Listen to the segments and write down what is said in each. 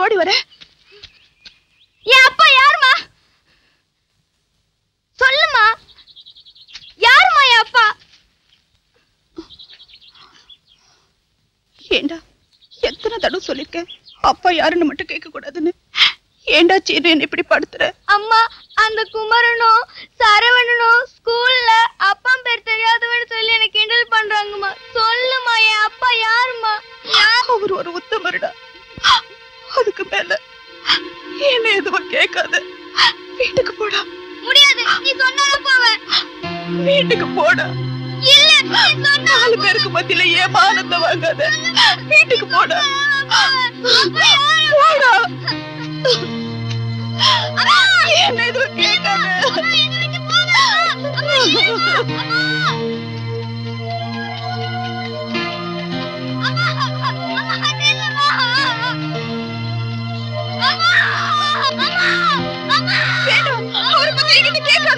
ஓடி வர என் அப்பா யாருமா சொல்லுமா யாருமா என் அப்பா ஏண்டா எத்தனை தடவை சொல்லிருக்கேன் அப்பா யாருன்னு மட்டும் கேட்க கூடாதுன்னு ஏண்டா சீனு என்ன இப்படி படுத்துற அம்மா அந்த குமரனும் சரவணனும் ஸ்கூல்ல அப்பா பேர் தெரியாதவன்னு சொல்லி எனக்கு கிண்டல் பண்றாங்கம்மா சொல்லுமா என் அப்பா யாருமா அவர் ஒரு உத்தமருடா அதுக்கு மேல என்ன எதுவும் கேட்காத வீட்டுக்கு போடா முடியாது நீ சொன்னாலும் போவேன் வீட்டுக்கு போடா இல்ல நீ சொன்னா நாலு பேருக்கு மத்தியில ஏமானந்த வாங்காத வீட்டுக்கு போடா போடா என்ன எதுவும் கேட்காத வேண்டாம் அவரை பத்தி என்கிட்ட கேட்காத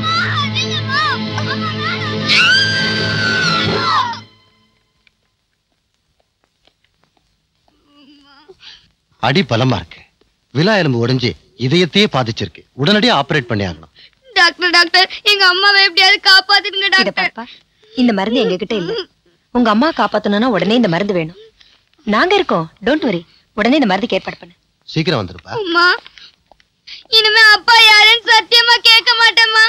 அடி பலமா இருக்கு விலா எலும்பு உடைஞ்சு இதயத்தையே பாதிச்சிருக்கு உடனடியா ஆபரேட் பண்ணி ஆகணும் டாக்டர் டாக்டர் எங்க அம்மாவை எப்படியாவது காப்பாத்துங்க இத டாக்டர் பாப்பா இந்த மருந்து எங்க கிட்ட இல்ல உங்க அம்மா காப்பாத்தணும்னா உடனே இந்த மருந்து வேணும் நாங்க இருக்கோம் டோன்ட் வரி உடனே இந்த மருந்துக்கு ஏற்பாடு பண்ணு சீக்கிரம் வந்துருப்பா அம்மா இனிமே அப்பா யாருன்னு சத்தியமா கேட்க மாட்டேம்மா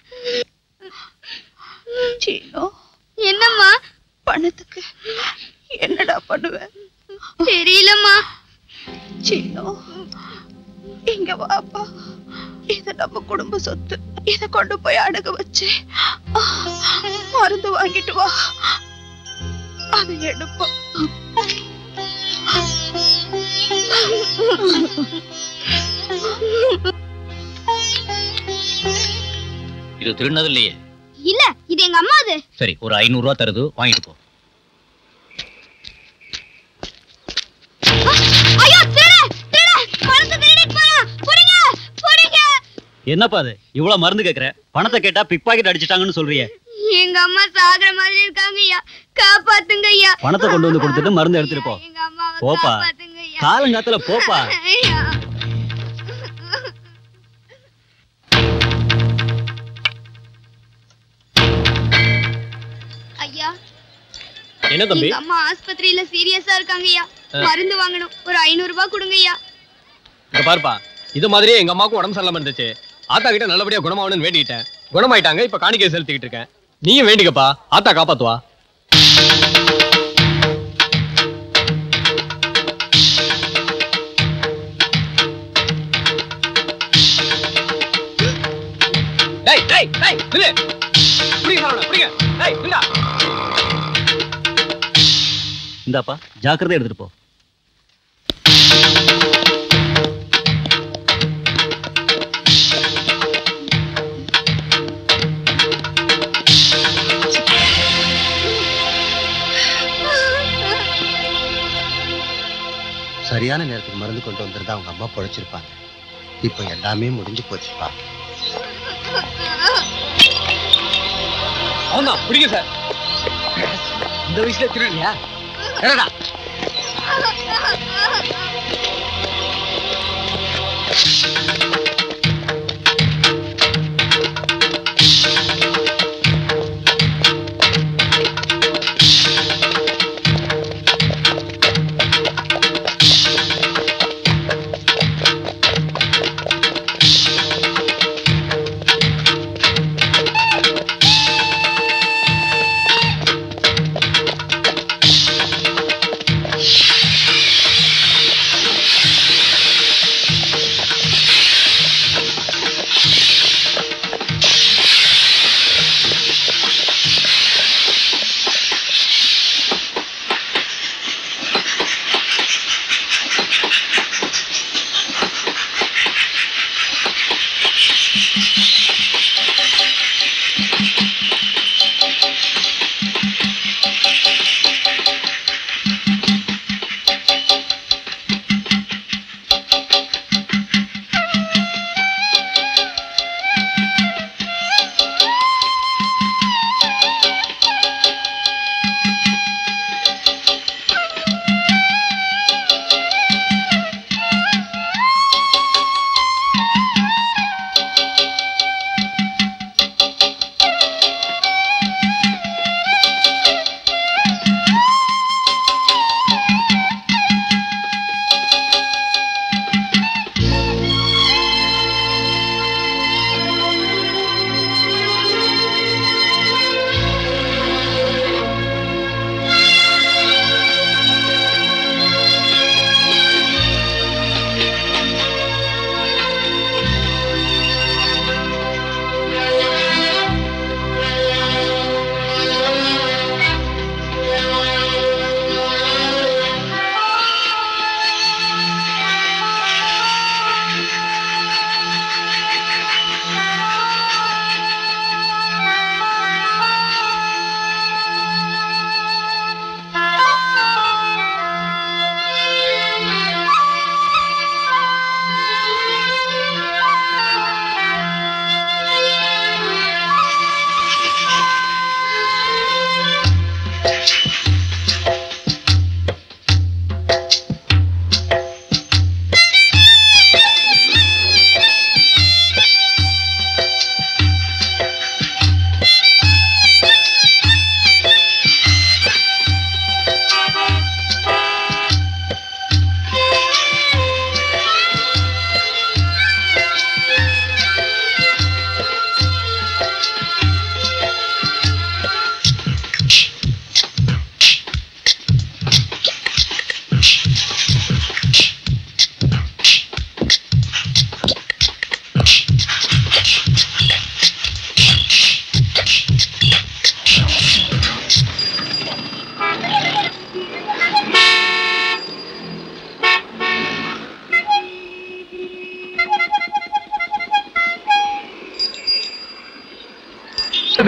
சீனோ என்னம்மா பணத்துக்கு என்னடா பண்ணுவேன் தெரியலம்மா சீனோ இங்க வாப்பா இது நம்ம குடும்ப சொத்து இத கொண்டு போய் அடகு வச்சு ஆ, மருந்து வாங்கிட்டு வா அதை எடுப்போம் இது திருடினது இல்லையே இல்ல இது எங்க அம்மா அது சரி ஒரு ஐநூறு ரூபா தருது வாங்கிட்டு போ ஐயோ திருட திருட பணத்தை திருடிட்டு போறான் புடிங்க புடிங்க என்னப்பா அது இவ்வளவு மருந்து கேக்குற பணத்தை கேட்டா பிக் பாக்கெட் அடிச்சிட்டாங்கன்னு சொல்றியே எங்க அம்மா சாகுற மாதிரி இருக்காங்க ஐயா காப்பாத்துங்க ஐயா பணத்தை கொண்டு வந்து கொடுத்துட்டு மருந்து எடுத்துட்டு போ எங்க அம்மாவை போப்பா. காப்பாத்துங்க ஐயா காலங்காத்துல போப்பா ஐயா. ஐயா என்ன தம்பி எங்க அம்மா ஆஸ்பத்திரியில சீரியஸா இருக்காங்க ஐயா மருந்து வாங்கணும் ஒரு ஐநூறு ரூபாய் கொடுங்க ஐயா இங்க பாருப்பா இது மாதிரியே எங்க அம்மாவுக்கும் உடம்பு சரியில்லாம இருந்துச்சு ஆத்தா கிட்ட நல்லபடியா குணமாகணும்னு வேண்டிக்கிட்டேன் குணமாயிட்டாங்க இப்ப காணிக்கை செலுத்திக்கிட்டு இருக்கேன் நீயும் வேண்டிக்கப்பா ஆத்தா காப்பாத்துவா டேய் டேய் டேய் நில்லு புடிங்க சரவணா புடிங்க டேய் நில்லா இந்தாப்பா ஜாக்கிரதை எடுத்துட்டு போ சரியான நேரத்துக்கு மருந்து கொண்டு வந்திருந்தா அவங்க அம்மா பொழைச்சிருப்பாங்க இப்போ எல்லாமே முடிஞ்சு போச்சுப்பா அவன்தான் பிடிங்க சார் இந்த வயசுல திருடியா என்னடா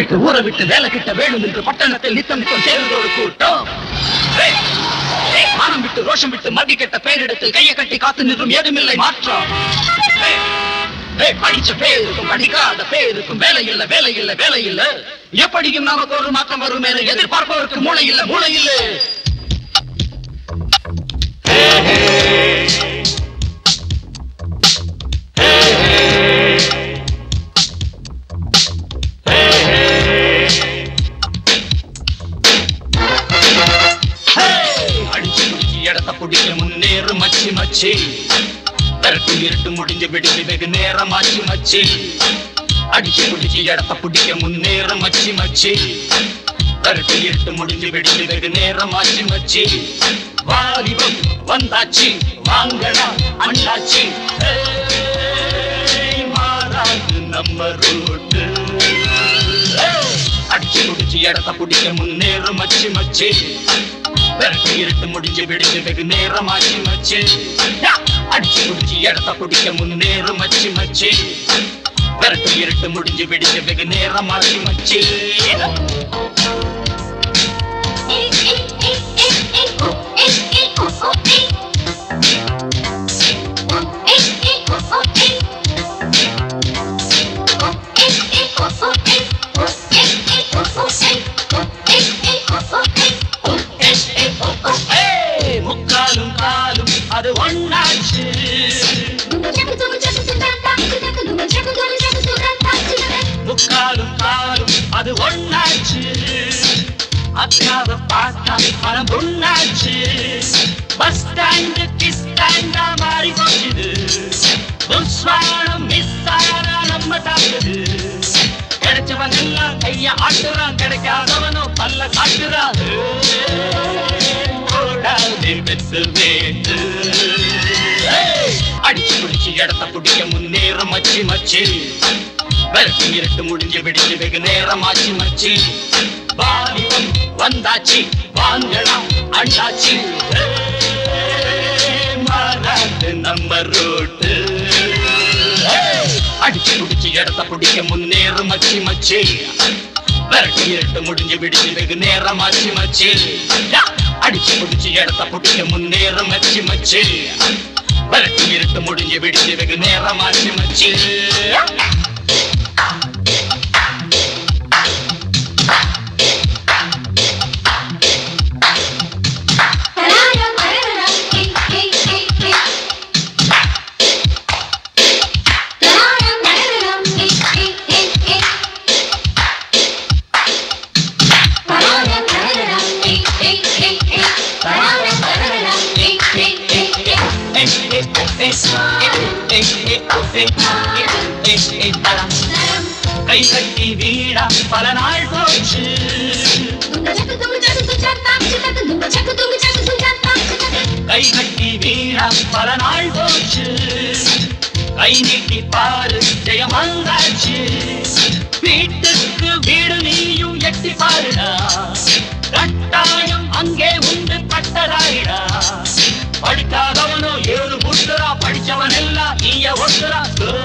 வேலைக்கு ஊற விட்டு வேலை கிட்ட வேணும் என்று பட்டணத்தில் நித்தம் நித்தம் சேருதோடு கூட்டம் ஏய், ஏய், மானம் விட்டு ரோஷம் விட்டு மதி கெட்ட பேரிடத்தில் கையை கட்டி காத்து நின்றும் ஏதுமில்லை மாற்றம் ஏய், ஏய், படிச்ச பேருக்கும் படிக்காத பேருக்கும் வேலை இல்ல வேலை இல்ல வேலை இல்ல எப்படியும் நமக்கு ஒரு மாற்றம் வரும் என எதிர்பார்ப்பவருக்கு மூளை இல்ல மூளை இல்ல அடிச்சு முடிச்சு இடத்த பிடிக்க முன்னேறு மச்சி மச்சி விரட்டு இருட்டு முடிஞ்சு விடுஞ்சு வெகு நேரமாச்சு மச்சி அடிச்சு முடிச்சு இடத்த பிடிக்க முன்னேறு மச்சி மச்சி விரட்டு இருட்டு முடிஞ்சு விடுஞ்சு வெகு நேரமாச்சு மச்சி வாலிபம் வந்தாச்சு வாங்கடா அண்ணாச்சி ஏய், மாறாது நம்ம ரூட்டு அடிச்சு முடிச்சு இடத்த பிடிக்க முன்னேறு மச்சி மச்சி விரட்டு இருட்டு முடிஞ்சு விடுஞ்சு வெகு நேரமாச்சு மச்சி யா! அடிச்சு முடிச்சு இடத்த பிடிக்க முன்னேறு மச்சி மச்சி விரட்டு இருட்டு முடிஞ்சு விடுஞ்சு வெகு நேரமாச்சு மச்சி ஏய், முக்காலும் காலும் அது ஒண்ணாச்சு முக்காலும் காலும் அது ஒண்ணாச்சு அக்காவை பார்த்தா மனம் பொண்ணாச்சு பஸ் ஸ்டாண்டு கிஸ் ஸ்டாண்டா மாறி போச்சுது புஸ்வானம் மிஸ் ஆனா நம்ம தாக்குது கிடைச்சவன் எல்லாம் கைய ஆட்டுறான் கிடைக்காதவனோ பல்ல காட்டுறான் ஓடாதே வெத்து வேண்டு ஏய், அடிச்சு பிடிச்சு இடத்த பிடிக்க முன்னேற மச்சி மச்சி விரட்டு இருட்டு முடிஞ்சு விடிஞ்சு வெகு நேரமாச்சு மச்சி வாலிபம் வந்தாச்சு வாங்கலாம் அண்ணாச்சி ஏய், மாறாது நம்ம ரோட்டு ஏய், அடிச்சு பிடிச்சு இடத்த பிடிக்க முன்னேறு மச்சி மச்சி விரட்டு இருட்டு முடிஞ்சு விடிஞ்சு வெகு நேரமாச்சு மச்சி யா! அடிச்சு பிடிச்சு இடத்த பிடிக்க முன்னேறு மச்சி மச்சி விரட்டு இருட்டு முடிஞ்சு விடிஞ்சு வெகு நேரமாச்சு மச்சி கை கட்டி வீடா பல நாள் போச்சு கை கட்டி வீடா பல நாள் போச்சு கை நீட்டி பாரு ஜெயம் வந்தாச்சு வீட்டுக்கு வீடு நீயும் எட்டி பாருடா கட்டாயம் அங்கே உண்டு பட்டதாயிடா படிக்காதவனோ ஏழு புட்டுறா படிச்சவன் எல்லாம் நீய ஒட்டுறா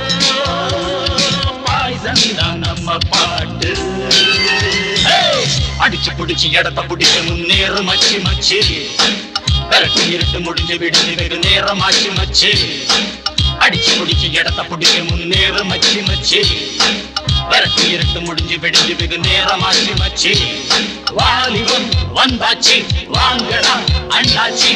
பாய்சன் தான் நம்ம பாட்டு ஏய், அடிச்சு புடிச்சு இடத்த புடிச்சு முன்னேறு மச்சி மச்சி விரட்டு இருட்டு முடிஞ்சு விடுஞ்சு வெகு நேரமாச்சு மச்சி அடிச்சு புடிச்சு இடத்த புடிச்சு முன்னேறு மச்சி மச்சி விரட்டு இருட்டு முடிஞ்சு விடுஞ்சு வெகு நேரமாச்சு மச்சி வாலிபம் வந்தாச்சு வாங்கடா அண்ணாச்சி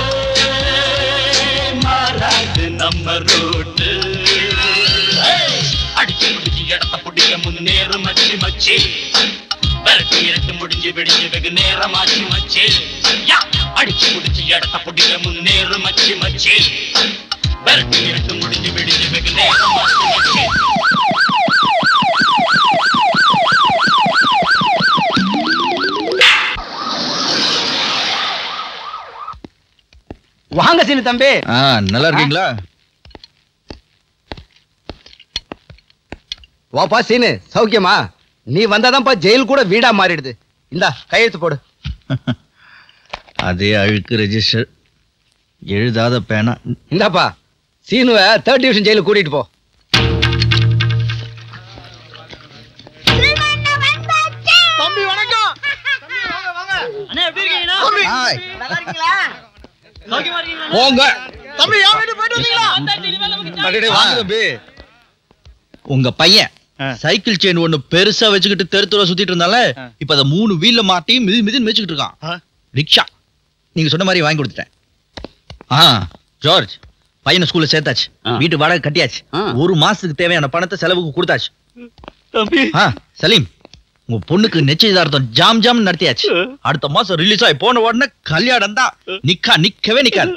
ஏய், மாறாது நம்ம ரோட்டு ஏய், அடிச்சு புடிச்சு இடத்த புடிக்க முன்னேறு மச்சி மச்சி விரட்டு இருட்டு முடிஞ்சு விடிஞ்சு வெகு நேரமாச்சு மச்சி யா! அடிச்சு புடிச்சு இடத்த புடிக்க முன்னேறு மச்சி மச்சி விரட்டு இருட்டு முடிஞ்சு விடிஞ்சு வெகு நேரமாச்சு மச்சி வாங்க சீனு தம்பி ஆ நல்லா இருக்கீங்களா வாப்பா சீனு சௌக்கியமா நீ வந்தாதான்ப்பா ஜெயில் கூட வீடா மாறிடுது இந்தா கையெழுத்து போடு அதே அழுக்கு ரெஜிஸ்டர் எழுதாத பேனா இந்தாப்பா சீனுவை தேர்ட் டிவிஷன் ஜெயிலுக்கு கூட்டிட்டு போ சில்வண்ணா வந்தா ஹாய். போங்க அடடே, வாங்க தம்பி. உங்க பையன் சைக்கிள் செயின் ஒண்ணு பெருசா வச்சுக்கிட்டு தெரு தெருவா சுத்திட்டு இருந்தால இப்ப அத மூணு வீல்ல மாட்டி மிதி மிதி மிதிச்சுக்கிட்டு இருக்கான் ரிக்ஷா நீங்க சொன்ன மாதிரி வாங்கி கொடுத்துட்டேன் ஆ ஜார்ஜ் பையனை ஸ்கூல்ல சேர்த்தாச்சு வீட்டு வாடகை கட்டியாச்சு ஒரு மாசத்துக்கு தேவையான பணத்தை செலவுக்கு கொடுத்தாச்சு தம்பி ஆ சலீம் உங்க பொண்ணுக்கு நிச்சயதார்த்தம் ஜாம் ஜாம் நடத்தியாச்சு அடுத்த மாசம் ரிலீஸ் ஆகி போன உடனே கல்யாணம் தான் நிக்கா நிக்கவே நிக்காது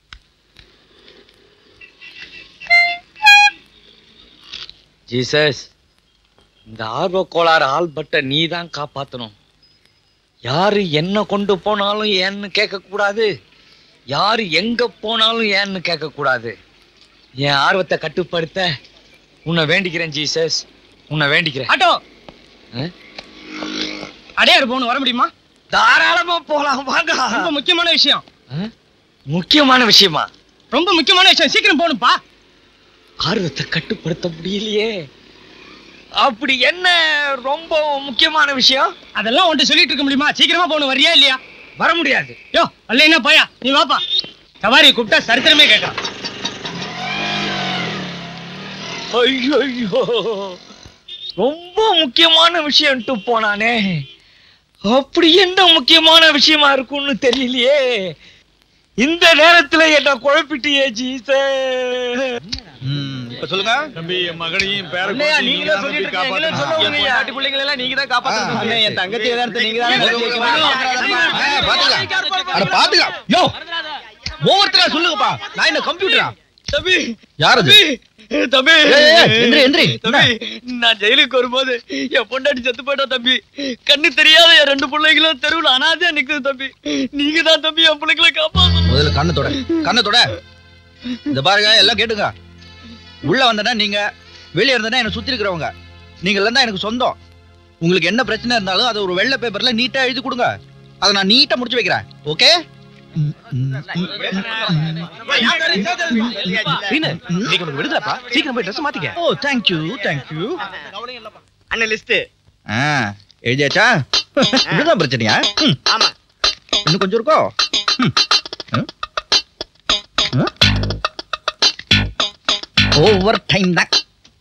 ஜீசஸ் இந்த ஆர்வ கோளாறு ஆல்பர்ட்டை நீ தான் காப்பாத்தணும் யாரு என்ன கொண்டு போனாலும் ஏன்னு கேட்க கூடாது யாரு எங்க போனாலும் ஏன்னு கேட்க கூடாது என் ஆர்வத்தை கட்டுப்படுத்த உன்னை வேண்டிக்கிறேன் ஜீசஸ் உன்னை வேண்டிக்கிறேன் ஆட்டோ ஆ? அடையாறு போகணும் வர முடியுமா தாராளமா போலாம் வாங்க ரொம்ப முக்கியமான விஷயம் ஆ? முக்கியமான விஷயமா ரொம்ப முக்கியமான விஷயம் சீக்கிரம் போகணும்ப்பா ஆர்வத்தை கட்டுப்படுத்த முடியலையே அப்படி என்ன ரொம்ப முக்கியமான விஷயம் அதெல்லாம் உன்ட்ட சொல்லிட்டு இருக்க முடியுமா சீக்கிரமா போகணும் வரியா இல்லையா வர முடியாது யோ அல்ல என்ன போயா நீ வாப்பா சவாரி கூப்பிட்டா சரித்திரமே கேட்கலாம் ஐயோ ரொம்ப முக்கியமான விஷயம்ட்டு போனானே அப்படி என்ன முக்கியமான விஷயமா இருக்கும்னு தெரியலையே இந்த நேரத்துல என்ன குழப்பிட்டியே ஜீச ம், இப்ப சொல்லுங்க தம்பி என் மகனையும் பேர இல்லையா, நீங்க தான் சொல்லிட்டு இருக்கீங்க, எங்களை சொல்லுவீங்க. பாட்டி பிள்ளைங்களை எல்லாம் நீங்க தான் காப்பாத்தணும் ஆ. என் தங்கச்சி எதார்த்தம் நீங்க ஓகே, ஓகே, ஓகே. ஆ, பாத்துக்கலாம். அட, பாத்துக்கலாம். யோ, ஒவ்வொருத்தரா சொல்லுங்கப்பா நான் என்ன கம்ப்யூட்டரா தம்பி யார் அது தம்பி ஏய், ஏய், ஏய், எந்திரி, எந்திரி. தம்பி நான் ஜெயிலுக்கு வரும்போது என் பொண்டாட்டி செத்து போயிட்டா தம்பி கண்ணு தெரியாத என் ரெண்டு பிள்ளைங்களும் தெருவுல அனாதையா நிக்குது தம்பி நீங்க தான் தம்பி என் பிள்ளைங்களை காப்பாத்தணும் முதல்ல கண்ணத்தோட கண்ணத்தோட இந்த பாருங்க எல்லாம் கேட்டுங்க உள்ள வந்தனா நீங்க வெளிய இருந்தனா என்ன சுத்தி இருக்கிறவங்க நீங்க எல்லாம் தான் எனக்கு சொந்தம் உங்களுக்கு என்ன பிரச்சனை இருந்தாலும் அதை ஒரு வெள்ளை பேப்பர்ல நீட்டா எழுதி கொடுங்க அதை நான் நீட்டா முடிச்சு வைக்கிறேன் ஓகே இன்னைக்கு உனக்கு விடுதலப்பா சீக்கிரம் போய் ட்ரெஸ் மாத்திக்க ஓ தேங்க்யூ தேங்க்யூ அண்ணன் லிஸ்ட் ஆ எழுதியாச்சா இதுதான் பிரச்சனையா ம். ஆமா இன்னும் கொஞ்சம் இருக்கோ ம். ம். ம். ஓவர் டைம் தான்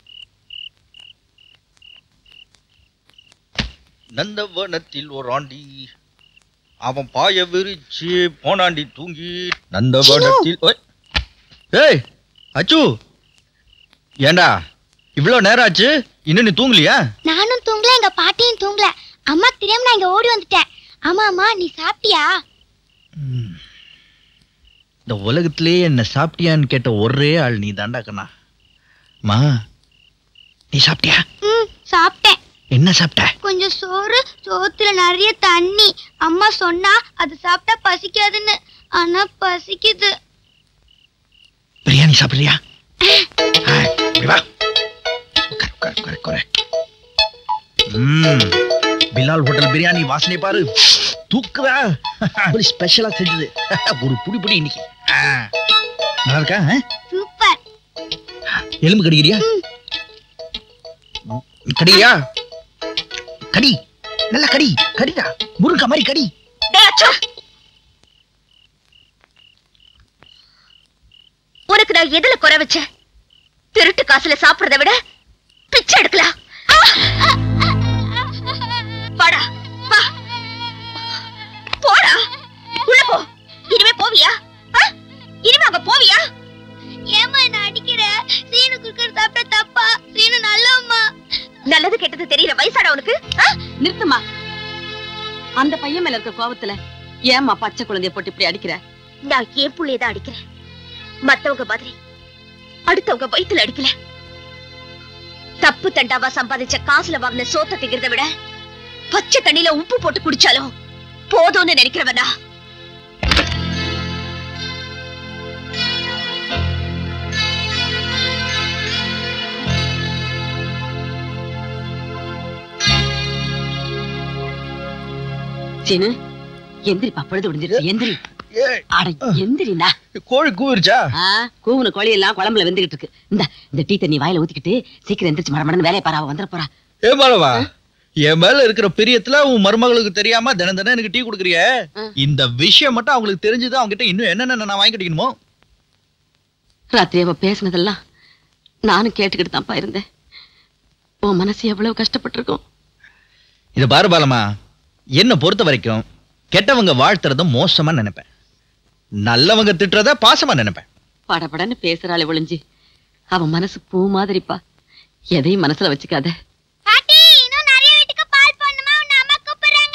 நந்தவனத்தில் ஒரு ஆண்டி அவன் பாய விரிச்சு போனாண்டி தூங்கி நந்தவனத்தில் ஓய். ஏய் அச்சு ஏண்டா இவ்வளவு நேரம் ஆச்சு இன்னும் நீ தூங்கலையா நானும் தூங்கல எங்க பாட்டியும் தூங்கல அம்மா தெரியாம நான் இங்க ஓடி வந்துட்டேன் ஆமா அம்மா நீ சாப்பிட்டியா இந்த உலகத்திலேயே என்ன சாப்பிட்டியான்னு கேட்ட ஒரே ஆள் நீ தாண்டா கண்ணா மா நீ சாப்பிட்டியா ம் சாப்பிட்டேன் என்ன சாப்பிட்ட கொஞ்சம் சோறு சோத்துல நிறைய தண்ணி அம்மா சொன்னா அது சாப்பிட்டா பசிக்காதுன்னு ஆனா பசிக்குது பிரியாணி சாப்பிடுறியா ஆ, இப்படி வா உட்காரு, உட்காரு, உட்காரு, உட்காரு. ம், பிலால் ஹோட்டல் பிரியாணி வாசனை பாரு தூக்குதா அப்படி ஸ்பெஷலா செஞ்சது ஒரு புடி புடி இன்னைக்கு ஆ, நல்லா இருக்கா ஆ? சூப்பர் எலும்பு கடிக்கிறியா கடிக்கிறியா கடி நல்லா கடி கடிடா முருங்கா மாதிரி கடி உனக்கு நான் எதுல குறை வச்சேன் திருட்டு காசுல சாப்பிடுறத விட பிச்சை எடுக்கலாம் வாடா வா போடா உள்ள போ இனிமே போவியா ஆ? இனிமே அங்க போவியா ஏமா என்ன அடிக்கிற சீனு குறுக்கர் சாப்பிட்டா தப்பா சீனு நல்லம்மா நல்லது கெட்டது தெரியல வயசாடா உனக்கு ஆ? நிறுத்துமா அந்த பையன் மேல இருக்க கோவத்துல ஏம்மா பச்சை குழந்தைய போட்டு இப்படி அடிக்கிற நான் என் புள்ளையதான் அடிக்கிறேன் மத்தவங்க மாதிரி அடுத்தவங்க வயித்துல அடிக்கல தப்பு தண்டாவா சம்பாதிச்ச காசுல வாங்கின சோத்த திங்கிறத விட பச்சை தண்ணியில உப்பு போட்டு குடிச்சாலும் போதும்னு நினைக்கிறவனா சீனு எந்திரிப்பா பொழுது முடிஞ்சிருச்சு எந்திரி அட எந்திரினா கோழி கூவிருச்சா கூவுன கோழி எல்லாம் குழம்புல வெந்துகிட்டு இருக்கு இந்த இந்த டீ தண்ணி வாயில ஊத்திக்கிட்டு சீக்கிரம் எந்திரிச்சு மடமடன்னு வேலையை பாரு அவ வந்துட போறா ஏ பாலவா என் மேல இருக்கிற பிரியத்துல உன் மருமகளுக்கு தெரியாம தினம் தினம் எனக்கு டீ குடுக்குறிய இந்த விஷயம் மட்டும் அவங்களுக்கு தெரிஞ்சது அவங்க கிட்ட இன்னும் என்னென்ன நான் வாங்கி கிடைக்கணுமோ ராத்திரி அவ பேசினதெல்லாம் நானும் கேட்டுக்கிட்டு தான்ப்பா இருந்தேன் உன் மனசு எவ்வளவு கஷ்டப்பட்டிருக்கும் இத பாரு பாலமா என்ன பொறுத்த வரைக்கும் கெட்டவங்க வாழ்த்துறத மோசமா நினைப்பேன் நல்லவங்க திட்டுறத பாசமா நினைப்பேன் படபடன்னு பேசுறாளே ஒளிஞ்சு அவ மனசு பூ மாதிரிப்பா எதையும் மனசுல வச்சுக்காத பாட்டி இன்னும் நிறைய வீட்டுக்கு பால் பண்ணுமா உன்னை அம்மா கூப்பிடுறாங்க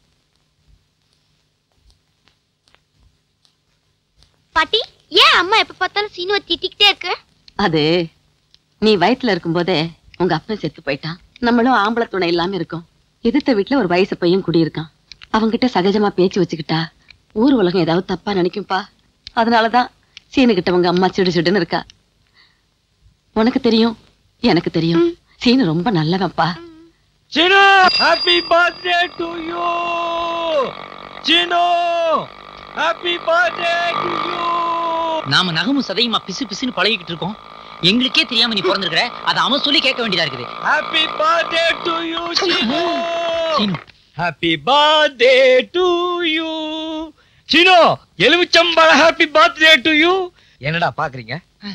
பாட்டி ஏன் அம்மா எப்ப பார்த்தாலும் சீனுவை திட்டிக்கிட்டே இருக்கு அது நீ வயித்துல இருக்கும்போதே உங்க அப்பன் செத்து போயிட்டான் நம்மளும் ஆம்பளை துணை இல்லாம இருக்கோம் எதிர்த்த வீட்டுல ஒரு வயசு பையன் குடியிருக்கான் அவங்கிட்ட சகஜமா பேச்சு வச்சுக்கிட்டா ஊர் உலகம் ஏதாவது தப்பா நினைக்கும்பா அதனாலதான் சீனுகிட்ட உங்க அம்மா சிடு சிடுன்னு இருக்கா உனக்கு தெரியும் எனக்கு தெரியும் சீனு ரொம்ப நல்லவன்ப்பா Seenu happy birthday to you Seenu happy birthday to you நாம நகமும் சதையுமா பிசு பிசுன்னு பழகிக்கிட்டு இருக்கோம் எங்களுக்கே தெரியாம நீ பிறந்திருக்கிற அதை அவன் சொல்லி கேட்க வேண்டியதா இருக்குது happy birthday to you Seenu happy birthday to you Seenu எலுமிச்சம்பழ ஹாப்பி பர்த்டே டு யூ என்னடா பாக்குறீங்க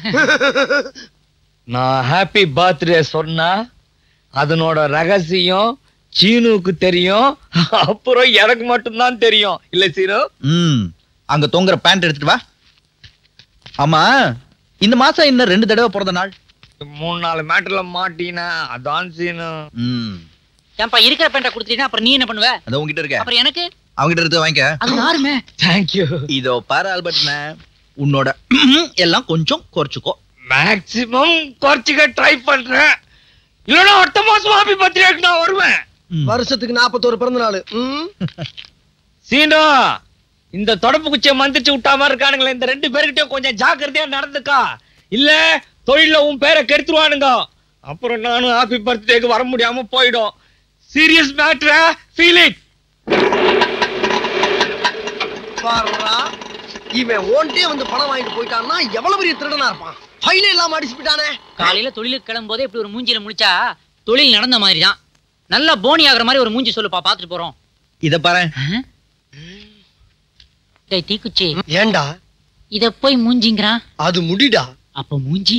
நான் ஹாப்பி பர்த்டே சொன்னா அதனோட ரகசியம் சீனுக்கு தெரியும் அப்புறம் எனக்கு மட்டும்தான் தெரியும் இல்ல சீனு ம் அங்க தொங்குற பேண்ட் எடுத்துட்டு வா ஆமா இந்த மாசம் இன்னும் ரெண்டு தடவை பிறந்த நாள் மூணு நாலு மேட்டர்ல மாட்டினா அதான் சீனு ம் ஏன்பா இருக்கிற பேண்டை கொடுத்துட்டீங்கன்னா அப்புறம் நீ என்ன பண்ணுவ அது உங்ககிட்ட இருக்க அப்புறம் எனக்கு அவங்கிட்ட இருந்து வாங்கிக்க அது யாருமே தேங்க்யூ இதோ பாரு ஆல்பர்ட்ன உன்னோட எல்லாம் கொஞ்சம் குறைச்சுக்கோ மேக்ஸிமம் குறைச்சிக்க ட்ரை பண்றேன் இல்லைன்னா அடுத்த மாசம் ஹாப்பி பர்த்டேக்கு நான் வருவேன் வருஷத்துக்கு நாற்பத்தோரு பிறந்த நாள் சீனு இந்த தொடப்பு குச்சியை மந்திரிச்சு விட்டா மாதிரி இருக்கானுங்களே இந்த ரெண்டு பேருக்கிட்டயும் கொஞ்சம் ஜாக்கிரதையா நடந்துக்கா இல்ல தொழில உன் பேரை கெடுத்துருவானுங்க அப்புறம் நானும் ஹாப்பி பர்த்டேக்கு வர முடியாம போயிடும் சீரியஸ் மேட்ரா ஃபீல் இட் பாருடா இவன் ஓன்ட்டே வந்து பணம் வாங்கிட்டு போயிட்டான்னா எவ்வளவு பெரிய திருடனா இருப்பான் ஃபைலே இல்லாம அடிச்சு போயிட்டானே காலையில தொழிலுக்கு கிளம்பும் போதே இப்படி ஒரு மூஞ்சில முடிச்சா தொழில் நடந்த மாதிரி தான் நல்லா போனி ஆகுற மாதிரி ஒரு மூஞ்சி சொல்லுப்பா பாத்துட்டு போறோம் இத பாரு டேய் தீக்குச்சி ஏன்டா இத போய் மூஞ்சிங்கிறான் அது முடிடா அப்ப மூஞ்சி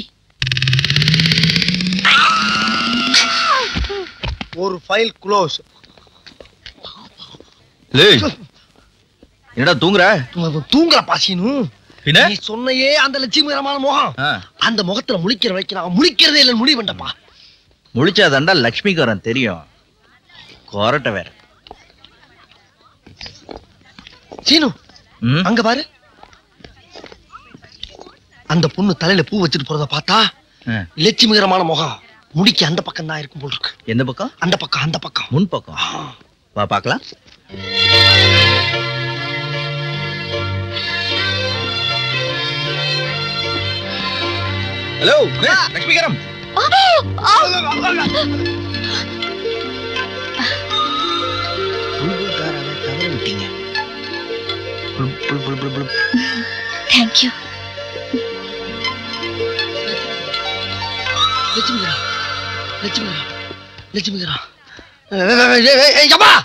ஒரு ஃபைல் க்ளோஸ் லேய் என்னடா தூங்குற தூங்குற பாசினு பின்ன நீ சொன்னையே அந்த லட்சுமிகரமான முகம் ஆ, அந்த முகத்துல முழிக்கிற வரைக்கும் நான் முழிக்கிறதே இல்லைன்னு முடிவு பண்ணிட்டப்பா முழிச்சாதாண்டா லக்ஷ்மிகாரன் தெரியும் கொரட்டை வேற சீனு ம், அங்க பாரு அந்த பொண்ணு தலையில பூ வச்சுட்டு போறத பார்த்தா ஆ, லட்சுமிகரமான முகம் முடிக்கு அந்த பக்கம் தான் இருக்கும் போல் இருக்கு எந்த பக்கம் அந்த பக்கம் அந்த பக்கம் முன் பக்கம் வா பார்க்கலாம் ஹலோ லக்ஷ்மிகரம் புல்புல்காரனை தவற விட்டீங்க புல் புல் புல் புல் புல் தேங்க்யூ லட்சுமிகரா லட்சுமிகரா லட்சுமிகரா ஏய், ஏய், ஏய், ஏய், யப்பா!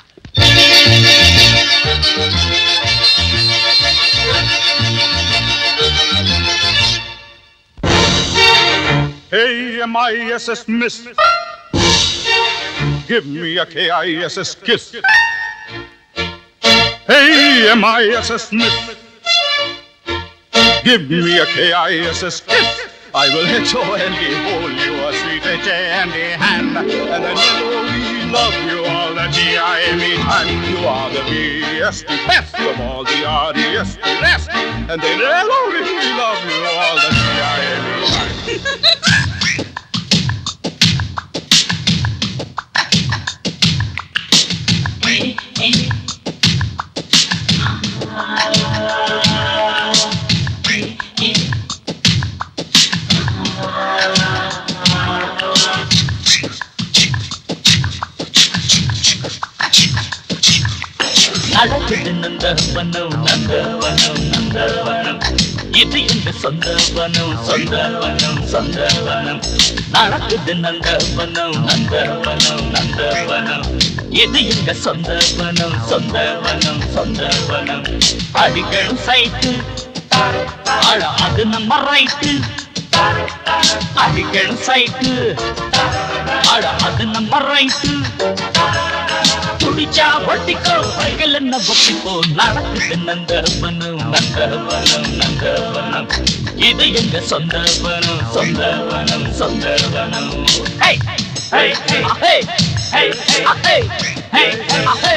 Hey, M-I-S-S miss. Give me a K-I-S-S kiss. Hey, M-I-S-S miss. Give me a K-I-S-S kiss. I will H-O-L-D hold you a sweet H-A-N-D hand. And then L-O-V love you all the G-I-M-E time. You are the B-S-T best of all the R-D-S-T rest. And then L-O-V love you all the G-I-M-E time. அழகு நந்தவனம் நந்தவனம் நந்தவனம் இது எங்க சொந்த வனம் சொந்த வனம் சொந்த வனம் நடக்குது நந்தவனம் நந்தவனம் நந்தவனம் இது எங்க சொந்த வனம் சொந்த வனம் சொந்த வனம் அடிகளும் சைட்டு ஆழ அது நம்ம ரைட்டு அடிகளும் சைட்டு ஆழ அது நம்ம ரைட்டு துடிச்சா ஒட்டிக்கோ வைகள் என்ன ஒட்டிக்கோ நடக்குது நந்தவனம் நந்தவனம் நந்தவனம் இது எங்க சொந்த வனம் சொந்த வனம் சொந்த வனம் ஹே ஹே ஹே ஹே ஹே ஹே ஹே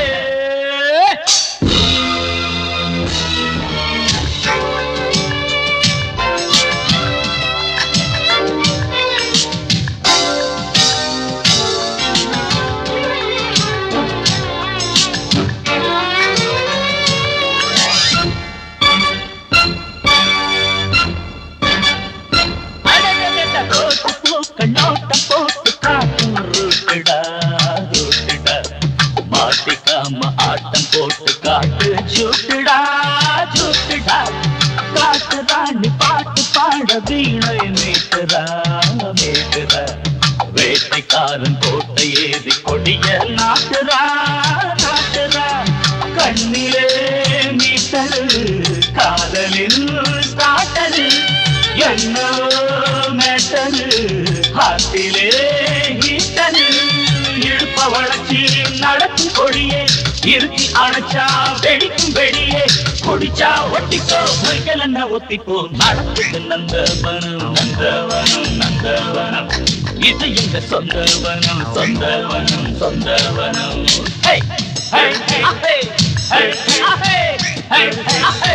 கண்ணோட்ட போட்டு காட்டும் ரூட்டுடா ரூட்டுடா மாட்டிக்காம ஆட்டம் போட்டு காட்டு சுட்டுடா சுட்டுடா காட்டு ராணி பாட்டு பாட வீணை மீட்டுறா மீட்டுறா வேட்டைக்காரன் கோட்டை ஏறி கொடிய நாட்டுறா நாட்டுறா கண்ணிலே மீட்டரு காதலில் ஸ்டார்டரு என்ன மேட்டரு ஹாத்திலே ஹீட்டரு இழுப்ப வளர்ச்சி நடக்கும் கொடியே இருத்தி அணைச்சா வெடிக்கும் வெடியே கொடிச்சா ஒட்டிக்கோ வைக்கல் என்ன ஒத்திக்கோ நடக்குது நந்தவனம் நந்தவனம் நந்தவனம் இது எங்க சொந்த வனம் சொந்த வனம் சொந்த வனம் ஹே ஹே ஹே ஹே ஹே ஹே ஹே ஹே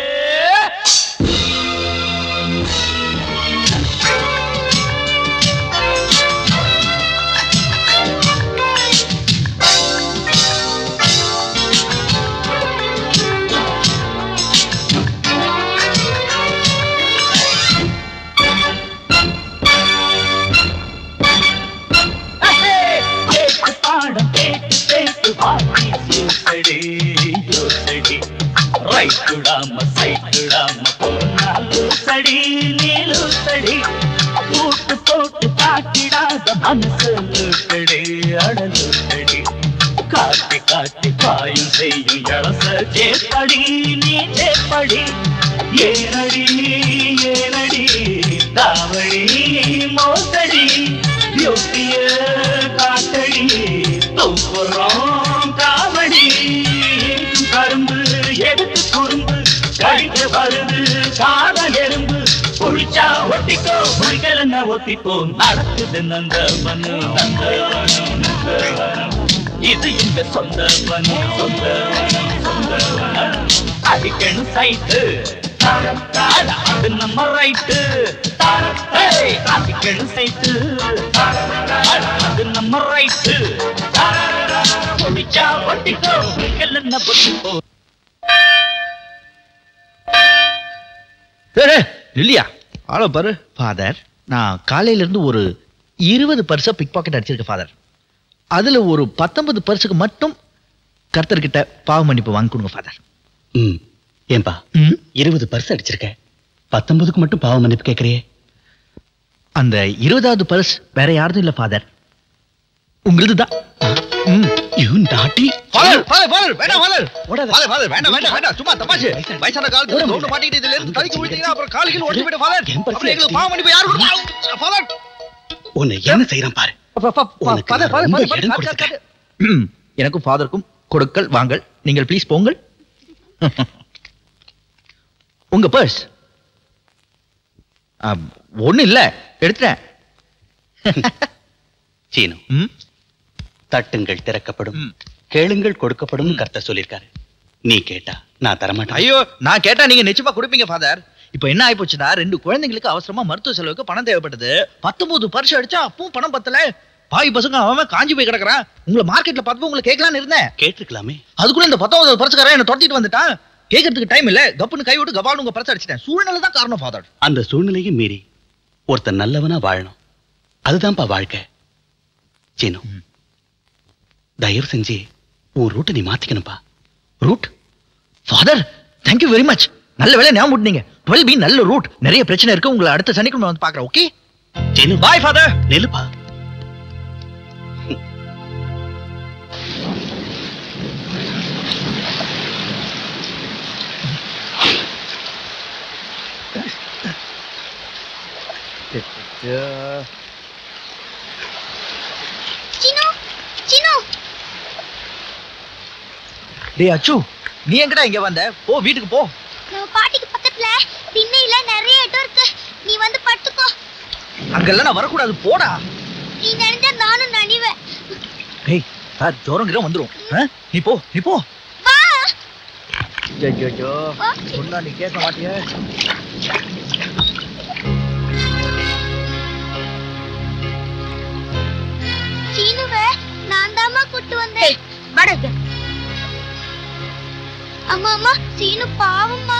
கேட்டு பாடம் கேட்டு கேட்டு வாங்கி யோசடி யோசடி ரைட்டுடாம சைட்டுடாம போனாலு சடி நீலு சடி கூட்டு போட்டு காட்டிடாத மனசு லூசடி அடலு சடி காட்டி காட்டி பாயும் செய்யும் இளச சேப்படி நீ சேப்படி ஏனடி ஏனடி தாவடி மோசடி யோசிய காட்டடி தூக்குறோம் காவடி கரும்பு எடுத்து குறும்பு கழித்து வருது காதல் எறும்பு குளிச்சா ஒட்டிக்கோ குளிக்கல என்ன ஒத்திப்போ நடக்குது நந்தவனு நந்தவனம் நந்தவனம் இது இந்த சொந்த வனம் சொந்த வனம் சொந்த வனம் அடிக்கணும் சைட்டு அது நம்ம ரைட்டு அடிக்கணும் சைட்டு அது நம்ம ரைட்டு குளிச்சா ஒட்டிக்கோ குளிக்கல என்ன ஒத்திப்போ இல்லையா ஆளோ பாரு ஃபாதர் நான் காலையில இருந்து ஒரு இருபது பர்ச பிக் பாக்கெட் அடிச்சிருக்கேன் ஃபாதர் அதுல ஒரு பத்தொன்பது பர்சுக்கு மட்டும் கர்த்தர்கிட்ட பாவ மன்னிப்பு வாங்கி கொடுங்க ஃபாதர் ம் ஏன்பா இருபது பர்ஸ் அடிச்சிருக்க பத்தொன்பதுக்கு மட்டும் பாவ மன்னிப்பு கேட்கறியே அந்த இருபதாவது பர்ஸ் வேற யாரதும் இல்ல ஃபாதர் உங்களுது தான் you naughty father father father வேண்டாம் ஃபாதர் ஃபாதர் ஃபாதர் வேண்டாம் வேண்டாம் வேண்டாம் சும்மா தமாஷு வயசான காலத்துல ரோடு மாட்டிக்கிட்டு இதுல இருந்து தடுக்கி விட்டீங்கன்னா அப்புறம் காலுக்கு ஓடி போயிட்டு ஃபாதர் அப்புறம் எங்களுக்கு பாவ மன்னிப்பு யார் கொடுப்பா ஃபாதர் உன்னை என்ன செய்யறான் பாரு உனக்கு நான் ரொம்ப இடம் கொடுத்துட்டேன். எனக்கும் ஃபாதருக்கும் கொடுக்கல் வாங்கல் நீங்கள் ப்ளீஸ் போங்கள் உங்க பர்ஸ் ஒண்ணு இல்ல எடுத்துட்டேன் சீனு தட்டுங்கள் திறக்கப்படும் கேளுங்கள் கொடுக்கப்படும் கர்த்தர் சொல்லியிருக்காரு நீ கேட்டா நான் தரமாட்டேன் ஐயோ நான் கேட்டா நீங்க நிச்சயமா கொடுப்பீங்க ஃபாதர் இப்போ என்ன ஆயி போச்சுன்னா ரெண்டு குழந்தைங்களுக்கு அவசரமா மருத்துவ செலவுக்கு பணம் தேவைப்பட்டது பத்தொன்பது பர்ஸ் அடிச்சா அப்பவும் பணம் பத்தல பாய் பசங்க அவன் காஞ்சி போய் கிடக்குறான் உங்களை மார்க்கெட்ல பார்த்து உங்களை கேட்கலான்னு இருந்தேன் கேட்டிருக்கலாமே அதுக்குள்ள இந்த பத்தாவது பர்சுக்காரன் என்ன துரத்திட்டு வந்துட்டான் கேட்கறதுக்கு டைம் இல்ல கப்புன்னு கை விட்டு கபால் உங்க பர்ஸ் அடிச்சிட்டேன் சூழ்நிலை தான் காரணம் ஃபாதர் அந்த சூழ்நிலையும் மீறி ஒருத்தன் நல்லவனா வாழணும் அதுதான்ப்பா வாழ்க்கை சீனு தயவு செஞ்சு உன் ரூட்டை நீ மாத்திக்கணும்ப்பா route father thank you very much நல்ல வேலை ஞாபகம் விட்டீங்க டுவெல் பி நல்ல ரூட் நிறைய பிரச்சனை இருக்கு உங்களை அடுத்த சனிக்கிழமை வந்து பாக்குறேன் ஓகே பாய் ஃபாதர் நெலுப்பா சினு சினு டேய் அச்சு நீ எங்கடா இங்க வந்த போ வீட்டுக்கு போ நம்ம பாட்டிக்கு பக்கத்துல திண்ணையில நிறைய இடம் இருக்கு நீ வந்து படுத்துக்கோ அங்கெல்லாம் நான் வரக்கூடாது போடா நீ நினைஞ்சா நானும் நனிவேன் டேய் சார் ஜோரம் கிரம் வந்துரும் ஆ? நீ போ நீ போ வா ஐயோ சொன்னா நீ கேட்க மாட்டிய சீனுவை நான் தாம்மா கூட்டு வந்தேன் வடங்க அம்மா அம்மா சீனு பாவம்மா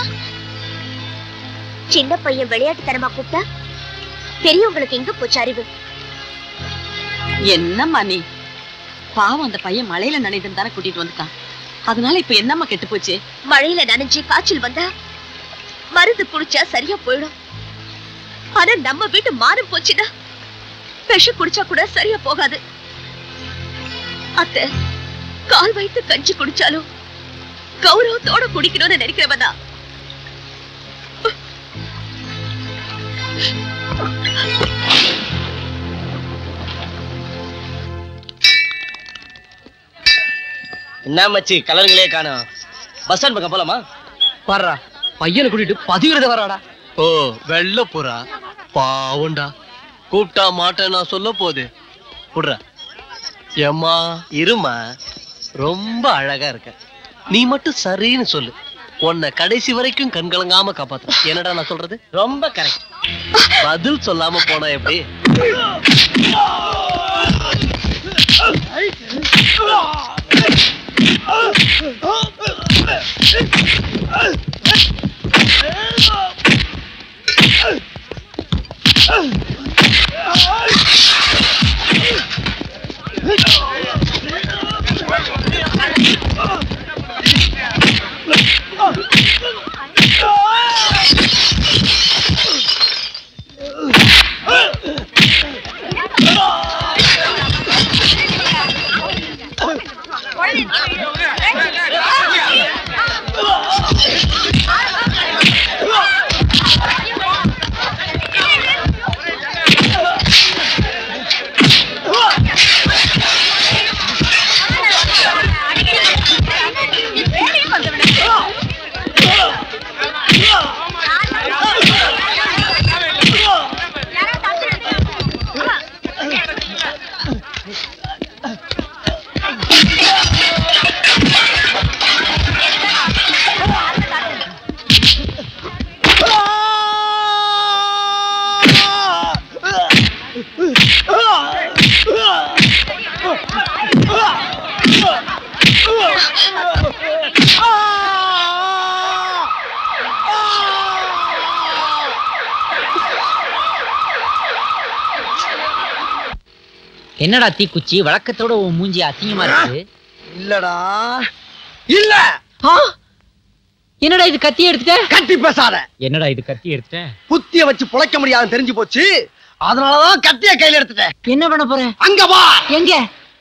சின்ன பையன் விளையாட்டுத்தனமா கூப்பிட்டா பெரியவங்களுக்கு எங்க போச்சு அறிவு என்னம்மா நீ பாவம் அந்த பையன் மழையில நனைதுன்னு தானே கூட்டிட்டு வந்துட்டான் அதனால இப்ப என்னம்மா கெட்டு போச்சு மழையில நனைஞ்சு காய்ச்சல் வந்தா மருந்து குடிச்சா சரியா போயிடும் ஆனா நம்ம வீட்டு மானம் போச்சுன்னா விஷம் குடிச்சா கூட சரியா போகாது அத்தை கால் வைத்து கஞ்சி குடிச்சாலும் கௌரவத்தோட குடிக்கணும்னு நினைக்கிறவனா என்ன மச்சி கலருங்களே காணோம் பஸ் ஸ்டாண்ட் பக்கம் போலாமா பாடுறா பையனை கூட்டிட்டு பதிவிரத வராடா ஓ வெள்ள புறா பாவண்டா கூப்பிட்டா மாட்டேன் நான் சொல்ல போகுது புடுற ஏம்மா இருமா ரொம்ப அழகா இருக்க நீ மட்டும் சரின்னு சொல்லு உன்னை கடைசி வரைக்கும் கண்கலங்காம காப்பாத்து என்னடா நான் சொல்றது ரொம்ப கரெக்ட் பதில் சொல்லாம போனா எப்படி என்னடா தீக்குச்சி வழக்கத்தோட உன் மூஞ்சி அசிங்கமா இருக்கு இல்லடா இல்ல என்னடா இது கத்தி எடுத்துட்ட கத்தி பேசாத என்னடா இது கத்தி எடுத்துட்ட புத்திய வச்சு புழைக்க முடியாதுன்னு தெரிஞ்சு போச்சு அதனாலதான் கத்திய கையில எடுத்துட்டேன் என்ன பண்ண போற அங்க வா எங்க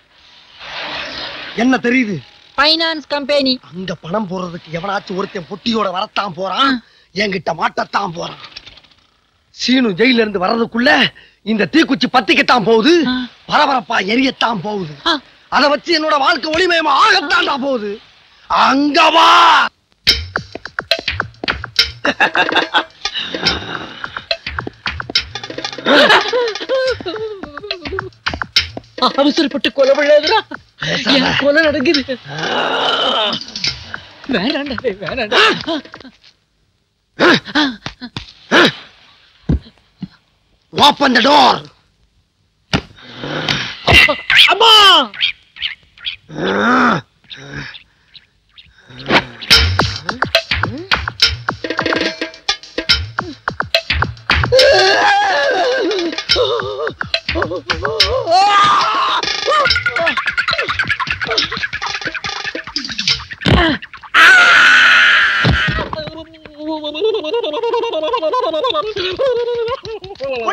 என்ன தெரியுது ஃபைனான்ஸ் கம்பெனி அங்க பணம் போடுறதுக்கு எவனாச்சும் ஒருத்தன் பொட்டியோட வரத்தான் போறான் என்கிட்ட மாட்டத்தான் போறான் சீனு ஜெயில இருந்து வர்றதுக்குள்ள இந்த தீக்குச்சி பத்திக்கத்தான் போகுது பரபரப்பா எரியத்தான் போகுது அத வச்சு என்னோட வாழ்க்கை ஒளிமயமா ஆகத்தான்டா போகுது அங்க வா அவசரப்பட்டு கொலை பண்ணாதுடா என் கொலை நடக்குது வேணாண்டா டேய், வேணாண்டா ஓப்பன் த டோர் அம்மா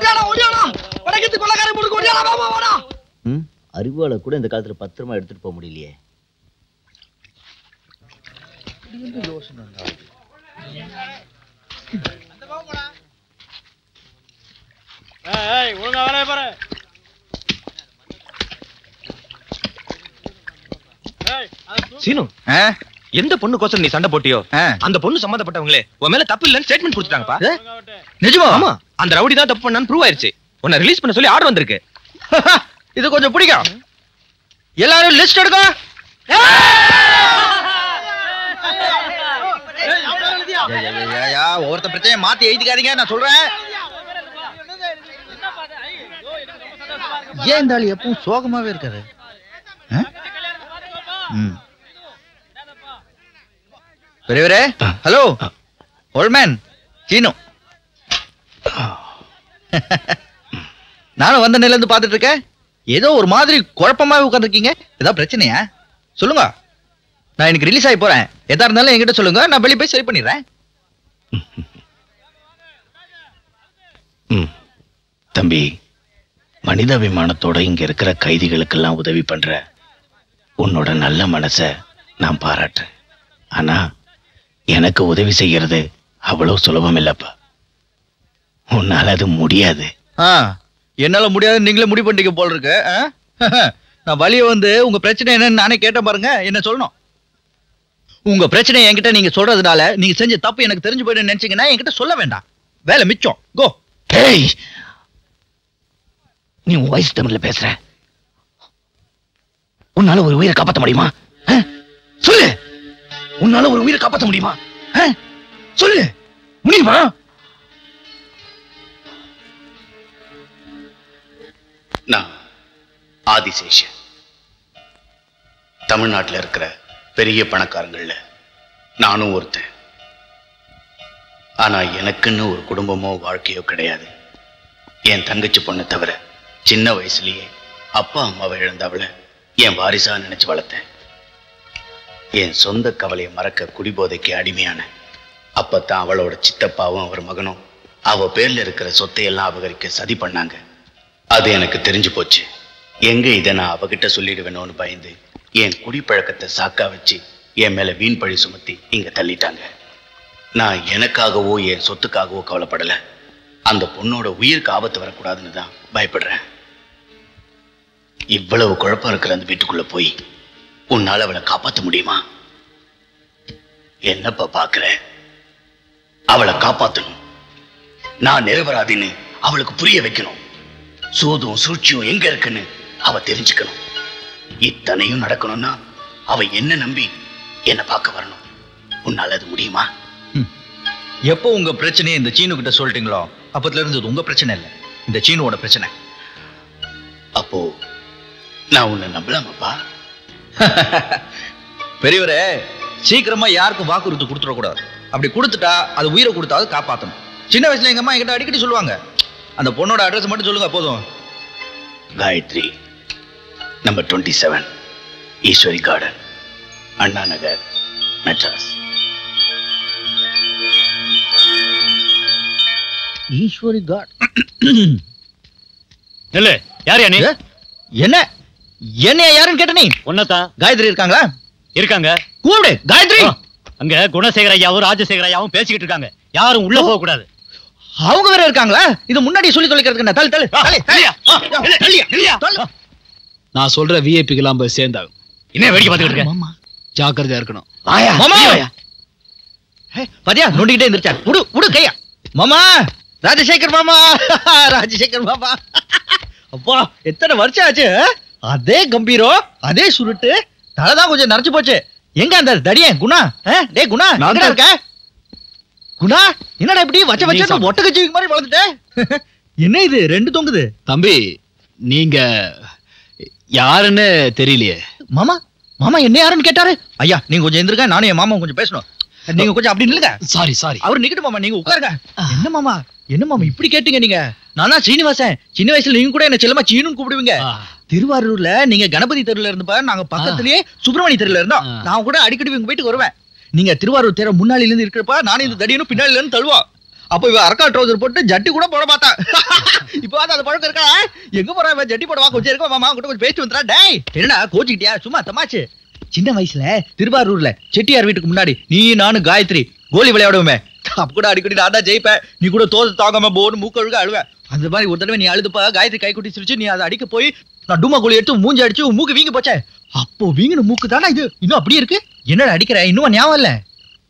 ஒடியாடா ஒடியாடா வடக்கத்து கொள்ளக்காரன் போட்டு ஒடியாடா வாமா வாடா ம் அறிவாளை கூட இந்த காலத்துல பத்திரமா எடுத்துட்டு போக முடியலையே ஒழுங்கா வேலையை பாரு சீனு எந்த பொண்ணுக்கோசரம் நீ சண்டை போட்டியோ அந்த பொண்ணு சம்மந்தப்பட்டவங்களே உன் மேல தப்பு இல்லைன்னு ஸ்டேட்மெண்ட் கொடுத்துட்டாங்கப்பா நிஜமா ஆமா அந்த ரவுடி தான் தப்பு பண்ணான்னு ப்ரூவ் ஆயிருச்சு உன்னை ரிலீஸ் பண்ண சொல்லி ஆர்டர் வந்திருக்கு இது கொஞ்சம் பிடிக்கும் எல்லாரும் லிஸ்ட் எடுக்க ஒவ்வொருத்த பிரச்சனையை மாத்தி எழுதிக்காதீங்க நான் சொல்றேன் ஏன் இந்த ஆள் எப்பவும் சோகமாவே இருக்காரு ஆ? ம். பெரியவரே ஹலோ ஓல்மேன் சீனு நானும் வந்த நிலையில இருந்து பார்த்துட்டு இருக்கேன் ஏதோ ஒரு மாதிரி குழப்பமாவே உட்காந்துருக்கீங்க ஏதாவது பிரச்சனையா சொல்லுங்க நான் எனக்கு ரிலீஸ் ஆகி போறேன் எதா இருந்தாலும் என்கிட்ட சொல்லுங்க நான் வெளியே போய் சரி பண்ணிடுறேன் ம். தம்பி மனிதாபிமானத்தோட இங்க இருக்கிற கைதிகளுக்கெல்லாம் உதவி பண்ற உன்னோட நல்ல மனச நான் பாராட்டுறேன் ஆனா எனக்கு உதவி செய்யறது அவ்வளவு சுலபம் இல்லப்பா உன்னால அது முடியாது ஆ என்னால முடியாது நீங்களே முடிவு பண்ணிக்க போல இருக்கு ஆ? நான் வழிய வந்து உங்க பிரச்சனை என்னன்னு நானே கேட்டேன் பாருங்க என்ன சொல்லணும் உங்க பிரச்சனை என்கிட்ட நீங்க சொல்றதுனால நீங்க செஞ்ச தப்பு எனக்கு தெரிஞ்சு போயிடும் நினைச்சீங்கன்னா என்கிட்ட சொல்ல வேண்டாம் வேலை மிச்சம் கோ ஏய் நீ உன் வயசு தமிழ்ல பேசுற உன்னால ஒரு உயிரை காப்பாத்த முடியுமா ஆ? சொல்லு உன்னால ஒரு உயிரை காப்பாத்த முடியுமா ஆ? சொல்லு முடியுமா நான் ஆதிசேஷன் தமிழ்நாட்டுல இருக்கிற பெரிய பணக்காரங்கள்ல நானும் ஒருத்தன் ஆனா எனக்குன்னு ஒரு குடும்பமோ வாழ்க்கையோ கிடையாது என் தங்கச்சி பொண்ணை தவிர சின்ன வயசுலயே அப்பா அம்மாவை இழந்தவளை என் வாரிசா நினைச்சு வளர்த்தேன் என் சொந்த கவலையை மறக்க குடிபோதைக்கு அடிமையான அப்பத்தான் அவளோட சித்தப்பாவும் அவர் மகனும் அவ பேர்ல இருக்கிற சொத்தையெல்லாம் அபகரிக்க சதி பண்ணாங்க அது எனக்கு தெரிஞ்சு போச்சு எங்க இதை நான் அவகிட்ட சொல்லிடுவேணும்னு பயந்து என் குடிப்பழக்கத்தை சாக்கா வச்சு என் மேல வீண் பழி சுமத்தி இங்க தள்ளிட்டாங்க நான் எனக்காகவோ என் சொத்துக்காகவோ கவலைப்படல அந்த பொண்ணோட உயிருக்கு ஆபத்து வரக்கூடாதுன்னு தான் பயப்படுறேன் இவ்வளவு குழப்பம் இருக்கிற அந்த வீட்டுக்குள்ள போய் உன்னால அவளை காப்பாத்த முடியுமா என்னப்பா பாக்குற அவளை காப்பாத்தணும் நான் நிரபராதின்னு அவளுக்கு புரிய வைக்கணும் சூதும் சூழ்ச்சியும் எங்க இருக்குன்னு அவ தெரிஞ்சுக்கணும் இத்தனையும் நடக்கணும்னா அவ என்ன நம்பி என்ன பார்க்க வரணும் உன்னால அது முடியுமா எப்போ உங்க பிரச்சனையை இந்த சீனு கிட்ட சொல்லிட்டீங்களோ அப்பத்துல இருந்து இது உங்க பிரச்சனை இல்லை இந்த சீனுவோட பிரச்சனை அப்போ நான் உன்னை நம்பலாமாப்பா பெரியவரே சீக்கிரமா யாருக்கும் வாக்குறுதி கொடுத்துடக்கூடாது அப்படி கொடுத்துட்டா அது உயிரை கொடுத்தாவது காப்பாத்தணும் சின்ன வயசுல எங்க அம்மா என்கிட்ட அடிக்கடி சொல்லுவாங்க அந்த பொண்ணோட அட்ரஸ் மட்டும் சொல்லுங்க போதும் Gayathri number twenty seven Eswari garden Anna Nagar Madras Eswari காட் இல்ல யார் நீ என்ன என்ன யாருன்னு கேட்ட நீ ஒன்னதா காயத்ரி இருக்காங்களா இருக்காங்க கூப்பிடு காயத்ரி அங்க குணசேகர ஐயாவும் ராஜசேகர ஐயாவும் பேசிக்கிட்டு இருக்காங்க யாரும் உள்ள போக கூடாது அவங்க வேற இருக்காங்களா இது முன்னாடி சொல்லி தொலைக்கிறதுக்கு என்ன தள்ளு தள்ளு தள்ளு தள்ளியா தள்ளியா தள்ளியா தள்ளு நான் சொல்ற விஐபிக்கு எல்லாம் போய் சேர்ந்தாகும் என்ன வேடிக்கை பார்த்துக்கிட்டு இருக்க ஜாக்கிரதையா இருக்கணும் மாமா ஹே, பாத்தியா நோண்டிக்கிட்டே இருந்துச்சா உடு உடு கையா மாமா ராஜசேகர் மாமா ராஜசேகர் மாமா அப்பா எத்தனை வருஷம் ஆச்சு ஆ? அதே கம்பீரம் அதே சுருட்டு தலைதான் கொஞ்சம் நரைச்சு போச்சு எங்க அந்த தடியன் குணா ஆ? டேய் குணா நான் எங்கடா தான். இருக்க குணா என்னடா இப்படி வச்ச நீ வச்ச சாப்பிடு. ஒட்டகச்சிவிக்கு மாதிரி வளர்ந்துட்ட என்ன இது ரெண்டு தொங்குது தம்பி நீங்க யாருன்னு தெரியலையே மாமா மாமா என்ன யாருன்னு கேட்டாரு ஐயா நீங்க கொஞ்சம் எந்திருக்க நானும் என் மாமா கொஞ்சம் பேசணும் நீங்க கொஞ்சம் அப்படி நில்லுங்க சாரி சாரி அவர் நிக்கட்டும் மாமா நீங்க உட்காருங்க என்ன மாமா என்ன மாமா இப்படி கேட்டீங்க நீங்க நானா சீனிவாசன் சின்ன வயசுல நீங்க கூட என்ன செல்லமா சீனுன்னு கூப்பிடுவீங்க திருவாரூர்ல நீங்க கணபதி தெருல இருந்தப்ப நாங்க பக்கத்துலயே சுப்பிரமணிய தெருல இருந்தோம் நான் கூட அடிக்கடி உங்க வீட்டுக்கு வருவேன் நீங்க திருவாரூர் தெரு முன்னாடில இருந்து இருக்கிறப்ப நானும் இந்த தடியனும் பின்னாடில இருந்து தள்ளுவோம் அப்ப இவ அரக்கா ட்ரௌசர் போட்டு ஜட்டி கூட போட மாட்டான் இப்ப வந்து அந்த பழக்கம் இருக்கா எங்க போறா இவன் ஜட்டி போட வா கொஞ்சம் இருக்க மாமா கிட்ட கொஞ்சம் பேசிட்டு வந்துடா டேய் என்னடா கோச்சிக்கிட்டியா சும்மா தமாச்சு சின்ன வயசுல திருவாரூர்ல செட்டியார் வீட்டுக்கு முன்னாடி நீ நானும் காயத்ரி கோலி விளையாடுவோமே அப்ப கூட அடிக்கடி நான் தான் ஜெயிப்பேன் நீ கூட தோசை தாங்காம போன்னு மூக்க ஒழுங்க அழுவ அந்த மாதிரி ஒரு தடவை நீ அழுதுப்பா காயத்ரி கை குட்டி சிரிச்சு நீ அதை அடிக்க போய் நான் டூமா கோலி எடுத்து மூஞ்சி அடிச்சு உன் மூக்கு வீங்கி போச்சே அப்போ வீங்கின மூக்கு தானே இது இன்னும் அப்படியே இருக்கு என்னடா அடிக்கிற இன்னும் ஞாபகம் இல்ல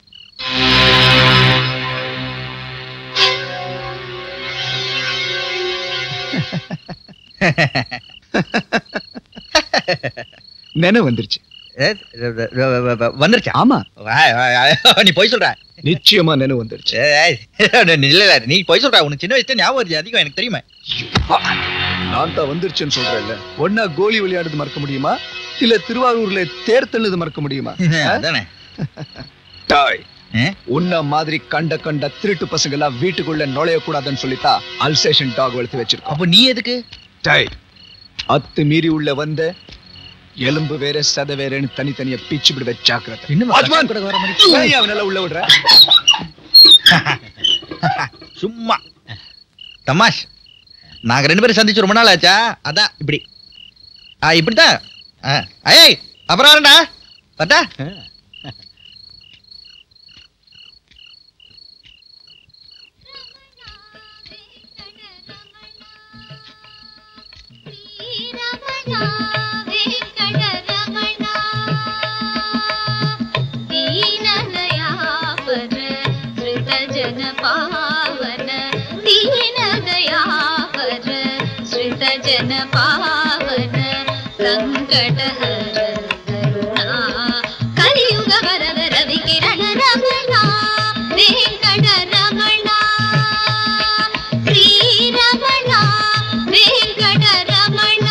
நினைவு வந்துருச்சு வந்துருச்சு ஆமா நீ போய் சொல்ற நிச்சயமா நினைவு வந்துருச்சு இல்ல இல்ல நீ போய் சொல்ற உனக்கு சின்ன வயசுல ஞாபகம் வருது அதிகம் எனக்கு தெரியுமே நான் தான் வந்துருச்சுன்னு சொல்றேன்ல ஒன்னா கோலி விளையாடுறது மறக்க முடியுமா இல்ல திருவாரூர்ல தேர் தள்ளுது மறக்க முடியுமா அதானே டாய் உன்ன மாதிரி கண்ட கண்ட திருட்டு பசங்க எல்லாம் வீட்டுக்குள்ள நுழைய கூடாதுன்னு சொல்லித்தா அல்சேஷன் டாக் வளர்த்து வச்சிருக்கோம் அப்ப நீ எதுக்கு டாய் அத்து மீறி உள்ள வந்த எலும்பு வேற சத வேறன்னு தனித்தனியா பிச்சு விடுவ ஜாக்கிரதை இன்னும் வாட்ச்மேன்! கூட வர மாதிரி ஏன் அவனால உள்ள விடுற சும்மா தமாஷ் நாங்க ரெண்டு பேரும் சந்திச்சு ரொம்ப நாள் ஆச்சா அதான் இப்படி ஆ இப்படித்தான் ஆ, ஏய் அப்புறம் வரேன்டா பட்டா जन पावन दीन दयावर श्रित जन पावन संकट हर करुणा कलियुग वरद रवि किरण रमणा वेंकट रमणा श्री रमणा वेंकट रमणा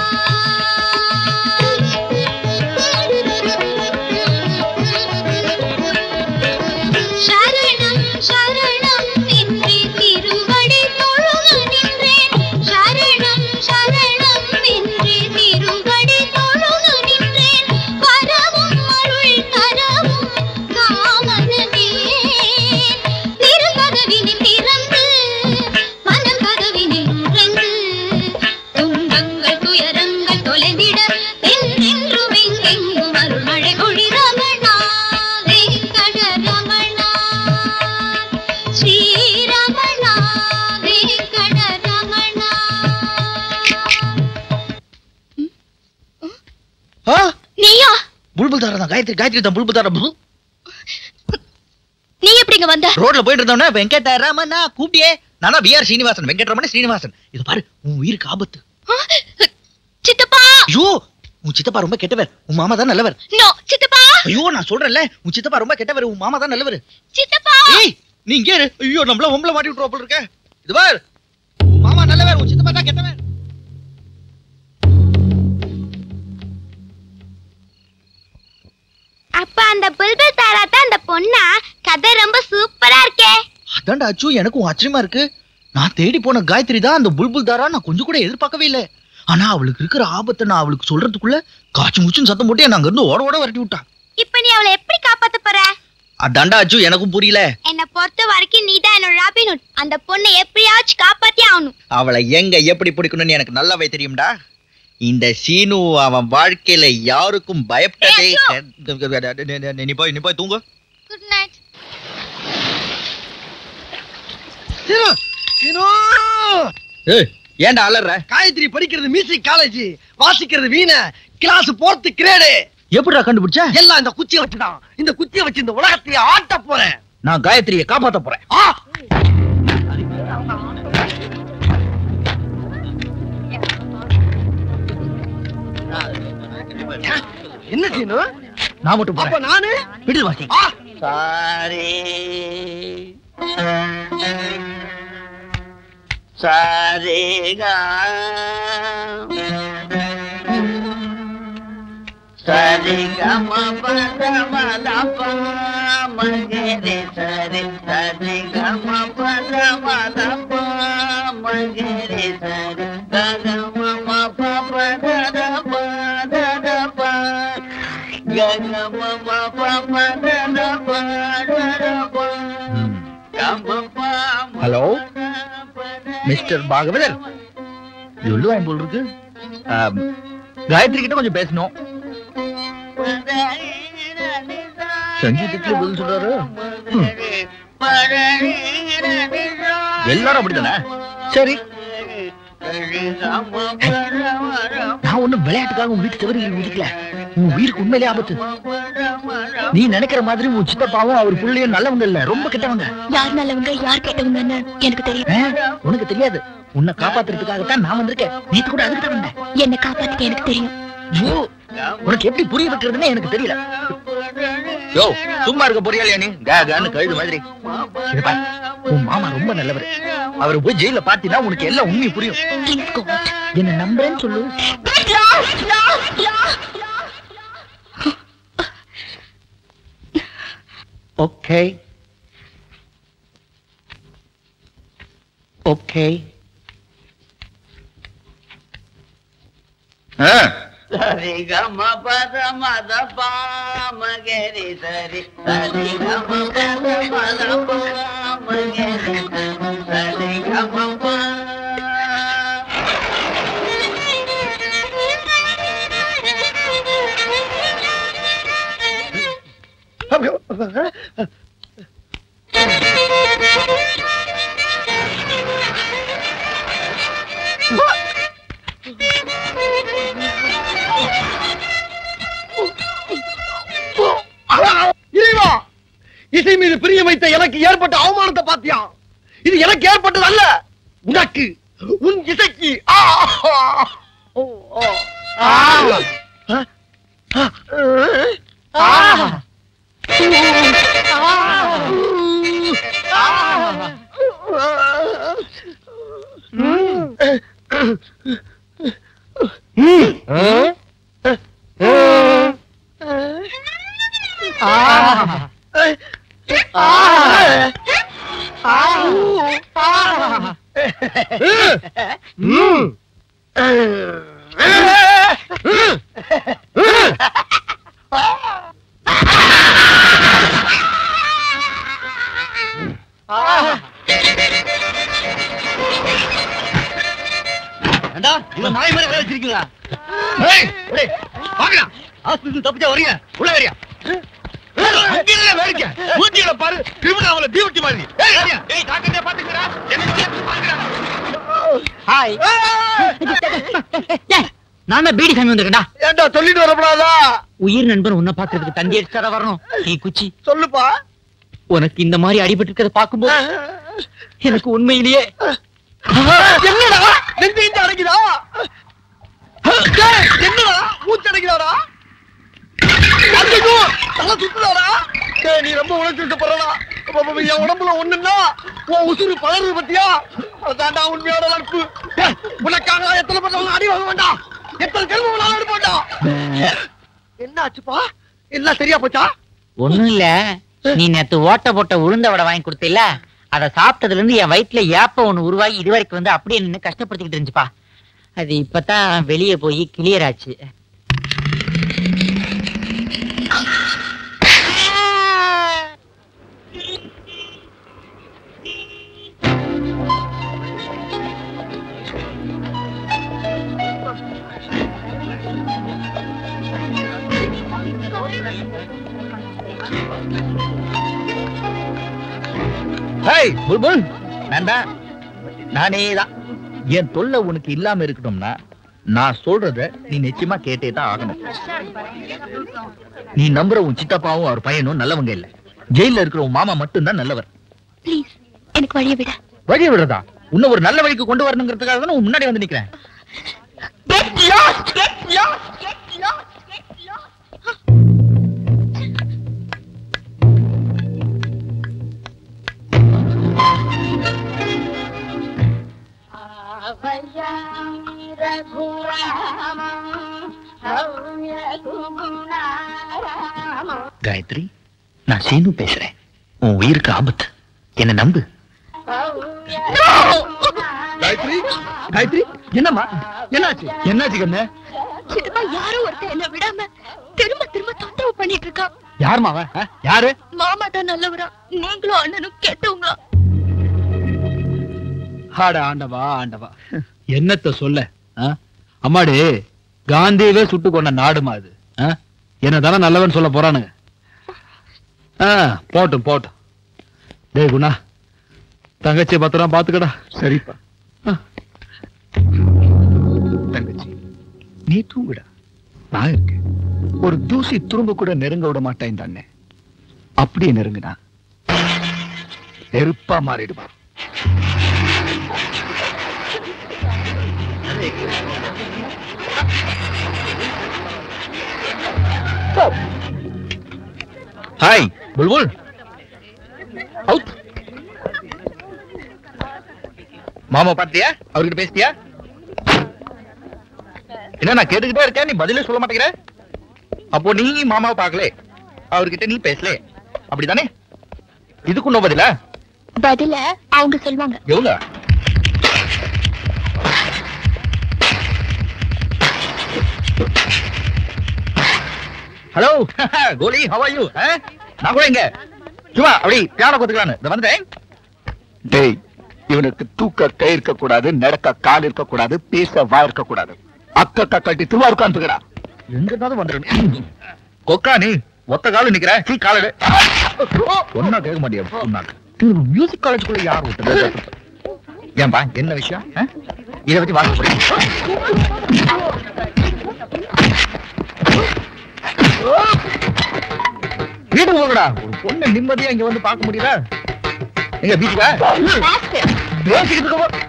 சரணம் சரணம் நின்றே திருவடி தொழுது நின்றேன் சரணம் சரணம் நின்றே திருவடி தொழுது நின்றேன் வரவும் அருள் தரவும் காமனமே திருக்கதவினை திறந்து மனம் கதவினை நுழைந்து துன்பங்கள் துயரங்கள் தொலைந்திட என்றென்றும் எங்கெங்கும் அருள்மழை பொழி ரமணா வெங்கட ரமணா ஸ்ரீரமணா வெங்கட ரமணா ஆ நீயா புல்புல் தாரா தான் காயத்ரி காயத்ரி தான் புல்புல் தாரா புல். நீ எப்படிங்க வந்த ரோட்ல போயிட்டு இருந்தோம்னா வெங்கடரமணா கூப்பிட்டியே நானா பிஆர் ஸ்ரீனிவாசன் வெங்கடரமண ஸ்ரீனிவாசன் இது பாரு உன் உயிருக்கு ஆபத்து சித்தப்பா ஐயோ உன் சித்தப்பா ரொம்ப கெட்டவர் உன் மாமா தான் நல்லவர் நோ சித்தப்பா ஐயோ நான் சொல்றேன்ல உன் சித்தப்பா ரொம்ப கெட்டவர் உன் மாமா தான் நல்லவர் சித்தப்பா ஏய் நீ இங்கே இரு ஐயோ நம்மள உம்பள மாட்டி விட்டுறோம் போல இருக்க இது பார் உன் மாமா நல்லவர் உன் சித்தப்பா தான் கெட்டவர் அப்ப அந்த புல்புல் தாராத்தா அந்த பொண்ணா கதை ரொம்ப சூப்பரா இருக்கே அதான்டா அச்சு எனக்கும் ஆச்சரியமா இருக்கு நான் தேடி போன காயத்ரி தான் அந்த புல்புல் தாரா நான் கொஞ்சம் கூட எதிர்பார்க்கவே இல்லை ஆனா அவளுக்கு இருக்கிற ஆபத்தை நான் அவளுக்கு சொல்றதுக்குள்ள காய்ச்சி முச்சுன்னு சத்தம் போட்டு என்ன அங்க இருந்து ஓட ஓட விரட்டி விட்டா இப்ப நீ அவளை எப்படி காப்பாத்த போற அதான்டா அச்சு எனக்கும் புரியல என்னை பொறுத்த வரைக்கும் நீதான் என்னோட ராபின்ஹுட் அந்த பொண்ணை எப்படியாச்சும் காப்பாத்தி ஆகணும் அவளை எங்க எப்படி பிடிக்கணும்னு எனக்கு நல்லாவே தெரியும்டா இந்த சீனு அவன் வாழ்க்கையில யாருக்கும் பயப்பட்டதே நீ- நீ போய் நீ போய் தூங்கு குட் நைட் சீனு சீனு ஏய் ஏன்டா அலற காயத்ரி படிக்கிறது மியூசிக் காலேஜ் வாசிக்கிறது வீணை கிளாஸ் போர்த்து கிரேடு எப்படிடா கண்டுபிடிச்ச எல்லாம் இந்த குச்சியை வச்சுதான் இந்த குச்சியை வச்சு இந்த உலகத்தையே ஆட்ட போறேன் நான் காயத்ரியை காப்பாத்த போறேன் ஆ என்ன சீனு நான் மட்டும் அப்ப நானு விடுதல் வாசி ஆ சாரே சாரேகா சரிகம பதமதப மகரே சரி சரிகம பதமதப மகரே சரி ககம பபததப ததப ககம பபததப ததப கம மிஸ்டர் பாகவதர் சொல்லுவாங்க போல் இருக்கு ஆம், காயத்ரி கிட்ட கொஞ்சம் பேசணும் சங்கீதத்துல பதில் சொல்றாரு ம். எல்லாரும் அப்படித்தானே சரி நான் ஒண்ணும் விளையாட்டுக்காக உன் வீட்டு தவறுகள் முடிக்கல உன் உயிருக்கு உண்மையிலே ஆபத்து நீ நினைக்கிற மாதிரி உன் சித்தப்பாவும் அவர் பிள்ளையும் நல்லவங்க இல்ல ரொம்ப கெட்டவங்க யார் நல்லவங்க யார் கேட்டவங்கன்னு எனக்கு தெரியும் ஆ, உனக்கு தெரியாது உன்னை காப்பாத்துறதுக்காகத்தான் நான் வந்திருக்கேன் நேத்து கூட அதுக்கு தான் வந்தேன் என்ன காப்பாத்திக்க எனக்கு தெரியும் ஐயோ, உனக்கு எப்படி புரிய வைக்கிறதுன்னு எனக்கு தெரியல யோ சும்மா இருக்க போறியா நீ கா கான்னு கழுது மாதிரி இங்க பாரு, உன் மாமா ரொம்ப நல்லவர் அவரை போய் ஜெயில பாத்தீங்கன்னா உனக்கு எல்லாம் உண்மை புரியும் என்ன நம்புறேன்னு சொல்லு ஓகே ஓகே சரி கம பத மத பாமகரி சரி சரி கம பத மத பாமகரி சரி கம ப இறைவா இசை மீது பிரியம் வைத்த எனக்கு ஏற்பட்ட அவமானத்தை பாத்தியா இது எனக்கு ஏற்பட்டது அல்ல உனக்கு உன் இசைக்கு ஆ! ஓ, ஓ. ஆ! ஆ! ஆ! ஆ! ஏண்டா இவன் நாய் மாதிரி வேலை வச்சிருக்கீங்களா ஏய், டேய், வாங்கடா ஹாஸ்பிட்டல் தப்பிச்சா வரீங்க உள்ள வரியா அங்கிருந்த வேடிக்கை மூஞ்சியில பாரு கிரிமினல் தீவட்டி மாதிரி ஏய் ஏய், ஏய் டாக்டரே பாத்துக்கடா ஹாய் நான் தான் பீடி சாமி வந்திருக்கேன்டா ஏண்டா சொல்லிட்டு வரப்படாதா உயிர் நண்பன் உன்னை பாக்குறதுக்கு தந்தி எடுத்து வரணும் நீ குச்சி சொல்லுப்பா உனக்கு இந்த மாதிரி அடிபட்டு இருக்கிறத பாக்கும்போது எனக்கு உண்மையிலேயே என்னடா நெஞ்சு நெஞ்சு அடைக்குதா டேய், என்னடா மூச்சு அடைக்குதாடா ஐயோ, தலை சுத்துதாடா டேய், நீ ரொம்ப உழைச்சிருக்க போறடா என் உடம்புல ஒண்ணுன்னா உன் உசுறு பலருது பத்தியா அதான்டா உண்மையோட நட்பு டேய், உனக்காக எத்தனை பக்கம் அடி வாங்க வேண்டாம் எத்தனை கல்வி வேணாலும் எடுப்பாண்டா என்ன ஆச்சுப்பா எல்லாம் சரியா போச்சா ஒண்ணும் இல்ல நீ நேத்து ஓட்ட போட்ட உளுந்த வடை வாங்கி கொடுத்தில்ல அத சாப்பிட்டதுல இருந்து என் வயிற்றுல ஏப்ப ஒண்ணு உருவாகி இது வரைக்கும் வந்து அப்படியே நின்னு கஷ்டப்படுத்திக்கிட்டு இருந்துச்சுப்பா அது இப்பதான் வெளியே போய் கிளியர் ஆச்சு ஹேய் புல்புல் நான் தான் நானே தான் என் தொல்லை உனக்கு இல்லாம இருக்கணும்னா நான் சொல்றத நீ நிச்சயமா கேட்டே தான் ஆகணும் நீ நம்புற உன் சித்தப்பாவும் அவர் பையனும் நல்லவங்க இல்ல ஜெயில இருக்கிற உன் மாமா மட்டும்தான் நல்லவர் ப்ளீஸ் எனக்கு வழிய விட வழிய விடுறதா உன்னை ஒரு நல்ல வழிக்கு கொண்டு வரணுங்கிறதுக்காக தான் உன் முன்னாடி வந்து நிக்கிறேன் காயத்ரி நான் சீனு பேசுறேன் உன் உயிருக்கு ஆபத்து என்ன நம்பு காயத்ரி காயத்ரி என்னம்மா என்னாச்சு என்னாச்சு கண்ணு சித்தப்பா யாரோ ஒருத்தன் என்ன விடாம திரும்ப திரும்ப தொந்தரவு பண்ணிட்டு இருக்கான் யார் மாவ யாரு மாமா தான் நல்லவரா நீங்களும் அண்ணனும் கெட்டவங்களா ஆட ஆண்டவா ஆண்டவா என்னத்த சொல்ல ஆ? அம்மாடி காந்தியவே சுட்டு கொண்ட நாடுமா அது ஆ? என்னதானே நல்லவன் சொல்ல போறானுங்க ஆ, போட்டும் போட்டும் டேய் குணா தங்கச்சி பத்திரம் பாத்துக்கடா சரிப்பா தங்கச்சி நீ தூங்குடா நான் இருக்கேன் ஒரு தூசி துரும்பு கூட நெருங்க விட மாட்டேன் இந்த அண்ணன் அப்படியே நெருங்குனா நெருப்பா மாறிடுவா ஹாய் புல்புல் அவுட் மாமா பாத்தியா அவர்கிட்ட பேசிட்டியா என்ன நான் கேட்டுக்கிட்டே இருக்கேன் நீ பதிலே சொல்ல மாட்டேங்கிற அப்போ நீ மாமாவை பார்க்கல அவர்கிட்ட நீ பேசல அப்படிதானே இதுக்கு இன்னும் பதிலா பதில அவங்க சொல்லுவாங்க எவ்வளோ ஹலோ கோலி ஹவ் ஆர் யூ நான் கூட இங்க சும்மா அப்படி பியானோ கத்துக்கலான்னு இந்த வந்துட்டேன் டேய் இவனுக்கு தூக்க கை இருக்க கூடாது நடக்க கால் இருக்க கூடாது பேச வாய் இருக்க கூடாது அக்க கட்டி துவா உட்காந்துக்கடா எங்க இருந்தாலும் வந்துடுறேன் கொக்கா நீ ஒத்த கால நிக்கிற சீ கால ஒன்னா கேட்க மாட்டியா உன்னாக்கு மியூசிக் காலேஜ்குள்ள யார் விட்டது ஏன்பா என்ன விஷயம் ஆ? இதை பத்தி வாங்க போறீங்க வீட்டுக்கு போகடா ஒரு பொண்ணு நிம்மதியா இங்க வந்து பார்க்க முடியல எங்க பீச்சுக்கா பேசிக்கிட்டு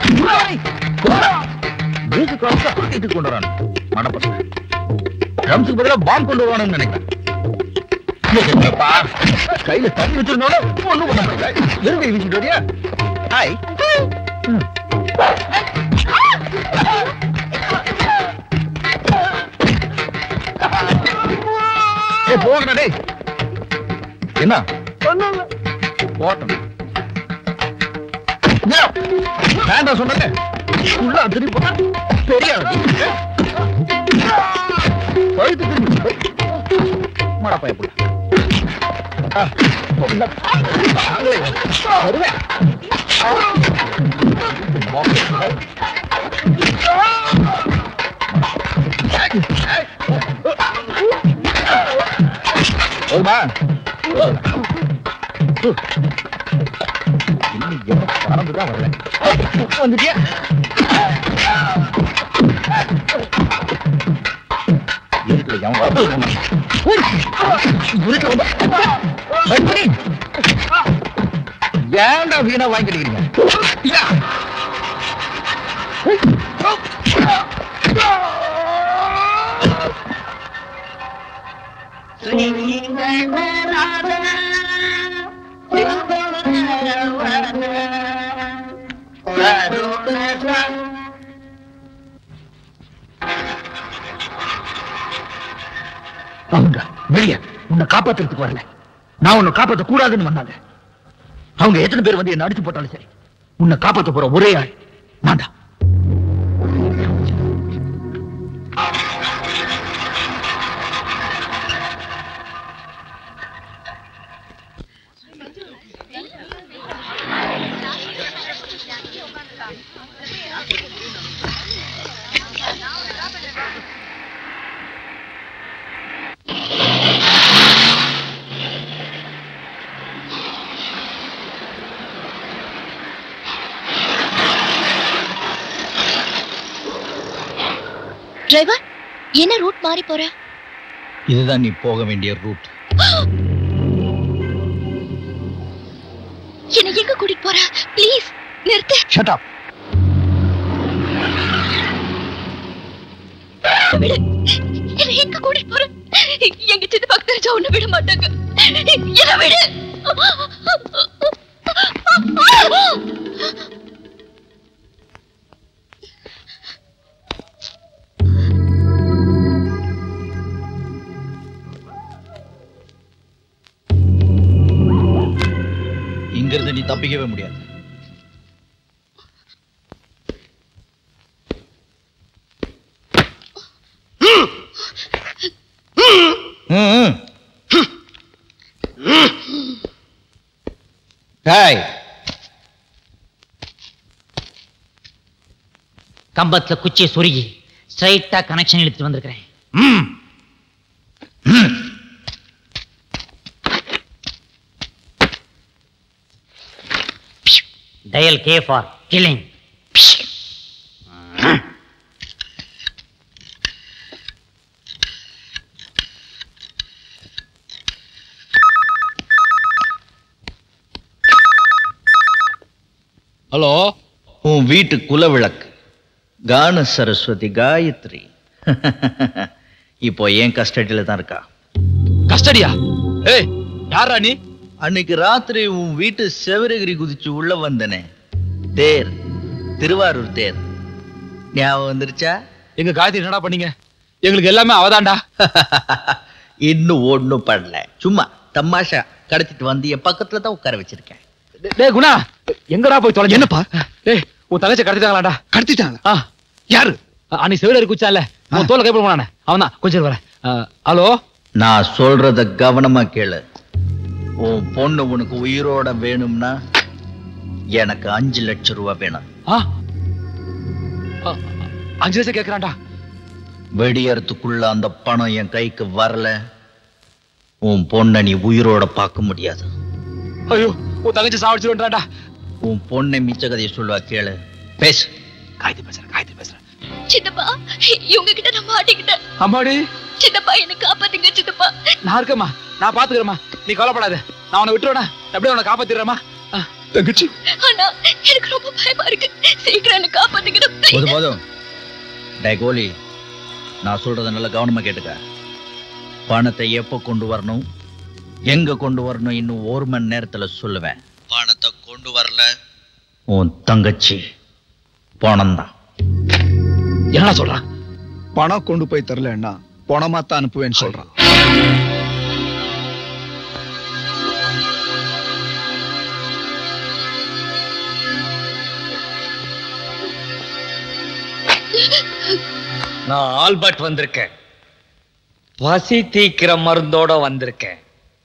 மியூசிக் காலேஜ் ஆட்டிட்டு கொண்டு வரானு மனப்பசங்க ட்ரம்ஸுக்கு பதிலா பாம்பு கொண்டு வருவானுன்னு நினைக்கிறேன் என்னப்பா, கையில தண்ணி வச்சிருந்தோட ஒண்ணும் பண்ண முடியல வெறும் கை வீசிட்டு வரியா ஹாய் ஏய் போகடா டேய் என்ன போட்டம் வேண்டாம் சொன்னல உள்ள திரும்பி போனா பெரிய ஆளு. கழுத்து திரும்பி மாடா பயப்பட வருவேன் போதுமா இன்னும் என்ன பறந்துதான் வரல வந்துட்டியா இருக்குல்ல, எவன் வரது போனான். இருக்கு வந்தா. எப்படி? ஏன்டா வீணா வாங்கிக்கிறீங்க அவங்க வெளிய உன்னை காப்பாத்துறதுக்கு வரல நான் உன்னை காப்பாத்த கூடாதுன்னு வந்தாங்க அவங்க எத்தனை பேர் வந்து என்ன அடிச்சு போட்டாலும் சரி உன்னை காப்பாத்த போற ஒரே ஆள் நான் தான் டிரைவர் என்ன ரூட் மாறி போற இதுதான் நீ போக வேண்டிய ரூட் என்ன எங்க கூட்டிட்டு போற ப்ளீஸ் நிறுத்து ஷட் அப் விடு என்ன எங்க கூட்டிட்டு போற எங்க சின்ன பக்கம் தெரிஞ்சா ஒண்ணு விட மாட்டாங்க என்ன விடு இங்கிருந்து நீ தப்பிக்கவே முடியாது ம், ம். டேய் கம்பத்துல குச்சியை சொருகி ஸ்ட்ரைட்டா கனெக்ஷன் இழுத்துட்டு வந்திருக்கிறேன் ம். Dial K for killing hello உன் வீட்டு குலவிளக்கு கான சரஸ்வதி காயத்ரி இப்போ ஏன் கஸ்டடியில தான் இருக்கா கஸ்டடியா ஏய் யாரா நீ அன்னைக்கு ராத்திரி உன் வீட்டு செவரகிரி குதிச்சு உள்ள வந்தனே தேர் திருவாரூர் தேர் ஞாபகம் வந்துருச்சா எங்க காயத்ரி என்னடா பண்ணீங்க எங்களுக்கு எல்லாமே அவதான்டா இன்னும் ஒண்ணும் பண்ணல சும்மா தமாஷா கடத்திட்டு வந்து என் பக்கத்துல தான் உட்கார வச்சிருக்கேன் டேய் குணா எங்கடா போய் தொலைஞ்ச என்னப்பா டேய் உன் தங்கச்சி கடத்திட்டாங்களாடா கடத்திட்டாங்களா ஆ யாரு அன்னைக்கு செவிலர் குச்சால உன் தோலை கைப்பட போனானே அவன் தான் கொஞ்சம் வரேன் ஹலோ நான் சொல்றத கவனமா கேளு உன் பொண்ணு உனக்கு உயிரோட வேணும்னா எனக்கு அஞ்சு லட்சம் ரூபாய் வேணும் ஆ ஆ, அஞ்சு லட்சம் கேக்குறான்டா வெடியறதுக்குள்ள அந்த பணம் என் கைக்கு வரல உன் பொண்ணை நீ உயிரோட பார்க்க முடியாது ஐயோ உன் தங்கச்சி சாவடிச்சிருவான்டா உன் பொண்ணை மிச்ச கதையை சொல்லுவா கேளு பேசு காயத்ரி பேசுறேன் காயத்ரி பேசுறேன் சித்தப்பா இவங்க கிட்ட நான் மாட்டிக்கிட்டேன் அம்மாடி சித்தப்பா என்ன காப்பாத்துங்க சித்தப்பா நான் இருக்கேம்மா நான் பாத்துக்கிறேம்மா நீ கவலைப்படாத நான் உன்னை விட்டுருவேனா அப்படியே உன்னை காப்பாத்திடுறேம்மா தங்கச்சி ஆனா எனக்கு ரொம்ப பயமா இருக்கு சீக்கிரம் என்ன காப்பாத்துங்க போதும் போதும் டேய் கோலி நான் சொல்றத நல்லா கவனமா கேட்டுக்க பணத்தை எப்போ கொண்டு வரணும் எங்க கொண்டு வரணும் இன்னும் ஒரு மணி நேரத்துல சொல்லுவேன் பணத்தை கொண்டு வரல உன் தங்கச்சி பணம் தான் என்ன சொல்றான் பணம் கொண்டு போய் தரலன்னா பணமா தான் அனுப்புவேன்னு சொல்றான் நான் ஆல்பர்ட் வந்திருக்கேன் பசி தீக்கிற மருந்தோட வந்திருக்கேன்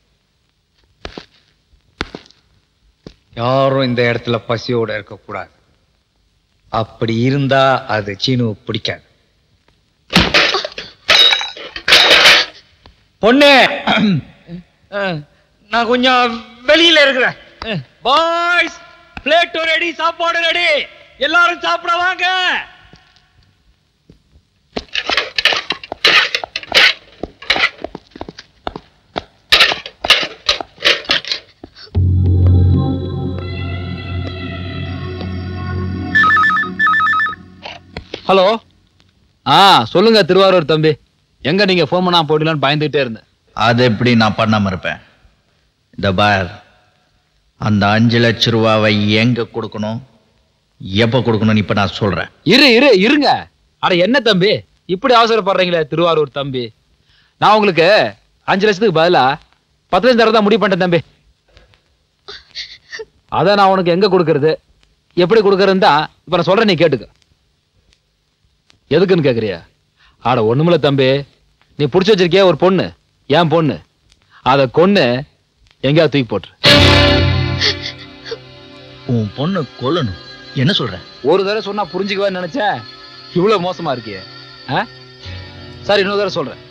யாரும் இந்த இடத்துல பசியோட இருக்கக்கூடாது அப்படி இருந்தா அது சீனு பிடிக்காது பொண்ணு அஹ், நான் கொஞ்சம் வெளியில இருக்கிறேன் பாய்ஸ் பிளேட் ரெடி சாப்பாடு ரெடி எல்லாரும் சாப்பிட வாங்க ஹலோ ஆ சொல்லுங்க திருவாரூர் தம்பி எங்க நீங்க ஃபோன் பண்ணா போயிடலான்னு பயந்துகிட்டே இருந்தேன் அது எப்படி நான் பண்ணாம இருப்பேன் இந்த பார் அந்த அஞ்சு லட்ச ரூபாவை எங்க கொடுக்கணும் எப்ப கொடுக்கணும்னு இப்ப நான் சொல்றேன் இரு இரு இருங்க அட என்ன தம்பி இப்படி அவசரப்படுறீங்களே திருவாரூர் தம்பி நான் உங்களுக்கு அஞ்சு லட்சத்துக்கு பதிலா பத்து லட்சம் தரதான் முடிவு பண்ணிட்டேன் தம்பி அதான் நான் உனக்கு எங்க கொடுக்கறது எப்படி கொடுக்கறதுன்னு தான் இப்ப நான் சொல்றேன் நீ கேட்டுக்க எதுக்குன்னு கேக்குறியா ஆட ஒண்ணுமில்ல தம்பி நீ புடிச்சு வச்சிருக்கிய ஒரு பொண்ணு ஏன் பொண்ணு அத கொன்னு எங்கேயாவது தூக்கி போட்டுரு உன் பொண்ணு கொல்லணும் என்ன சொல்ற ஒரு தடவை சொன்னா புரிஞ்சுக்குவேன்னு நினைச்சேன் இவ்வளவு மோசமா இருக்கியே ஆ? சரி இன்னொரு தடவை சொல்றேன்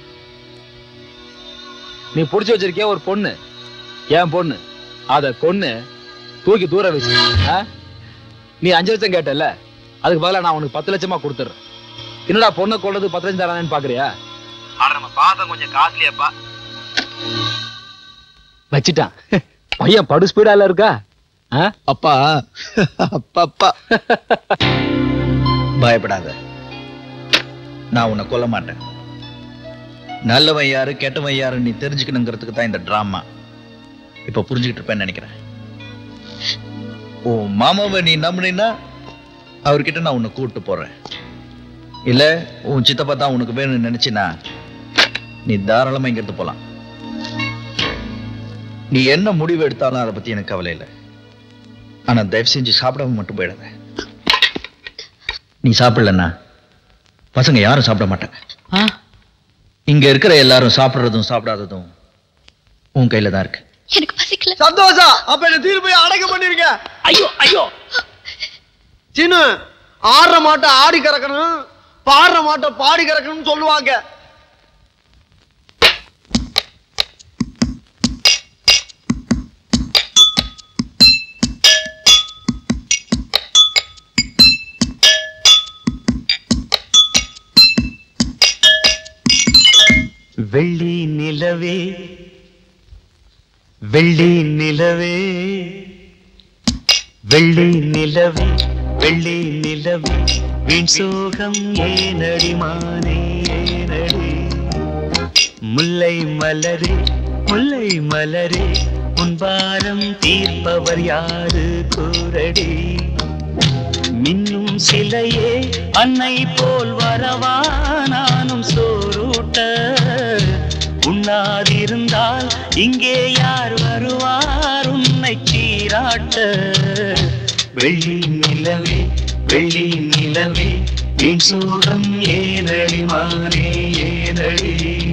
நீ புடிச்சு வச்சிருக்கிய ஒரு பொண்ணு என் பொண்ணு அத கொன்னு தூக்கி தூர வச்சு ஆ? நீ அஞ்சு லட்சம் கேட்டல அதுக்கு பதிலா நான் உனக்கு பத்து லட்சமா கொடுத்துறேன் என்னடா பொண்ணை கொள்றது பத்து லட்சம் தரானேன்னு பாக்குறியா ஆனா நம்ம பாசம் கொஞ்சம் காஸ்ட்லியாப்பா வச்சிட்டான் பையன் படு ஸ்பீடால இருக்கா அப்பா அப்பா அப்பா பயப்படாத நான் உன்னை கொல்ல மாட்டேன் நல்லவன் யாரு கெட்டவன் யாரு நீ தெரிஞ்சுக்கணுங்கிறதுக்கு தான் இந்த டிராமா இப்ப புரிஞ்சுக்கிட்டு இருப்பேன்னு நினைக்கிறேன் உன் மாமாவை நீ நம்பினா அவர்கிட்ட நான் உன்னை கூட்டு போறேன் இல்ல உன் சித்தப்பா தான் உனக்கு வேணும்னு நினைச்சினா நீ தாராளமா இங்கிருந்து போலாம் நீ என்ன முடிவு எடுத்தாலும் அதை பத்தி எனக்கு கவலை இல்லை ஆனா தயவு செஞ்சு சாப்பிடாம மட்டும் போயிடாத நீ சாப்பிடலன்னா பசங்க யாரும் சாப்பிட மாட்டாங்க இங்க இருக்கிற எல்லாரும் சாப்பிடுறதும் சாப்பிடாததும் உன் கையில தான் இருக்கு எனக்கு பசிக்கல சந்தோஷம் அப்ப என்ன தீர்ப்பு அடக்க பண்ணிருங்க ஐயோ ஐயோ சீனு ஆடுற மாட்டை ஆடி கறக்கணும் பாடுற மாட்டை பாடி கறக்கணும்னு சொல்லுவாங்க வெள்ளி நிலவே வெள்ளி நிலவே வெள்ளி நிலவே வெள்ளி நிலவே வீண் சோகம் ஏனடி மானே ஏனடி முல்லை மலரே முல்லை மலரே உன்பாரம் தீர்ப்பவர் யாரு கூரடி மின்னும் சிலையே அன்னை போல் வரவா நானும் சோறூட்ட உண்ணாதிருந்தால் இங்கே யார் வருவார் உன்னை சீராட்ட வெள்ளி நிலவே வெள்ளி நிலவே வீண் சோகம் ஏனடி மானே ஏனடி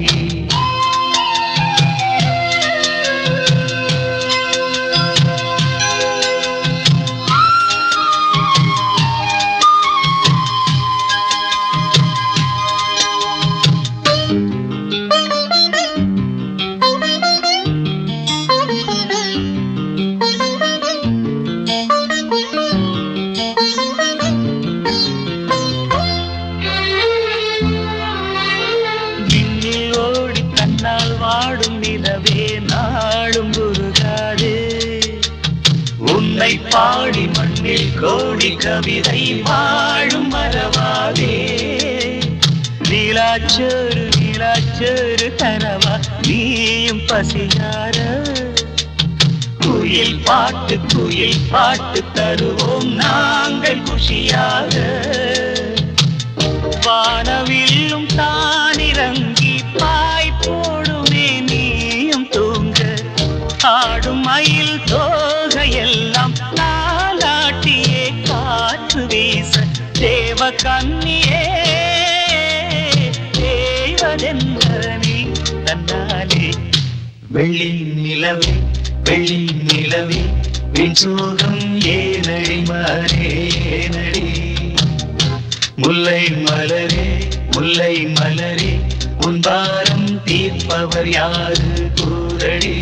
விண்ணில் ஓடி தன்னால் வாடும் நிலவே நாடும் உருகாதே உன்னை பாடி மண்ணில் கோடி கவிதை வாழும் மறவாதே நீலாச்சோறு நீலாச்சோறு கனவா நீயும் பசியார குயில் பாட்டு குயில் பாட்டு தருவோம் நாங்கள் குஷியாக வானவில்லும் தானிறங்கி பாய் போடுமே நீயும் தூங்க ஆடும் மயில் தோகையெல்லாம் நாளாட்டியே காற்று வீச தேவ கண்ணியே தேவதென்ன நீ தன்னாலே வெள்ளி நிலவே வெள்ளி நிலவே வின் சோகம் ஏனடி மாறே ஏனடி முல்லை மலரே முல்லை மலரே உன் பாரம் தீர்ப்பவர் யாரு கூரடி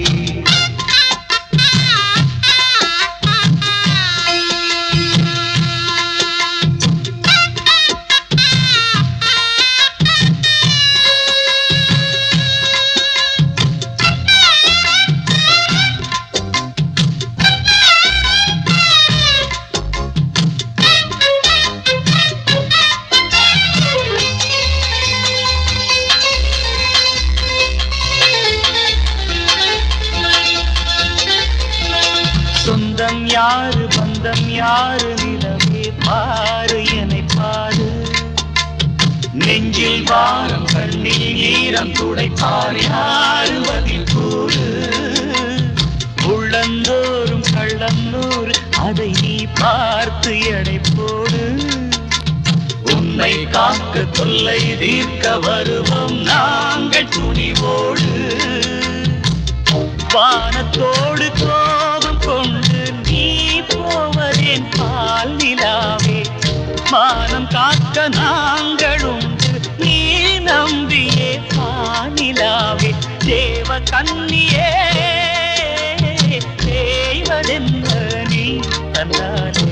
சொந்தம் யாரு பந்தம் யாரு நிலவே பாரு என்னை பாரு நெஞ்சில் வாரம் கண்ணில் ஈரம் துடைப்பார் யாரு பதில் கூறு உள்ளந்தோறும் கள்ளந்தோறு அதை நீ பார்த்து எடை போடு உன்னை காக்க தொல்லை தீர்க்க வருவோம் நாங்கள் துணிவோடு வானத்தோடு கோபம் கொண்டு நீ போவதேன் பால் நிலாவே மானம் காக்க நாங்கள் உண்டு நீ நம்பியே பானிலாவே தேவ கண்ணியே தேவதென்ன நீ தன்னாலே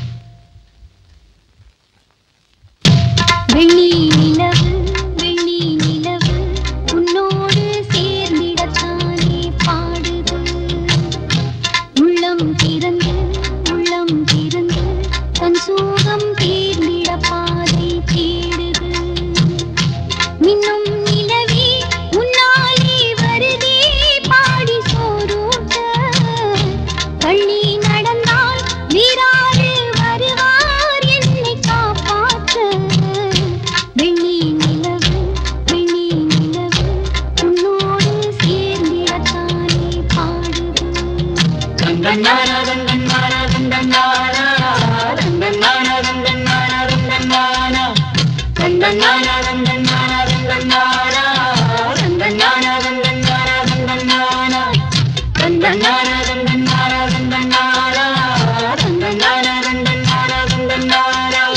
வெள்ளி நிலவு வெள்ளி நிலவு உன்னோடு சேர்ந்திடத்தானே பாடுது உள்ளம் திறந்து உள்ளம் திறந்து தன் சோகம் தீர்ந்திட பாதை தேடுது மின்னும் நிலவே உன்னாலே வருதே பாடி சோறூட்ட பள்ளி நடந்தால் வீராறு வருவார் என்னை காப்பாற்ற வெள்ளி நிலவு வெள்ளி நிலவு உன்னோடு சேர்ந்திடத்தானே பாடுது தந்தன்னார தந்தன்னார தந்தன்னார தந்தன்னார தந்தன்னார தந்தன்னார தந்தன்னார தந்தன்னார தந்தன்னார தந்தன்னார தந்தன்னார தந்தன்னார தந்தன்னார தந்தன்னார தந்தன்னார தந்தன்னார தந்தன்னார தந்தன்னார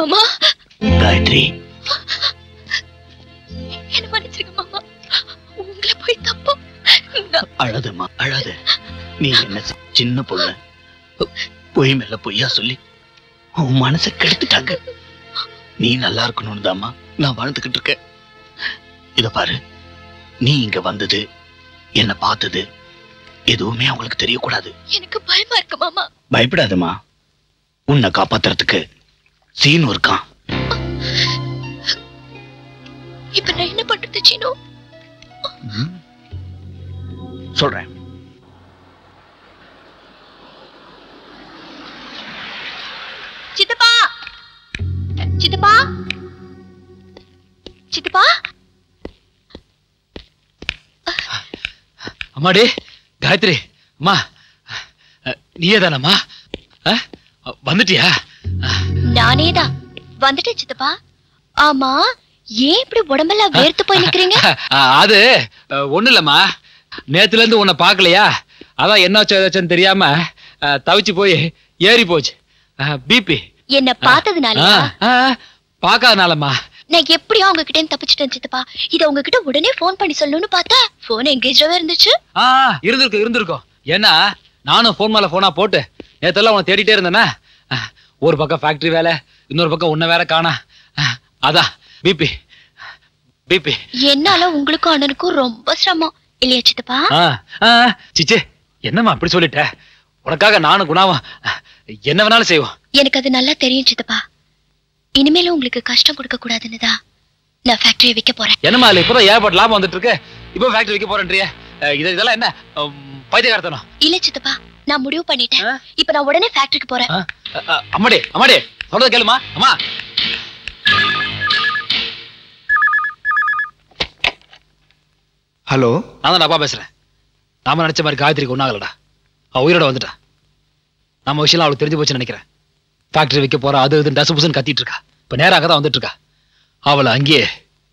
மாமா காயத்ரி என்ன மன்னிச்சிருங்க மாமா உங்களை போய் தப்பா நான் அழாதம்மா அழாத நீ என்ன சி- சின்ன பொண்ணு பொய் மேல பொய்யா சொல்லி உன் மனசை கெடுத்துட்டாங்க நீ நல்லா இருக்கணும்னு தாம்மா நான் வாழ்ந்துகிட்டு இருக்கேன் இத பாரு நீ இங்க வந்தது என்ன பார்த்தது எதுவுமே அவங்களுக்கு தெரியக்கூடாது எனக்கு பயமா இருக்கு மாமா பயப்படாதம்மா உன்னை காப்பாத்துறதுக்கு சீனு இருக்கான் இப்ப நான் என்ன பண்றது சீனு சொல்றேன் சித்தப்பா சித்தப்பா சித்தப்பா அம்மாடி காயத்ரி அம்மா அஹ், நீயே தானம்மா அஹ், வந்துட்டியா நானே தான் வந்துட்டேன் சித்தப்பா ஆமா ஏன் இப்படி உடம்பெல்லாம் வேர்த்து போய் நிக்கிறீங்க அஹ், அது அஹ், ஒண்ணும் இல்லம்மா நேத்துல இருந்து உன்னை பார்க்கலையா அதான் என்ன ஏதாச்சும் தெரியாம அஹ், தவிச்சு போய் ஏறி போச்சு பிபி என்ன பார்த்ததுனாலயா பார்க்காதனாலம்மா நான் எப்படியோ உங்ககிட்ட இருந்து தப்பிச்சிட்டேன் சித்தப்பா இத உங்ககிட்ட உடனே ஃபோன் பண்ணி சொல்லணும்னு பார்த்தா போன் எங்கேஜாவே இருந்துச்சு ஆ இருந்திருக்கும் இருந்திருக்கும் ஏன்னா நானும் ஃபோன் மேல போனா போட்டு நேத்தெல்லாம் உன்னை தேடிட்டே இருந்தேனா அஹ், ஒரு பக்கம் ஃபேக்டரி வேலை இன்னொரு பக்கம் உன்னை வேற காணா அஹ், அதான் பிபி பிபி என்னால உங்களுக்கும் அண்ணனுக்கும் ரொம்ப சிரமம் இல்லையா சித்தப்பா சிச்சே என்னம்மா அப்படி சொல்லிட்ட உனக்காக நானும் குணாவும் அஹ், என்ன வேணாலும் செய்வோம் எனக்கு அது நல்லா தெரியும் சித்தப்பா இனிமேலும் உங்களுக்கு கஷ்டம் கொடுக்க கூடாதுன்னு தான் நான் ஃபேக்டரியை விற்க போறேன் என்னம்மா இல்ல இப்பதான் ஏற்பட்ட லாபம் வந்துட்டு இருக்கு இப்போ ஃபேக்டரி வைக்க போறேன்றியே அஹ், இது இதெல்லாம் என்ன உம், பைத்தியக்காரத்தனம் இல்ல சித்தப்பா நான் முடிவு பண்ணிட்டேன் இப்ப நான் உடனே ஃபேக்டரிக்கு போறேன் அஹ், அஹ், அம்மாடி அம்மாடி சொல்றது கேளுமா அம்மா ஹலோ நான் தான் அப்பா பேசுறேன் நாம நினைச்ச மாதிரி காயத்ரிக்கு ஒன்னாகலடா அவ உயிரோட வந்துட்டா நம்ம விஷயம் அவளுக்கு தெரிஞ்சு போச்சுன்னு நினைக்கிறேன் ஃபேக்டரி வைக்க போறா அது இது டசு புசுன்னு கத்திட்டு இருக்கா இப்ப நேராக தான் வந்துட்டு இருக்கா அவளை அங்கேயே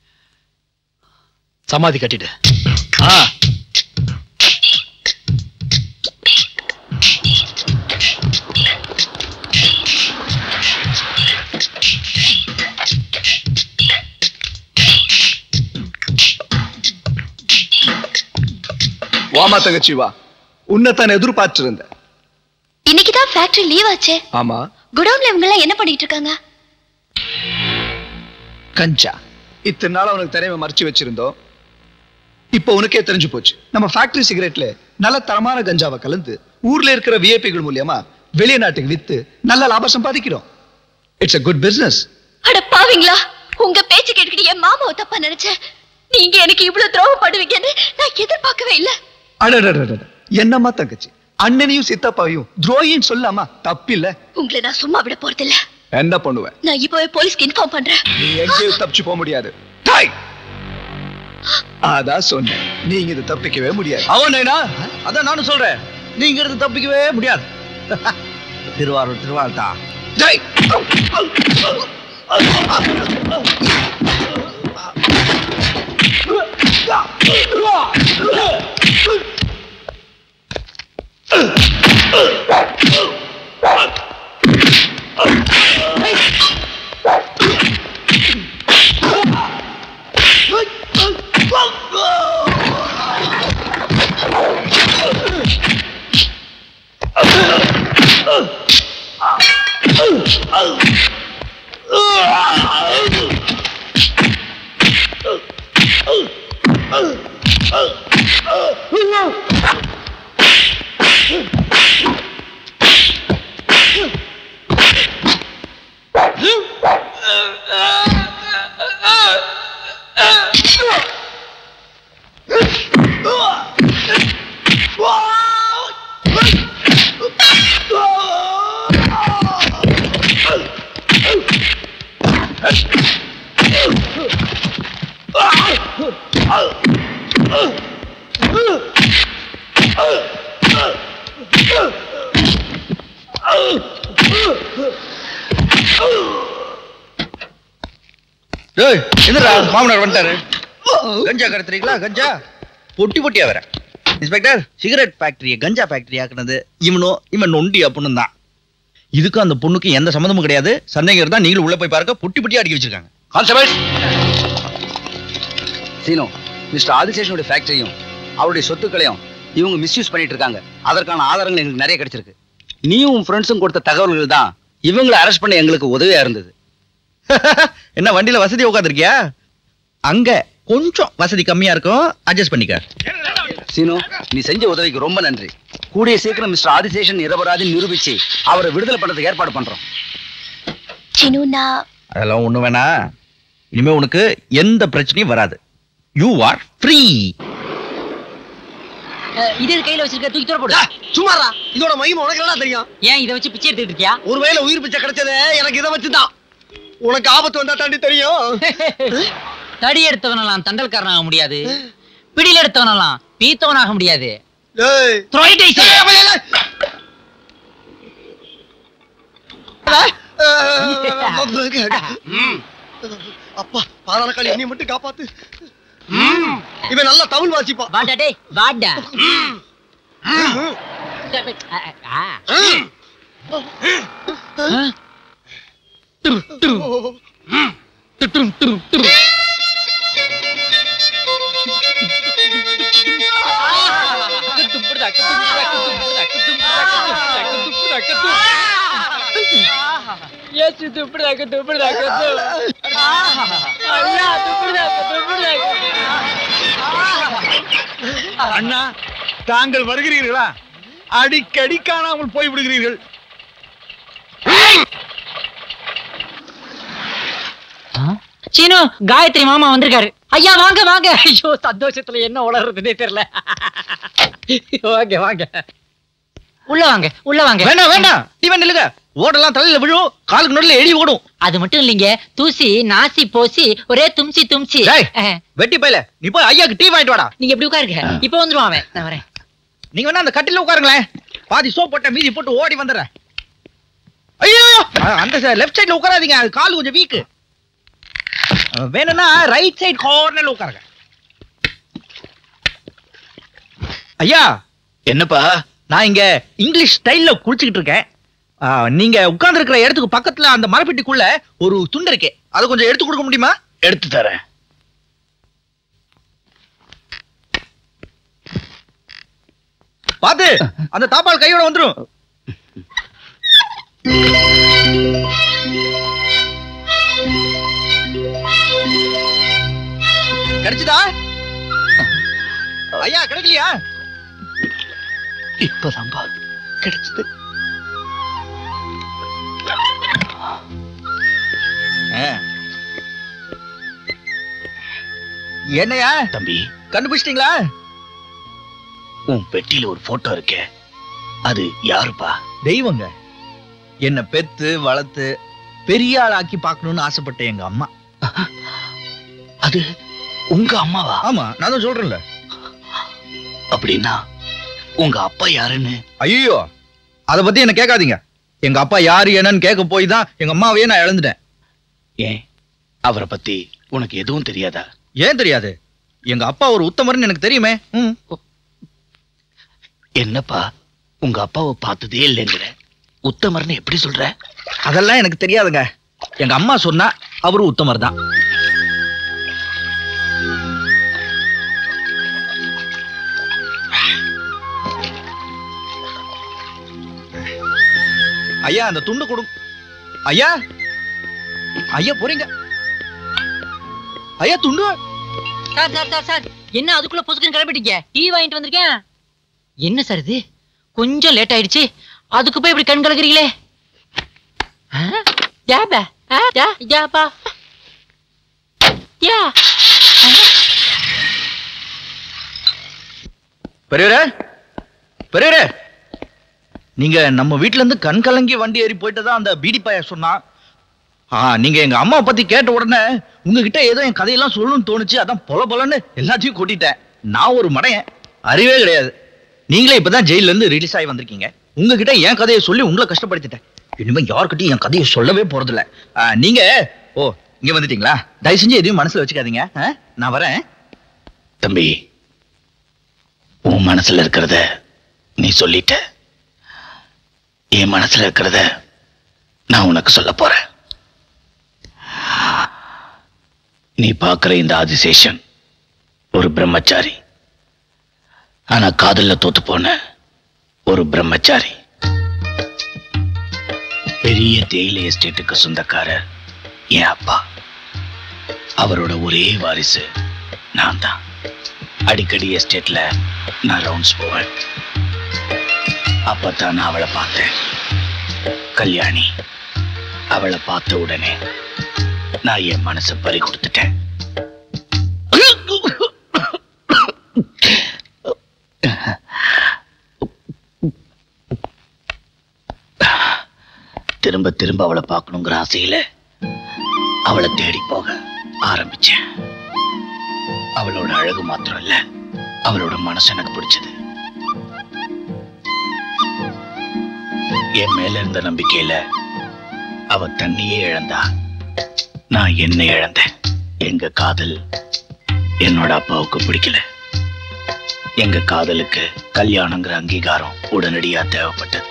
சமாதி கட்டிட்டு ஆ வாமா தங்கச்சி வா உன்னைத்தான் எதிர்பார்த்து இருந்தேன் இன்னைக்கு தான் ஃபேக்டரி லீவ் ஆச்சே ஆமா குடவுன்ல இவங்க எல்லாம் என்ன பண்ணிட்டு இருக்காங்க கஞ்சா இத்தனை நாள் உனக்கு தெரியாம மறைச்சு வச்சிருந்தோம் இப்போ உனக்கே தெரிஞ்சு போச்சு நம்ம ஃபேக்டரி சிகரெட்ல நல்ல தரமான கஞ்சாவை கலந்து ஊர்ல இருக்கிற விஐபிகள் மூலியமா வெளிய நாட்டுக்கு வித்து நல்ல லாபம் சம்பாதிக்கிறோம் இட்ஸ் a குட் business அட பாவீங்களா உங்க பேச்சு கேட்டுக்கிட்டு என் மாமாவை தப்பா நினைச்சேன் நீங்க எனக்கு இவ்வளவு துரோகம் பண்ணுவீங்கன்னு நான் எதிர்பார்க்கவே இல்ல அடடடடட என்னம்மா தங்கச்சி அண்ணனையும் சித்தப்பாவையும் துரோகின்னு சொல்லாமா தப்பில்ல உங்களை நான் சும்மா விட போறது இல்ல என்ன பண்ணுவேன் நான் இப்பவே போலீஸ்க்கு இன்ஃபார்ம் பண்றேன் நீ எங்கேயும் தப்பிச்சு போக முடியாது டாய்! அதான் சொன்னேன் நீங்க இது தப்பிக்கவே முடியாது அவன் நைனா அதான் நானும் சொல்றேன் நீங்க இருந்து தப்பிக்கவே முடியாது திருவாரூர் திருவாரூர் தான் டேய்! டேய் என்னடா மாமனார் வந்துட்டாரு கஞ்சா கடத்துறீங்களா கஞ்சா பொட்டி பொட்டியா வேற இன்ஸ்பெக்டர் சிகரெட் ஃபேக்டரிய கஞ்சா ஃபேக்டரி ஆக்குனது இவனோ இவன் நொண்டி அப்படின்னு தான் இதுக்கும் அந்த பொண்ணுக்கு எந்த சம்மந்தமும் கிடையாது சந்தேகம் இருந்தா நீங்களும் உள்ள போய் பாருங்க புட்டி புட்டி அடிக்க வச்சிருக்காங்க கான்ஸ்டபிள் சீனோ மிஸ்டர் ஆதிசேஷனுடைய ஃபேக்டரியும் அவருடைய சொத்துக்களையும் இவங்க மிஸ்யூஸ் பண்ணிட்டு இருக்காங்க அதற்கான ஆதாரங்கள் எங்களுக்கு நிறைய கிடைச்சிருக்கு நீயும் உன் ஃப்ரெண்ட்ஸும் கொடுத்த தகவல்கள் தான் இவங்களை அரெஸ்ட் பண்ண எங்களுக்கு உதவியா இருந்தது என்ன வண்டியில வசதி உட்காந்துருக்கியா அங்க கொஞ்சம் வசதி கம்மியா இருக்கும் அட்ஜஸ்ட் பண்ணிக்க சீனு நீ செஞ்ச உதவிக்கு ரொம்ப நன்றி கூடிய சீக்கிரம் மிஸ்டர் ஆதிசேஷன் நிரபராதி நிரூபிச்சு அவரை விடுதலை பண்றதுக்கு ஏற்பாடு பண்றோம் சினு நான் அதெல்லாம் ஒண்ணு வேணா இனிமே உனக்கு எந்த பிரச்சனையும் வராது யூ ஆர் ஃப்ரீ இது எது கையில வச்சிருக்க தூக்கி தூர போடு சும்மாரா இதோட மகிமை உனக்கு என்ன தெரியும் ஏன் இதை வச்சு பிச்சை எடுத்துட்டு இருக்கியா ஒரு வயல உயிர் பிச்சை கிடைச்சதே எனக்கு இதை வச்சுதான் உனக்கு ஆபத்து வந்தா தாண்டி தெரியும் தடி எடுத்தவனெல்லாம் தண்டல்காரன் ஆக முடியாது பிடியில் எடுத்தவனெல்லாம் பீத்தவன் ஆக முடியாது ஏய். Throw it, I say. ஏய், அப்ப இல்ல. அப்பா பாதாளக்காளி என்னை மட்டும் காப்பாத்து இவன் நல்லா தமிழ் வாசிப்பான் வாடா டேய் வாடா ஏசு துப்புடாக்க துப்புடாக்க ஐயா துப்புடாக்க துப்புடாக்க அண்ணா தாங்கள் வருகிறீர்களா அடிக்கடி காணாமல் போய் விடுகிறீர்கள் சீனு காயத்ரி மாமா வந்திருக்காரு ஐயா வாங்க வாங்க ஐயோ சந்தோஷத்துல என்ன உளறதுன்னே தெரியல வாங்க வாங்க உள்ள வாங்க உள்ள வாங்க வேண்டாம் வேண்டாம் நீ வேண்டாம் இல்லைங்க ஓடெல்லாம் தலையில விழும் காலுக்கு நடுல எலி ஓடும் அது மட்டும் இல்லைங்க தூசி நாசி போசி ஒரே தும்சி தும்சி அஹ், வெட்டி பையல நீ போய் ஐயாக்கு டீ வாங்கிட்டு வாடா நீங்க எப்படி உட்காருங்க இப்ப வந்துருவான் அவன் நான் வரேன் நீங்க வேணா அந்த கட்டில உட்காருங்களேன் பாதி சோப் போட்ட மீதி போட்டு ஓடி வந்துடுறேன் ஐயோ அந்த லெஃப்ட் சைடுல உட்காராதீங்க அது கால் கொஞ்சம் வீக்கு வேணும்னா ரைட் சைடு கார்னர்ல உட்காருங்க ஐயா என்னப்பா நான் இங்க இங்கிலீஷ் ஸ்டைல்ல குளிச்சுக்கிட்டு இருக்கேன் ஆ, நீங்க உட்கார்ந்து இருக்கிற இடத்துக்கு பக்கத்துல அந்த மரப்பெட்டிக்குள்ள ஒரு துண்டு இருக்கே அதை கொஞ்சம் எடுத்து கொடுக்க முடியுமா எடுத்து தரேன் பாத்து அந்த தாப்பால் கையோட வந்துரும் கிடைச்சுதா ஐயா கிடைக்கலையா இப்பதான்பா கிடைச்சது ஆ. என்னையா தம்பி கண்டுபிடிச்சிட்டீங்களா உன் பெட்டியில ஒரு போட்டோ இருக்கே அது யாருப்பா தெய்வங்க என்ன பெத்து வளர்த்து பெரிய ஆளாக்கி பார்க்கணும்னு ஆசைப்பட்ட எங்க அம்மா அது உங்க அம்மாவா ஆமா நான் தான் சொல்றேன்ல அப்படின்னா உங்க அப்பா யாருன்னு ஐயோ அத பத்தி என்ன கேட்காதீங்க எங்க அப்பா யாரு என்னன்னு கேட்க போய் தான் எங்க அம்மாவையே நான் இழந்துட்டேன் ஏன் அவரை பத்தி உனக்கு எதுவும் தெரியாதா ஏன் தெரியாது எங்க அப்பா ஒரு உத்தமர்னு எனக்கு தெரியுமே ம். என்னப்பா உங்க அப்பாவை பார்த்ததே இல்லைங்கிற உத்தமர்னு எப்படி சொல்ற அதெல்லாம் எனக்கு தெரியாதுங்க எங்க அம்மா சொன்னா அவரு உத்தமர் தான் ஐயா அந்த துண்டு கொடு ஐயா ஐயா போறீங்க ஐயா துண்டு சார் சார் சார் சார் என்ன அதுக்குள்ள பொசுக்குன்னு கிளம்பிட்டீங்க டீ வாங்கிட்டு வந்திருக்கேன் என்ன சார் இது கொஞ்சம் லேட் ஆயிடுச்சு அதுக்கு போய் இப்படி கண் கலக்குறீங்களே ஆ? ஜாபா ஆ, ஜா ஜாபா யா பெரியவரே பெரியவரே நீங்க நம்ம வீட்ல இருந்து கண் கலங்கி வண்டி ஏறி போயிட்டதா அந்த பீடி பைய சொன்னான் ஆ நீங்க எங்க அம்மா பத்தி கேட்ட உடனே உங்ககிட்ட ஏதோ என் கதையெல்லாம் சொல்லணும்னு தோணுச்சு அதான் பொல பொலன்னு எல்லாத்தையும் கொட்டிட்டேன் நான் ஒரு மடையன் அறிவே கிடையாது நீங்களே இப்பதான் ஜெயில இருந்து ரிலீஸ் ஆகி வந்திருக்கீங்க உங்ககிட்ட என் கதையை சொல்லி உங்களை கஷ்டப்படுத்திட்டேன் இனிமே யார்கிட்டயும் என் கதையை சொல்லவே போறதில்ல ஆ, நீங்க ஓ இங்க வந்துட்டீங்களா தயவு செஞ்சு எதையும் மனசுல வச்சுக்காதீங்க ஆ? நான் வரேன் தம்பி உன் மனசுல இருக்கிறத நீ சொல்லிட்ட என் மனசுல இருக்கிறத நான் உனக்கு சொல்ல போறேன் நீ பார்க்கிற இந்த ஆதிசேஷன் ஒரு பிரம்மச்சாரி ஆனா காதல்ல தோத்து போன ஒரு பிரம்மச்சாரி பெரிய தேயிலை எஸ்டேட்டுக்கு சொந்தக்காரர் என் அப்பா அவரோட ஒரே வாரிசு நான் தான் அடிக்கடி எஸ்டேட்ல நான் ரவுண்ட்ஸ் போவேன் அப்பதான் நான் அவளை பார்த்தேன் கல்யாணி அவளை பார்த்த உடனே நான் என் மனசை பறி கொடுத்துட்டேன் திரும்ப திரும்ப அவளை பார்க்கணுங்கிற ஆசையில அவளை தேடி போக ஆரம்பிச்சேன் அவளோட அழகு மாத்திரம் இல்ல அவளோட மனசு எனக்கு பிடிச்சது என் மேல இருந்த நம்பிக்கையில அவ தண்ணியே இழந்தா நான் என்ன இழந்தேன் எங்க காதல் என்னோட அப்பாவுக்கு பிடிக்கல எங்க காதலுக்கு கல்யாணங்கிற அங்கீகாரம் உடனடியா தேவைப்பட்டது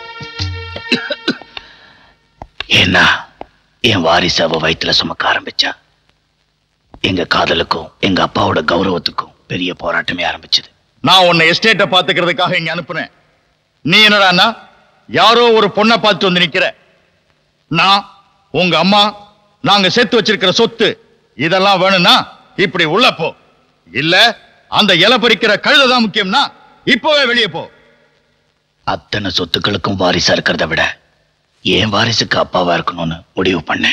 ஏன்னா என் வாரிசு அவ வயித்துல சுமக்க ஆரம்பிச்சா எங்க காதலுக்கும் எங்க அப்பாவோட கௌரவத்துக்கும் பெரிய போராட்டமே ஆரம்பிச்சது நான் உன்னை எஸ்டேட்டை பாத்துக்கிறதுக்காக இங்க அனுப்புனேன் நீ என்னடான்னா யாரோ ஒரு பொண்ணை பார்த்து வந்து நிக்கிற நான் உங்க அம்மா நாங்க சேர்த்து வச்சிருக்கிற சொத்து இதெல்லாம் வேணும்னா இப்படி உள்ள போ இல்ல அந்த இலை பறிக்கிற கழுதை தான் முக்கியம்னா இப்பவே வெளியே போ அத்தனை சொத்துக்களுக்கும் வாரிசா இருக்கிறத விட என் வாரிசுக்கு அப்பாவா இருக்கணும்னு முடிவு பண்ணேன்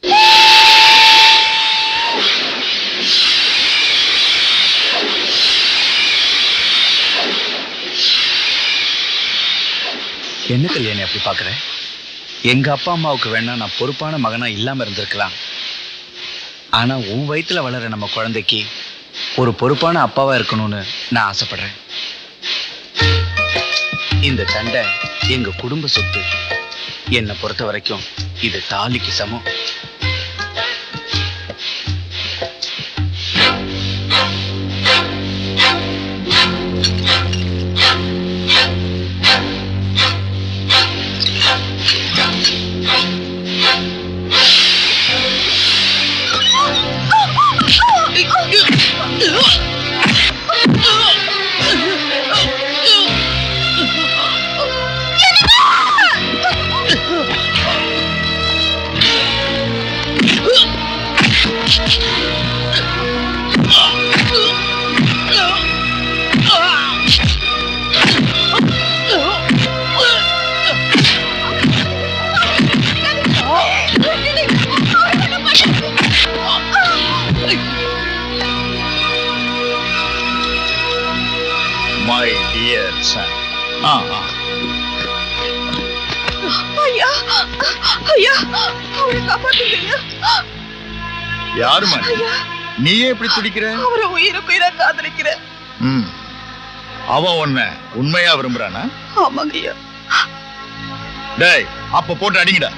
என்ன கல்யாணி அப்படி பாக்குற எங்க அப்பா அம்மாவுக்கு வேணா நான் பொறுப்பான மகனா இல்லாம இருந்திருக்கலாம் ஆனா உன் வயித்துல வளர நம்ம குழந்தைக்கு ஒரு பொறுப்பான அப்பாவா இருக்கணும்னு நான் ஆசைப்படுறேன் இந்த சண்டை எங்க குடும்ப சொத்து என்னை பொறுத்த வரைக்கும் இது தாலிக்கு சமம் மை டியர் சன் ஆ ஆ. ஐயா ஐயா அவரை காப்பாத்துங்க யாரும்மா நீ? நீயே இப்படி துடிக்கிற அவரை உயிருக்கு உயிரா காதலிக்கிறேன் ம். அவன் உன்னை உண்மையா விரும்புறானா ஆமாங்க ஐயா டேய் அப்ப போட்டு அடிங்கடா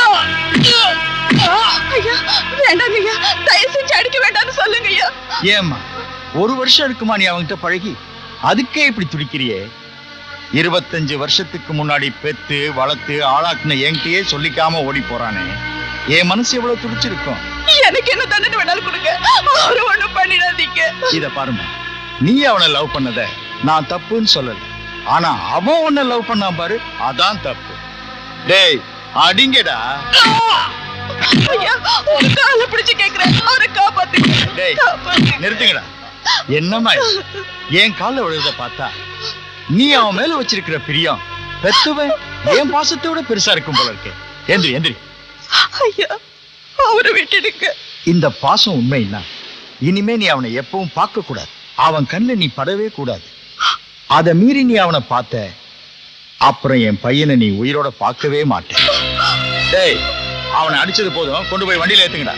ஐயா வேண்டாங்க ஐயா தயவு செஞ்சு அடிக்க வேண்டாம்னு சொல்லுங்க ஐயா ஏம்மா ஒரு வருஷம் இருக்குமா நீ அவன்கிட்ட பழகி அதுக்கே இப்படி துடிக்கிறியே இருபத்தஞ்சு வருஷத்துக்கு முன்னாடி பெத்து வளர்த்து ஆளாக்குன என்கிட்டயே சொல்லிக்காம ஓடி போறானே என் மனசு எவ்வளவு துடிச்சிருக்கும் எனக்கு என்ன தண்டனை வேணாலும் கொடுங்க அவரை ஒண்ணும் பண்ணிடாதீங்க இத பாருமா நீ அவனை லவ் பண்ணத நான் தப்புன்னு சொல்லல ஆனா அவன் உன்னை லவ் பண்ணா பாரு அதான் தப்பு டேய் அடிங்கடா ஐயா உங்க கால பிடிச்சு கேக்குறேன் அவரை காப்பாத்துங்க டேய் நிறுத்துங்கடா என்னம்மா இது? என் கால்ல விழுறத பார்த்தா நீ அவன் மேல வச்சிருக்கிற பிரியம் பெத்துவன் என் பாசத்தை விட பெருசா இருக்கும் போல இருக்கு எந்திரி எந்திரி ஐயா அவரை விட்டுடுங்க இந்த பாசம் உண்மைன்னா இனிமே நீ அவனை எப்பவும் பார்க்க கூடாது அவன் கண்ணுல நீ படவே கூடாது அத மீறி நீ அவனை பார்த்த அப்புறம் என் பையனை நீ உயிரோட பார்க்கவே மாட்டேன் டேய் அவனை அடிச்சது போதும் கொண்டு போய் வண்டியில ஏத்துங்கடா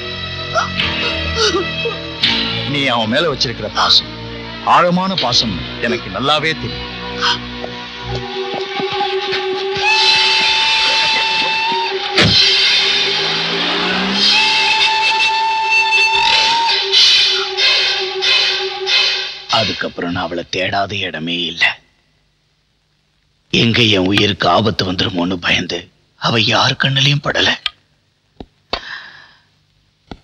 நீ அவன் மேல வச்சிருக்கிற பாசம் ஆழமான பாசம் எனக்கு நல்லாவே தெரியும் அதுக்கப்புறம் நான் அவளை தேடாத இடமே இல்லை எங்க என் உயிருக்கு ஆபத்து வந்துருமோன்னு பயந்து அவ யார் கண்ணுலயும் படல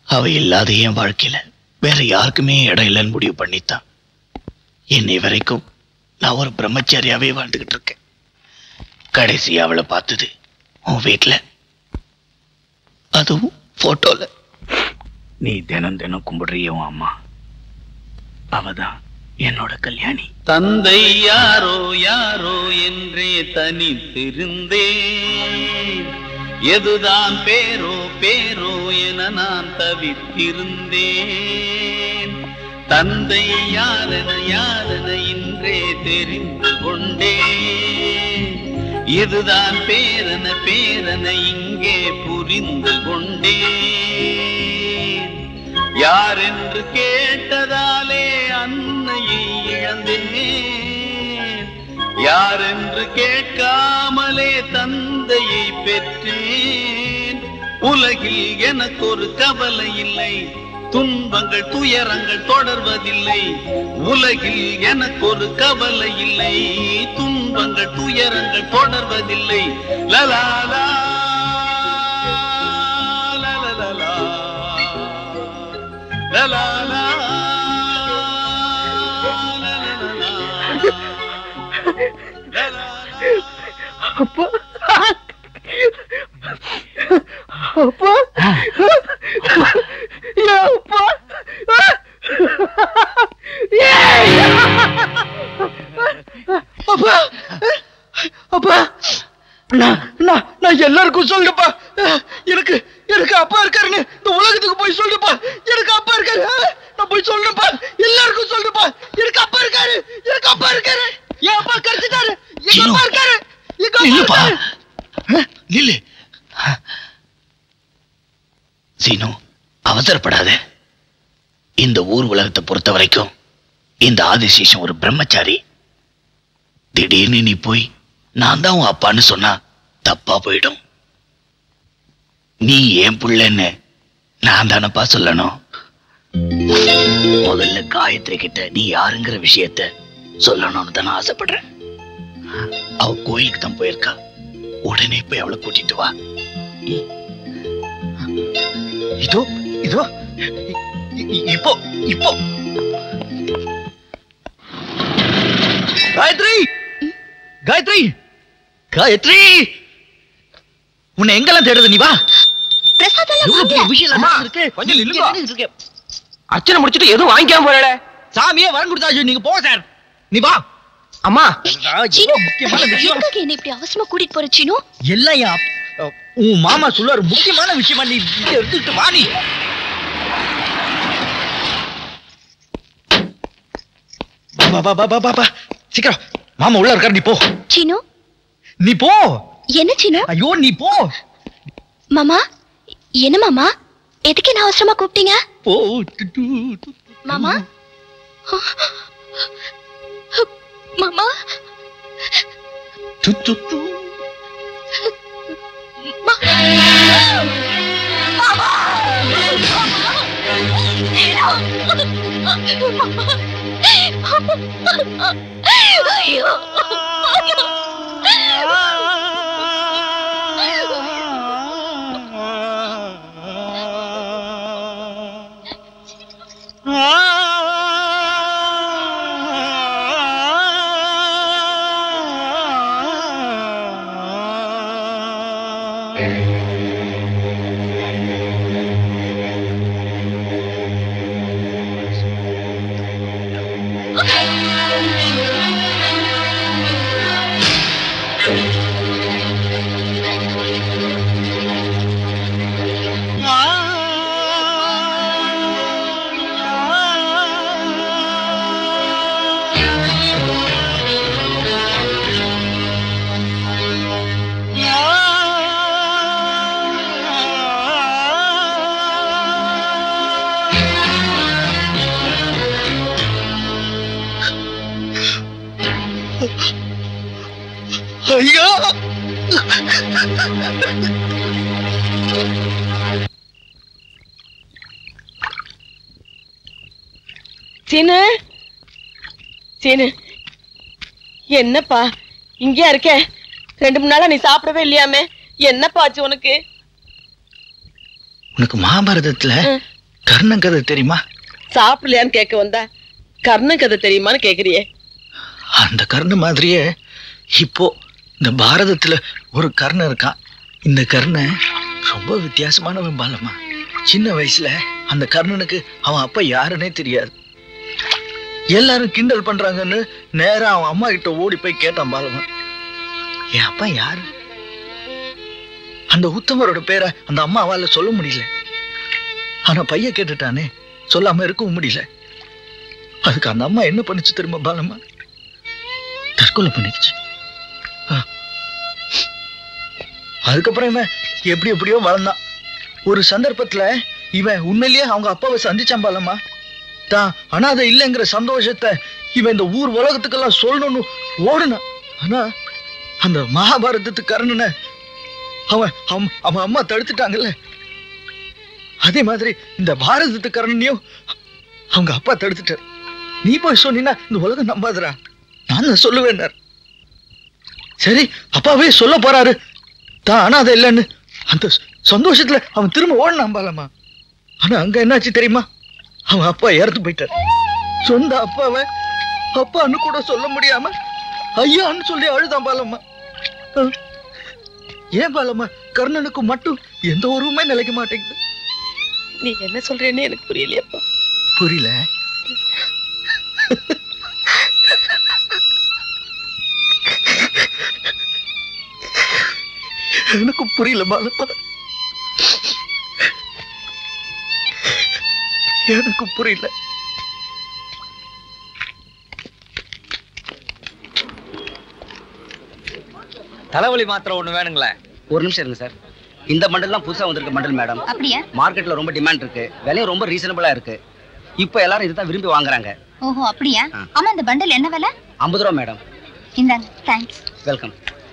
அவ இல்லாத என் வாழ்க்கையில வேற யாருக்குமே இடம் இல்லைன்னு முடிவு பண்ணித்தான் என்னை வரைக்கும் நான் ஒரு பிரம்மச்சாரியாவே வாழ்ந்துகிட்டு இருக்கேன் கடைசியா அவளை பார்த்தது உன் வீட்டுல அதுவும் போட்டோல நீ தினம் தினம் கும்பிடுறிய உன் அம்மா அவதான் என்னோட கல்யாணி தந்தை யாரோ யாரோ என்றே தனித்திருந்தேன் எதுதான் பேரோ பேரோ என நான் தவித்திருந்தேன் தந்தை யாரென யாரென இன்றே தெரிந்து கொண்டேன் இதுதான் பேரன பேரன இங்கே புரிந்து கொண்டேன் யார் என்று கேட்டதாலே அன்னையை இழந்தேன் யார் என்று கேட்காமலே தந்தையை பெற்றேன் உலகில் எனக்கு ஒரு கவலை இல்லை துன்பங்கள் துயரங்கள் தொடர்வதில்லை உலகில் எனக்கு ஒரு கவலை இல்லை துன்பங்கள் துயரங்கள் தொடர்வதில்லை லலாலா லலலலா, லலாலா, அப்பா அப்பா ஏன் அப்பா அப்பா அப்பா நான் நான் நான் எல்லாருக்கும் சொல்லுப்பா எனக்கு எனக்கு அப்பா இருக்காருன்னு இந்த உலகத்துக்கு போய் சொல்லுப்பா எனக்கு அப்பா இருக்காரு நான் போய் சொல்றேன்ப்பா எல்லாருக்கும் சொல்லுப்பா எனக்கு அப்பா இருக்காரு எனக்கு அப்பா இருக்காரு என் அப்பா கிடைச்சிட்டாரு எங்க அப்பா இருக்காரு எங்க அப்பா நில்லுப்பா. இருக்காரு நில்லு சீனு அவசரப்படாத இந்த ஊர் உலகத்தை பொறுத்த வரைக்கும் இந்த ஆதிசேஷன் ஒரு பிரம்மச்சாரி திடீர்னு நீ போய் நான் தான் உன் அப்பான்னு சொன்னா தப்பா போயிடும் நீ ஏன் புள்ளன்னு நான் தானப்பா சொல்லணும் முதல்ல காயத்ரி கிட்ட நீ யாருங்கிற விஷயத்த சொல்லணும்னு தான் நான் ஆசைப்படுறேன் அவ கோயிலுக்கு தான் போயிருக்கா உடனே போய் அவளை கூட்டிட்டு வா இதோ இதோ இ- இ- இப்போ இப்போ காயத்ரி காயத்ரி காயத்ரி உன்னை எங்கெல்லாம் தேடுறது நீ வா எவ்வளவு பெரிய விஷயம் எல்லாம் நடந்திருக்கு. கொஞ்சம் இங்க நில்லுப்பா. நின்னுட்டு இருக்க. அர்ச்சனை முடிச்சிட்டு எதுவும் வாங்கிக்காம போறட சாமியே வரம் கொடுத்தாச்சு நீங்க போங்க சார் நீ வா அம்மா சீனு முக்கியமான விஷயம் எதுக்காக என்ன இப்படி அவசரமா கூட்டிட்டு போற சீனு எல்லாம் என் அப்- அஹ், உன் மாமா சொல்லுவாரு முக்கியமான விஷயமா நீ இங்க எடுத்துக்கிட்டு வா நீ வா, வா, வா, வா, வா, வா. சீக்கிரம் மாமா உள்ள இருக்காரு நீ போ சீனு நீ போ என்ன சீனு ஐயோ நீ போ மாமா என்ன மாமா எதுக்கு என்ன அவசரமா கூப்பிட்டீங்க போ மாமா மாமா து, து, து. ஐயோ ஐயோ சீனு சீனு என்னப்பா இங்கேயா இருக்க ரெண்டு மூணு நாளா நீ சாப்பிடவே இல்லையாமே என்னப்பா ஆச்சு உனக்கு உனக்கு மகாபாரதத்துல கர்ணன் கதை தெரியுமா சாப்பிடலையான்னு கேட்க வந்தா கர்ணன் கதை தெரியுமான்னு கேக்குறியே அந்த கர்ணன் மாதிரியே இப்போ இந்த பாரதத்துல ஒரு கர்ணன் இருக்கான் இந்த கர்ணன் ரொம்ப வித்தியாசமானவன் பாலம்மா சின்ன வயசுல அந்த கர்ணனுக்கு அவன் அப்பா யாருன்னே தெரியாது எல்லாரும் கிண்டல் பண்றாங்கன்னு நேரா அவன் அம்மா கிட்ட ஓடி போய் கேட்டான் பாலம்மா என் அப்பா யாரு அந்த உத்தமரோட பேரை அந்த அம்மாவால சொல்ல முடியல ஆனா பையன் கேட்டுட்டானே சொல்லாம இருக்கவும் முடியல அதுக்கு அந்த அம்மா என்ன பண்ணுச்சு தெரியுமா பாலம்மா தற்கொலை பண்ணிடுச்சு ஆ. அதுக்கப்புறம் இவன் எப்படி எப்படியோ வளர்ந்தான் ஒரு சந்தர்ப்பத்துல இவன் உண்மையிலேயே அவங்க அப்பாவை சந்திச்சான் பாலம்மா தான் அனாதை இல்லைங்கிற சந்தோஷத்தை இவன் இந்த ஊர் உலகத்துக்கெல்லாம் சொல்லணும்னு ஓடுனான் ஆனா அந்த மகாபாரதத்துக்கு கர்ணனை அவன் அவன் அவன் அம்மா தடுத்துட்டாங்கல்ல அதே மாதிரி இந்த பாரதத்து கர்ணனையும் அவங்க அப்பா தடுத்துட்டார் நீ போய் சொன்னீன்னா இந்த உலகம் நம்பாதுடா நான் தான் சொல்லுவேன்னார் சரி அப்பாவே சொல்ல போறாரு தான் அனாதை இல்லைன்னு அந்த ச- சந்தோஷத்துல அவன் திரும்ப ஓடினான் பாலம்மா ஆனா அங்க என்னாச்சு தெரியுமா அவன் அப்பா இறந்து போயிட்டார் சொந்த அப்பாவை அப்பான்னு கூட சொல்ல முடியாம ஐயான்னு சொல்லி அழுதான் பாலம்மா அஹ். ஏன் பாலம்மா கர்ணனுக்கு மட்டும் எந்த உருவமே நிலைக்க மாட்டேங்குது நீ என்ன சொல்றேன்னு எனக்கு புரியலையப்பா புரியல எனக்கு புரியல பாலப்பா எனக்கு புரியல தலைவலி மாத்திரை ஒண்ணு வேணுங்களே ஒரு நிமிஷம் இருங்க சார் இந்த பண்டல்லாம் புதுசா வந்திருக்க பண்டல் மேடம் அப்படியா மார்க்கெட்ல ரொம்ப டிமாண்ட் இருக்கு விலையும் ரொம்ப ரீசனபிளா இருக்கு இப்போ எல்லாரும் இதுதான் விரும்பி வாங்குறாங்க ஓஹோ அப்படியா ஆமா இந்த பண்டல் என்ன விலை ஐம்பது ரூபா மேடம் இந்தாங்க தேங்க்ஸ் வெல்கம்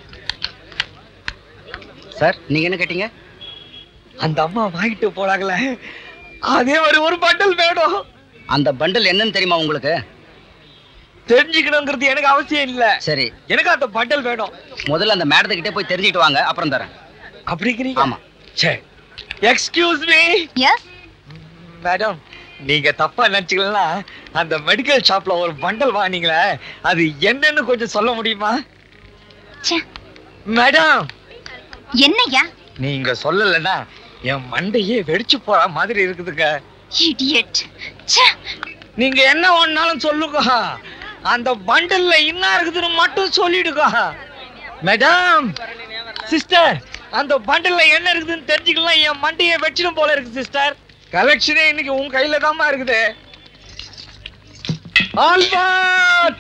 சார் நீங்க என்ன கேட்டீங்க அந்த அம்மா வாங்கிட்டு போனாங்களே அதே மாதிரி ஒரு பண்டல் வேணும் அந்த பண்டல் என்னன்னு தெரியுமா உங்களுக்கு தெரிஞ்சுக்கணுங்கிறது எனக்கு அவசியம் இல்ல சரி எனக்கு அந்த பண்டல் வேணும் முதல்ல அந்த மேடத்துக்கிட்டே போய் தெரிஞ்சுட்டு வாங்க அப்புறம் தரேன் அப்படிங்கிறீங்க ஆமா சரி எக்ஸ்கியூஸ் மீ எஸ் மேடம் நீங்க தப்பா நினைச்சுக்கலாம் அந்த மெடிக்கல் ஷாப்ல ஒரு பண்டல் வாங்கினீங்களே அது என்னன்னு கொஞ்சம் சொல்ல முடியுமா மேடம் என்னய்யா நீங்க சொல்லலைன்னா என் மண்டையே வெடிச்சு போற மாதிரி இருக்குதுங்க இடியட் நீங்க என்ன ஒன்னாலும் சொல்லுங்க அந்த பண்டல்ல என்ன இருக்குதுன்னு மட்டும் சொல்லிடுங்க மேடம் சிஸ்டர் அந்த பண்டல்ல என்ன இருக்குதுன்னு தெரிஞ்சுக்கலாம் என் மண்டையை வெச்சிடும் போல இருக்கு சிஸ்டர் கலெக்ஷனே இன்னைக்கு உன் கையில தாம்மா இருக்குது Albert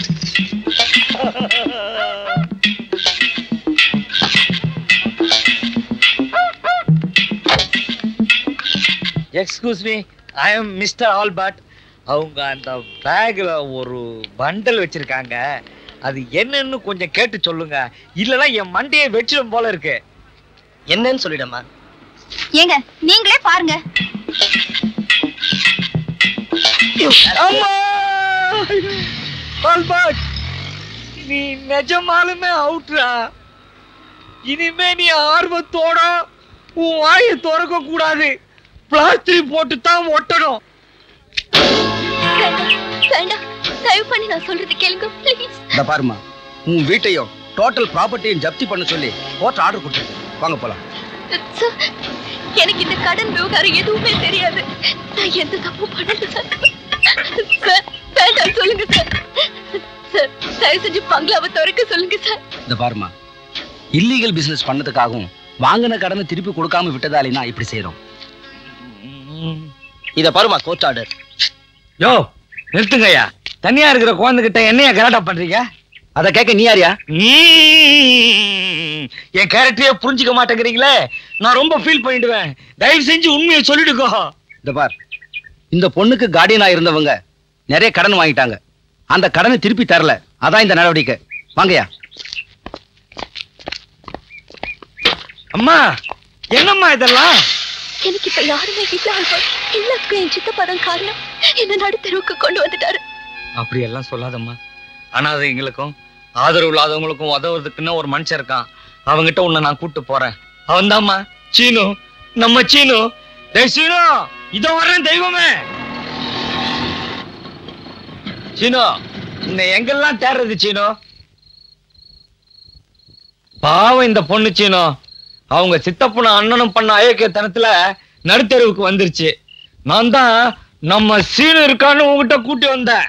excuse me I am mister Albert அவங்க அந்த பேக்ல ஒரு பண்டல் வச்சிருக்காங்க அது என்னன்னு கொஞ்சம் கேட்டு சொல்லுங்க இல்லனா என் மண்டையை வெச்சிடும் போல இருக்கு என்னன்னு சொல்லிடமா ஏங்க நீங்களே பாருங்க அம்மா ஆல்பர்ட் நீ நிஜமாலுமே அவுட்ரா இனிமே நீ ஆர்வத்தோட உன் வாயை திறக்க கூடாது பிளாஸ்டிக் போட்டு தான் ஒட்டணும் வேண்டாம் தயவு பண்ணி நான் சொல்றது கேளுங்க ப்ளீஸ் இந்த பாருமா உன் வீட்டையும் டோட்டல் ப்ராப்பர்ட்டியும் ஜப்தி பண்ண சொல்லி கோர்ட் ஆர்டர் கொடுத்துருக்கு வாங்க போலாம் சார் எனக்கு இந்த கடன் விவகாரம் எதுவுமே தெரியாது நான் எந்த தப்பு பண்ணல சார் சார் வேண்டாம் சொல்லுங்க சார் சார் தயவு செஞ்சு பங்களாவை திறக்க சொல்லுங்க சார் இந்த பாருமா இல்லீகல் பிசினஸ் பண்ணதுக்காகவும் வாங்கின கடனை திருப்பி கொடுக்காம விட்டதாலேனா இப்படி செய்றோம் இத பாருமா கோர்ட் ஆர்டர் யோ நிறுத்துங்கய்யா தனியா இருக்கிற குழந்தைகிட்ட என்னையா கலாட்டா பண்றீங்க அத கேட்க நீ யாரியா ம்ம். என் கேரக்டரையே புரிஞ்சுக்க மாட்டேங்கிறீங்களே நான் ரொம்ப ஃபீல் பண்ணிடுவேன் தயவு செஞ்சு உண்மையை சொல்லிடுக்கோ இந்த பார் இந்த பொண்ணுக்கு கார்டியனா இருந்தவங்க நிறைய கடன் வாங்கிட்டாங்க அந்த கடனை திருப்பி தரல அதான் இந்த நடவடிக்கை வாங்கயா அம்மா என்னம்மா இதெல்லாம் எனக்கு இப்ப யாருமே இல்ல ஆல்பர்ட் எல்லாருக்கும் என் சித்தப்பா தான் காரணம் என்ன நடுத்தருவுக்கு கொண்டு வந்துட்டாரு அப்படி எல்லாம் சொல்லாதம்மா அனாதைங்களுக்கும் ஆதரவு இல்லாதவங்களுக்கும் உதவுறதுக்குன்னு ஒரு மனுஷன் இருக்கான் அவங்கிட்ட உன்னை நான் கூட்டு போறேன் அவன்தாம்மா சீனு நம்ம சீனு டேய் சீனோ இதோ வர்றேன் தெய்வமே சீனோ உன்னை எங்கெல்லாம் தேடுறது சீனோ பாவம் இந்த பொண்ணு சீனோ அவங்க சித்தப்பனும் அண்ணனும் பண்ண அயோக்கியத்தனத்துல நடுத்தெருவுக்கு வந்துருச்சு நான் தான் நம்ம சீனு இருக்கான்னு உங்ககிட்ட கூட்டி வந்தேன்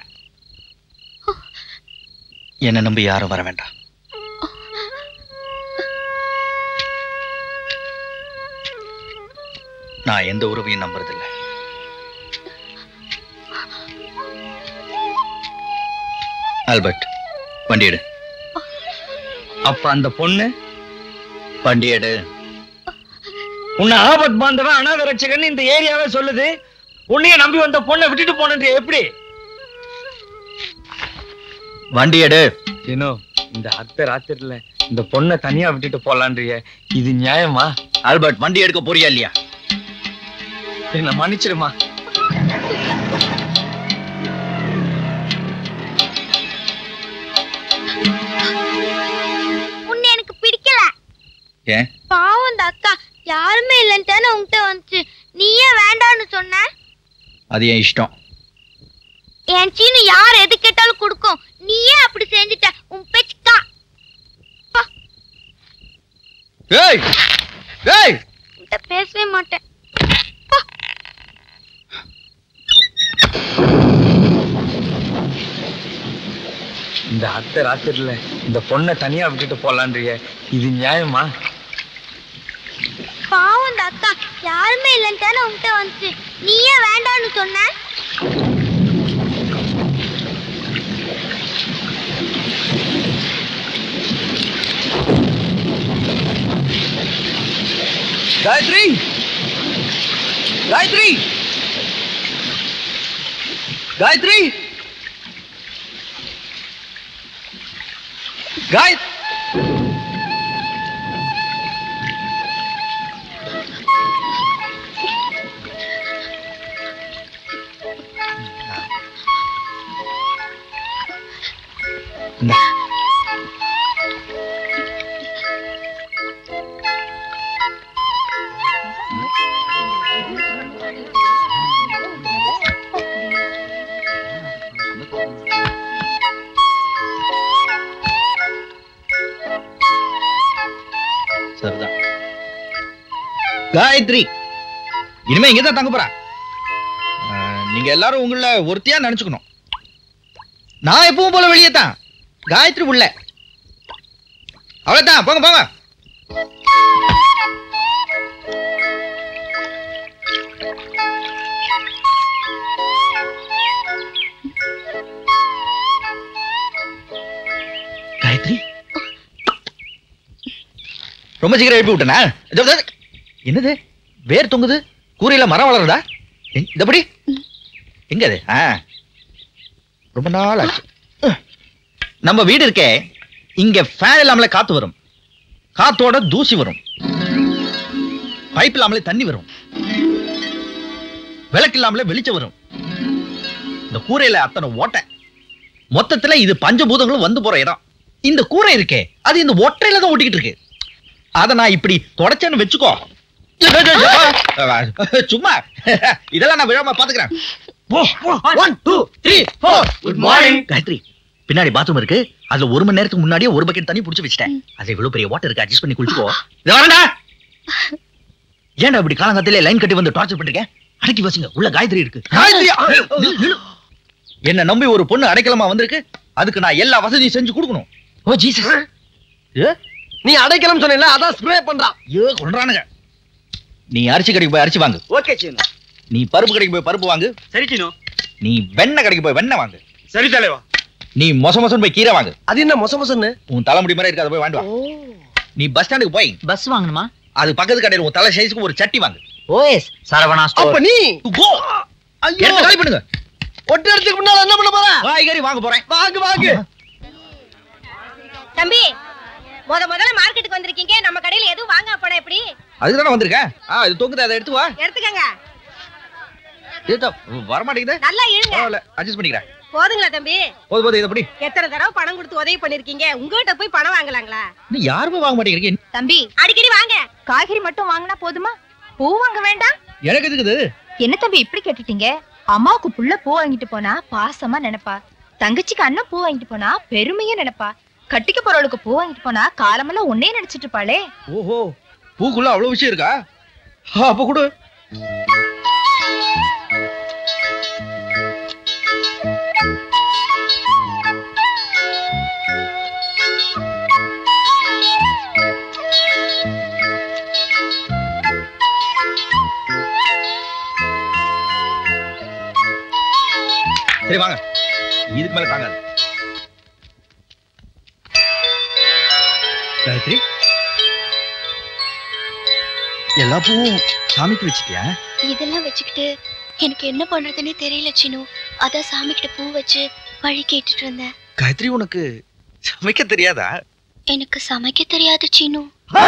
என்ன நம்பி யாரும் வர வேண்டாம் நான் எந்த உறவையும் நம்புறதில்ல ஆல்பர்ட் வண்டி எடு அப்ப அந்த பொண்ணு வண்டி எடு உன்னை ஆபத் பாந்தவன் அனாத ரட்சகன் இந்த ஏரியாவே சொல்லுது உன்னைய நம்பி வந்த பொண்ணை விட்டுட்டு போனது எப்படி வண்டி எடு சீனோ இந்த அத்தை ராத்திரில இந்த பொண்ணை தனியா விட்டுட்டு போலான்றிய இது நியாயமா ஆல்பர்ட் வண்டி எடுக்க போறியா இல்லையா என்ன மன்னிச்சிடுமா உன்னை எனக்கு பிடிக்கல ஏன் பாவம் இந்த அக்கா யாருமே இல்லைன்னு உன்கிட்ட வந்துச்சு நீயே வேண்டான்னு சொன்ன அது என் இஷ்டம் என் சீனு யார் எது கேட்டாலும் கொடுக்கும் நீயே அப்படி செஞ்சுட்ட உன் பேச்சுக்கா ஏய் ஏய் உன்கிட்ட பேசவே மாட்டேன் இந்த அத்தை ராத்திரில இந்த பொண்ணை தனியா விட்டுட்டு போலான்றிய இது நியாயமா பாவம் இந்த அக்கா யாருமே இல்லைன்னு உன்கிட்ட வந்துச்சு நீயே வேண்டான்னு சொன்ன காயத்ரி காயத்ரி காயத்ரி காய் சரிதான் காயத்ரி இனிமே இங்க தான் தங்க போறா ஆஹ், நீங்க எல்லாரும் உங்கள ஒருத்தியா நினைச்சுக்கணும் நான் எப்பவும் போல வெளியே தான் காயத்ரி உள்ள அவ்வளவுதான் போங்க போங்க காயத்ரி ரொம்ப சீக்கிரம் எழுப்பி விட்டனா இதோ, இதோ, என்னது வேர் தொங்குது கூரையில மரம் வளருதா எங்க- இதப்படி எங்க அது ஆ ரொம்ப நாள் ஆச்சு நம்ம வீடு இருக்கே இங்க ஃபேன் இல்லாமலே காத்து வரும் காத்தோட தூசி வரும் பைப் இல்லாமலே தண்ணி வரும் விளக்கு இல்லாமலே வெளிச்சம் வரும் இந்த கூரையில அத்தனை ஓட்டை மொத்தத்துல இது பஞ்சபூதங்களும் வந்து போற இடம் இந்த கூரை இருக்கே அது இந்த ஒற்றையில தான் ஒட்டிக்கிட்டு இருக்கு அத நான் இப்படி தொடச்சேன்னு வச்சுக்கோ சும்மா இதெல்லாம் நான் விழாம பாத்துக்கிறேன் one two three four good morning Gayathri பின்னாடி பாத்ரூம் இருக்கு அதுல ஒரு மணி நேரத்துக்கு முன்னாடியே ஒரு பக்கெட் தண்ணி புடிச்சு வச்சிட்டேன் அது இவ்வளவு பெரிய வாட்டர் இருக்கு அட்ஜஸ்ட் பண்ணி குளிச்சுக்கோ இத வரடா ஏன்டா இப்படி காலங்காத்திலே லைன் கட்டி வந்து டார்ச்சர் பண்றீங்க அடக்கி வச்சுங்க உள்ள காயத்ரி இருக்கு காயத்ரியா? நில்லு, நில்லு. என்ன நம்பி ஒரு பொண்ணு அடைக்கலமா வந்திருக்கு அதுக்கு நான் எல்லா வசதியும் செஞ்சு கொடுக்கணும் ஓ ஜீசஸ் ஏ நீ அடைக்கலம் சொன்ன அதான் ஸ்ப்ரே பண்றான் ஐயோ கொன்றானுங்க நீ அரிசி கடைக்கு போய் அரிசி வாங்கு ஓகே சீனு நீ பருப்பு கடைக்கு போய் பருப்பு வாங்கு சரி சீனு நீ வெண்ணெய் கடைக்கு போய் வெண்ணெய் வாங்கு சரி தலைவா நீ மொச மொசன் போய் கீரை வாங்கு அது என்ன மொச மொசன்னு உன் தலைமுடி மாதிரி இருக்கு அதை போய் வாண்டு வா நீ பஸ் ஸ்டாண்டுக்கு போய் பஸ் வாங்கணுமா அது பக்கத்து கடையில் உன் தலை சைஸ்க்கு ஒரு சட்டி வாங்கு ஓஎஸ் சரவணா அப்ப ஸ்டோர் நீ கோ ஐயோ எடுத்து காலி பண்ணுங்க ஒட்டு இடத்துக்கு முன்னால என்ன பண்ண போற காய்கறி வாங்க போறேன் வாங்கு வாங்கு தம்பி முத முதல்ல மார்க்கெட்டுக்கு வந்திருக்கீங்க நம்ம கடையில எதுவும் வாங்க போனா எப்படி அதுக்கு தானே வந்திருக்கேன் ஆ இது தொங்குது அதை எடுத்து வா எடுத்துக்கங்க இதுதான் வர மாட்டேங்குது நல்லா இழுங்க பரவாயில்ல அட்ஜஸ்ட் பண்ணிக்கிறேன் போதுங்களா தம்பி போது போது இதை படி எத்தனை தடவை பணம் கொடுத்து உதவி பண்ணிருக்கீங்க உங்ககிட்ட போய் பணம் வாங்கலாங்களா இன்னும் யாருமே வாங்க மாட்டேங்கிறீங்க தம்பி அடிக்கடி வாங்க காய்கறி மட்டும் வாங்கினா போதுமா பூ வாங்க வேண்டாம் எனக்கு எதுக்குது என்ன தம்பி இப்படி கேட்டுட்டீங்க அம்மாவுக்கு புள்ள பூ வாங்கிட்டு போனா பாசமா நினைப்பா தங்கச்சிக்கு அண்ணன் பூ வாங்கிட்டு போனா பெருமையா நினைப்பா கட்டிக்க போறவளுக்கு பூ வாங்கிட்டு போனா காலமெல்லாம் ஒன்னே நினைச்சிட்டு இருப்பாளே ஓஹோ பூக்குள்ள அவ்வளவு விஷயம் இருக்கா அப்ப கொடு சரி வாங்க இதுக்கு மேல தாங்காது காயத்ரி எல்லா பூவும் சாமிக்கு வச்சிட்டியா இதெல்லாம் வச்சுக்கிட்டு எனக்கு என்ன பண்றதுன்னே தெரியல சினு அதான் சாமி கிட்ட பூ வச்சு வழி கேட்டுட்டு இருந்தேன் காயத்ரி உனக்கு சமைக்க தெரியாதா எனக்கு சமைக்க தெரியாது சினு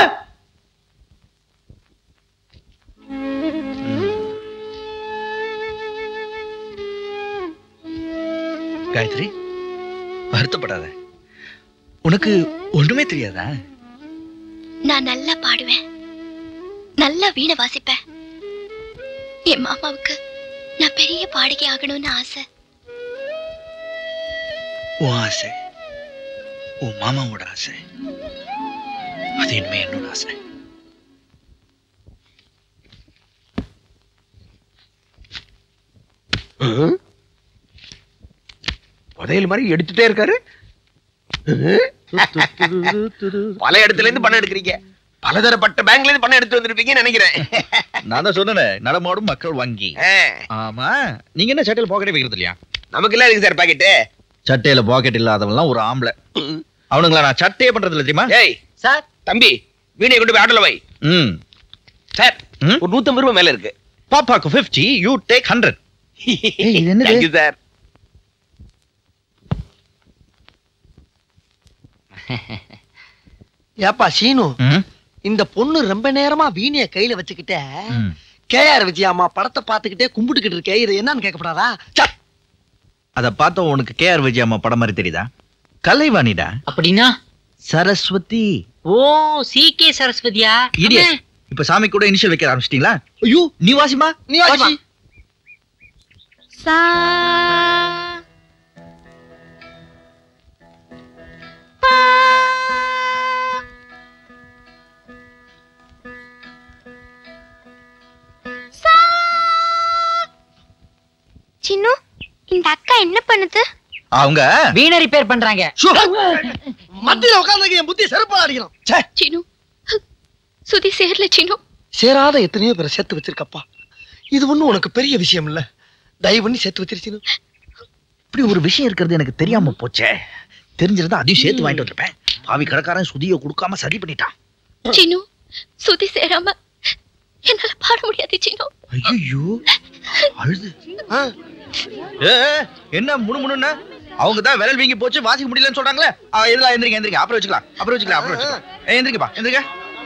காயத்ரி வருத்தப்படாத உனக்கு ஒண்ணுமே தெரியாதா நான் நல்லா பாடுவேன் நல்லா வீணை வாசிப்பேன் என் மாமாவுக்கு நான் பெரிய பாடகி ஆகணும்னு ஆசை உன் ஆசை உன் மாமாவோட ஆசை அது இனிமே என்னோட ஆசை புதையல் மாதிரி எடுத்துட்டே இருக்காரு பல இடத்துல இருந்து பணம் எடுக்கிறீங்க பலதரப்பட்ட பேங்க்ல இருந்து பணம் எடுத்து வந்திருப்பீங்கன்னு நினைக்கிறேன் நான் தான் சொன்னேன் நடமாடும் மக்கள் வங்கி ஆமா நீங்க என்ன சட்டையில பாக்கெட் வைக்கிறது இல்லையா நமக்கு எல்லாம் இருக்கு சார் பாக்கெட்டு சட்டையில பாக்கெட் இல்லாதவன்லாம் ஒரு ஆம்பளை அவனுங்களா நான் சட்டையே பண்றது இல்ல தெரியுமா ஏய் சார் தம்பி வீணையை கொண்டு போய் ஆட்டோல வை ம் சார் ஒரு நூத்தம்பது ரூபாய் மேல இருக்கு பாப்பாக்கு 50 யூ டேக் 100 இது என்னது? Thank you, சார் ஏப்பா சீனு இந்த பொண்ணு ரொம்ப நேரமா வீணைய கையில வச்சுக்கிட்ட கேஆர் விஜயாமா படத்தை பார்த்துக்கிட்டே கும்பிட்டுக்கிட்டு இருக்கே இது என்னன்னு கேட்கப்படாதா அத பார்த்தா உனக்கு கேஆர் விஜயம்மா படம் மாதிரி தெரியுதா கலைவாணிடா அப்படின்னா சரஸ்வதி ஓ சி கே சரஸ்வதியா இடியட் இப்ப சாமி கூட இனிஷியல் வைக்க ஆரம்பிச்சிட்டீங்களா ஐயோ நீ வாசிமா நீ வாசிமா சா சா. சின்னு இந்த அக்கா என்ன பண்ணுது அவங்க வீணை ரிப்பேர் பண்றாங்க மத்தியில உட்கார்ந்து என் புத்தி செருப்பா அடிக்கணும் ச்சே. சினு சுதி சேரல சினு சேராத எத்தனையோ பேரை சேர்த்து வச்சிருக்கப்பா இது ஒண்ணும் உனக்கு பெரிய விஷயம் இல்ல தயவு பண்ணி சேர்த்து வச்சிருச்சு இப்படி ஒரு விஷயம் இருக்கிறது எனக்கு தெரியாம போச்சே தெரிஞ்சிருந்தா அதையும் சேர்த்து வாங்கிட்டு வந்திருப்பேன் பாவி கடைக்காரன் சுதியை கொடுக்காம சரி பண்ணிட்டான் சினு சுதி சேராம என்னால பாட முடியாது சினு ஐயோ அழுது ஏ, ஏ, என்ன முணு முணுன்னா அவங்க தான் விரல் வீங்கி போச்சு வாசிக்க முடியலன்னு சொல்றாங்களே ஆ, எதுல எந்திரிங்க எந்திரிங்க அப்புறம் வச்சுக்கலாம் அப்புறம் வச்சுக்கலாம் அப்புறம் வச்சுக்கலாம் ஏ, எந்திரிங்கப்பா எந்திரிங்க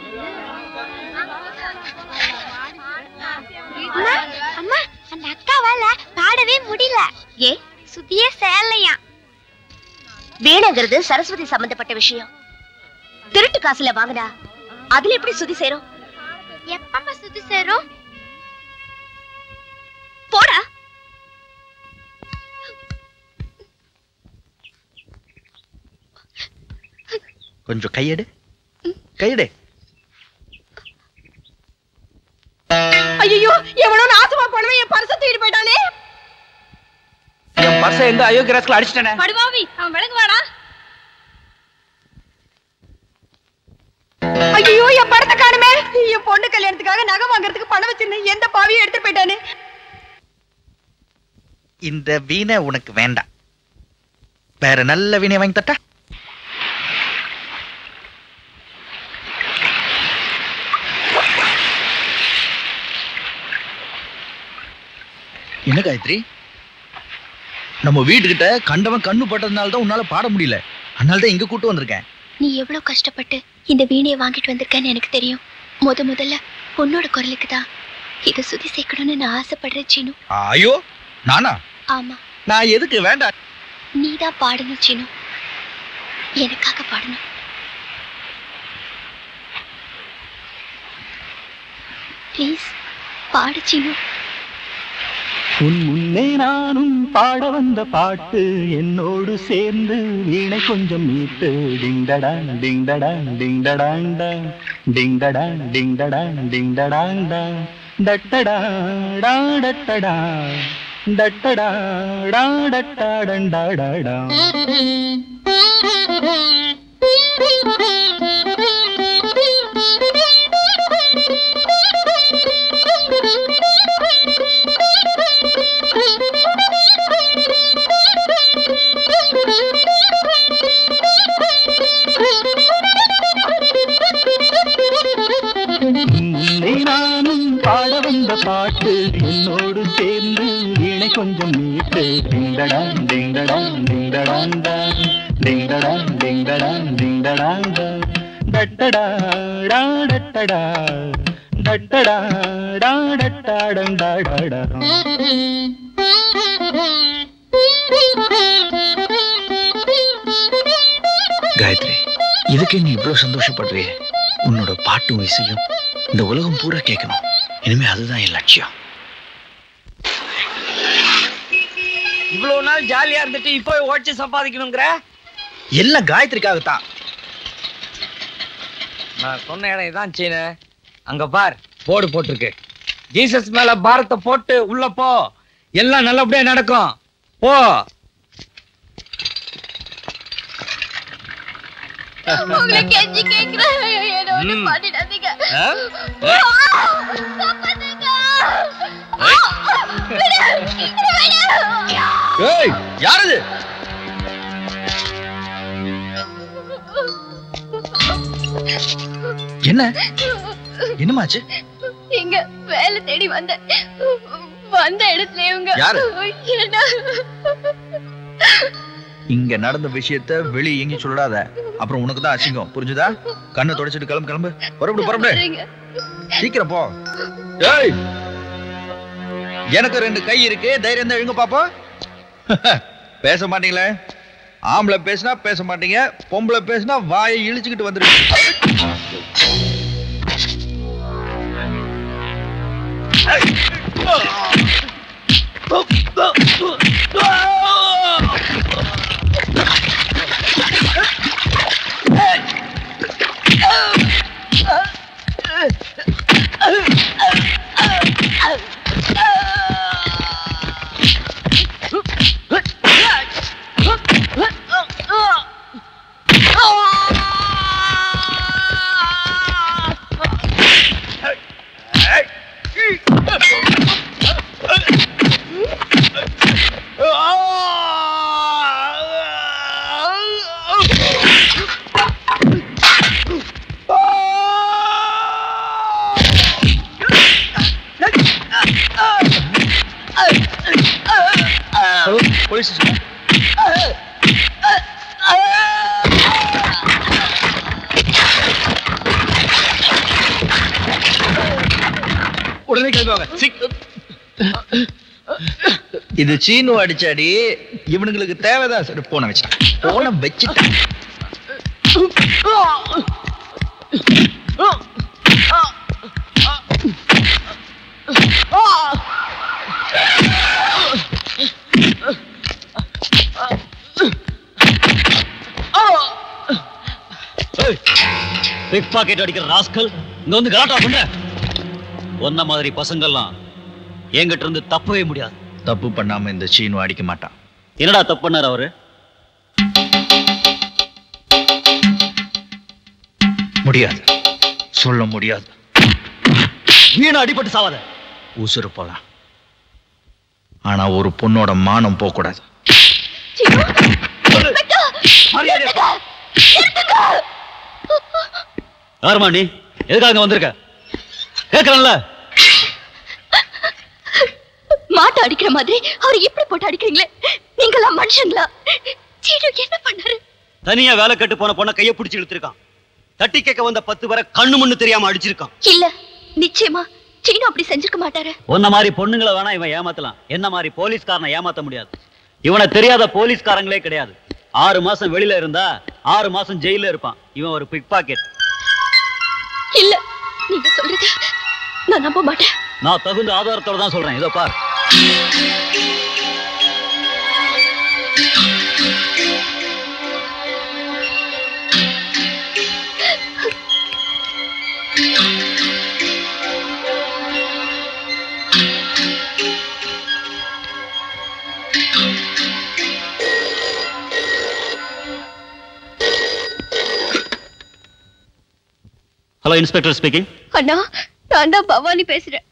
அம்மா அம்மா அந்த அக்காவால பாடவே முடியல ஏ சுத்தியே சேரலையா வீணைங்கிறது சரஸ்வதி சம்பந்தப்பட்ட விஷயம் திருட்டு காசுல வாங்கினா அதுல எப்படி சுதி சேரும் எப்பம்மா சுத்தி சேரும் போடா கொஞ்சம் கையெடு கையெடு ஐயோ எவனோ நாசமா போனவன் என் பர்ச தூக்கிட்டு போயிட்டானே என் பர்ச எங்க அயோக்கிய ராஸ்கல் அடிச்சிட்டேனே படுவாவி அவன் விலங்கு வாடா ஐயோ என் படத்தை காணுமே என் பொண்ணு கல்யாணத்துக்காக நகை வாங்குறதுக்கு பணம் வச்சிருந்தேன் எந்த பாவியும் எடுத்து போயிட்டானே இந்த வீணை உனக்கு வேண்டாம் வேற நல்ல வீணை வாங்கி தட்டா என்ன காயத்ரி நம்ம வீட்டுக்கிட்ட கண்டவன் கண்ணு பட்டதுனால தான் உன்னால பாட முடியல அதனால தான் இங்க கூட்டு வந்திருக்கேன் நீ எவ்வளவு கஷ்டப்பட்டு இந்த வீணையை வாங்கிட்டு வந்திருக்கேன்னு எனக்கு தெரியும் முத முதல்ல பொண்ணோட குரலுக்கு தான் இதை சுதி சேர்க்கணும்னு நான் ஆசைப்படுறேன் சீனு ஐயோ நானா ஆமா நான் எதுக்கு வேண்டாம் நீ தான் பாடணும் சீனு எனக்காக பாடணும் ப்ளீஸ் பாடுச்சினு உன் முன்னே நானும் பாட வந்த பாட்டு என்னோடு சேர்ந்து வீணை கொஞ்சம் மீட்டு டிங்கடா டிங்கடா டிங்கடாண்டா டிங்கடா டிங்கடா டிங்கடாண்டா டட்டடா டாடட்டடா டட்டடா டாடட்டாடண்டாடா முன்னே நானும் பாட வந்த பாட்டு என்னோடு சேர்ந்து வீணை கொஞ்சம் மீட்டு டிங்கடா டிங்கடா டிங்கடாண்டா டிங்கடா டிங்கடா டிங்கடாண்டா டட்டடா டாடட்டடா டட்டடா டாடட்டாடண்டாடா காயத்ரி இதுக்கே நீ இவ்வளவு சந்தோஷப்படுறியே உன்னோட பாட்டும் இசையும் இந்த உலகம் பூரா கேட்கணும் இனிமே அதுதான் என் லட்சியம் இவ்வளவு நாள் ஜாலியா இருந்துட்டு இப்போ உழைச்சு சம்பாதிக்கணுங்கிற எல்லாம் காயத்ரிக்காகத்தான் நான் சொன்ன இடம் இதான் சீனு அங்க பார் போர்டு போட்டிருக்கு ஜீசஸ் மேல பாரத்தை போட்டு உள்ள போ எல்லாம் நல்லபடியா நடக்கும் போ உங்களை கெஞ்சி கேக்குறேன் என்ன ஒண்ணு ம். பண்ணிடாதீங்க ஆ? ஆ, காப்பாத்துங்க. ஆ, விடு, விடு. ஏய் யாரது என்ன என்னமாச்சு இங்க வேலை தேடி வந்த வந்த இடத்துல இவங்க யாரு? என்ன இங்க நடந்த விஷயத்த வெளிய எங்கேயும் சொல்லிடாத அப்புறம் உனக்கு தான் அசிங்கம் புரிஞ்சுதா கண்ணை தொடச்சிட்டு கிளம்பு கிளம்பு புறப்படு புறப்படு சரிங்க. சீக்கிரம் போ ஏய் எனக்கு ரெண்டு கை இருக்கு தைரியம் தான் எழுங்க பாப்போம் பேச மாட்டீங்களே ஆம்பளை பேசினா பேச மாட்டீங்க பொம்பளை பேசினா வாயை இழிச்சுக்கிட்டு வந்துருக்கு போலீஸ் உடனே கிளம்புவாங்க இது சீனு அடிச்சாடி இவனுங்களுக்கு தேவைதான் சரி போன வச்சுட்டான் போன வச்சுட்டான் பிக் பாக்கெட் அடிக்கிற ராஸ்கல் இங்க வந்து கலாட்டா பண்ற ஒன்ன மாதிரி பசங்கள்லாம் என்கிட்ட இருந்து தப்பவே முடியாது தப்பு பண்ணாம இந்த சீனு அடிக்க மாட்டான் என்னடா தப்பு பண்ணாரு அவரு முடியாது சொல்ல முடியாது வீணா அடிபட்டு சாவாத உசுறு போலாம் ஆனா ஒரு பொண்ணோட மானம் போக கூடாது யாருமா நீ எதுக்காக இங்க வந்திருக்க கேக்குறேன்ல மாட்டை அடிக்கிற மாதிரி அவரை இப்படி போட்டு அடிக்கிறீங்களே நீங்களாம் மனுஷங்களா சீனு என்ன பண்ணாரு தனியா வேலை கட்டு போன பொண்ண கைய பிடிச்சு இழுத்திருக்கான் தட்டி கேட்க வந்த பத்து வரை கண்ணு முன்னு தெரியாம அடிச்சிருக்கான் இல்ல நிச்சயமா சீனு அப்படி செஞ்சிருக்க மாட்டாரு உன்ன மாதிரி பொண்ணுங்களை வேணா இவன் ஏமாத்தலாம் என்ன மாதிரி போலீஸ்காரனை ஏமாத்த முடியாது இவனை தெரியாத போலீஸ்காரங்களே கிடையாது ஆறு மாசம் வெளியில இருந்தா ஆறு மாசம் ஜெயில இருப்பான் இவன் ஒரு பிக் பாக்கெட் இல்ல நீங்க சொல்றது நான் நம்ப மாட்டேன் நான் தகுந்த ஆதாரத்தோட தான் சொல்றேன் இதோ பார் ஹலோ இன்ஸ்பெக்டர் ஸ்பீக்கிங் அண்ணா நான் தான் பவானி பேசுறேன்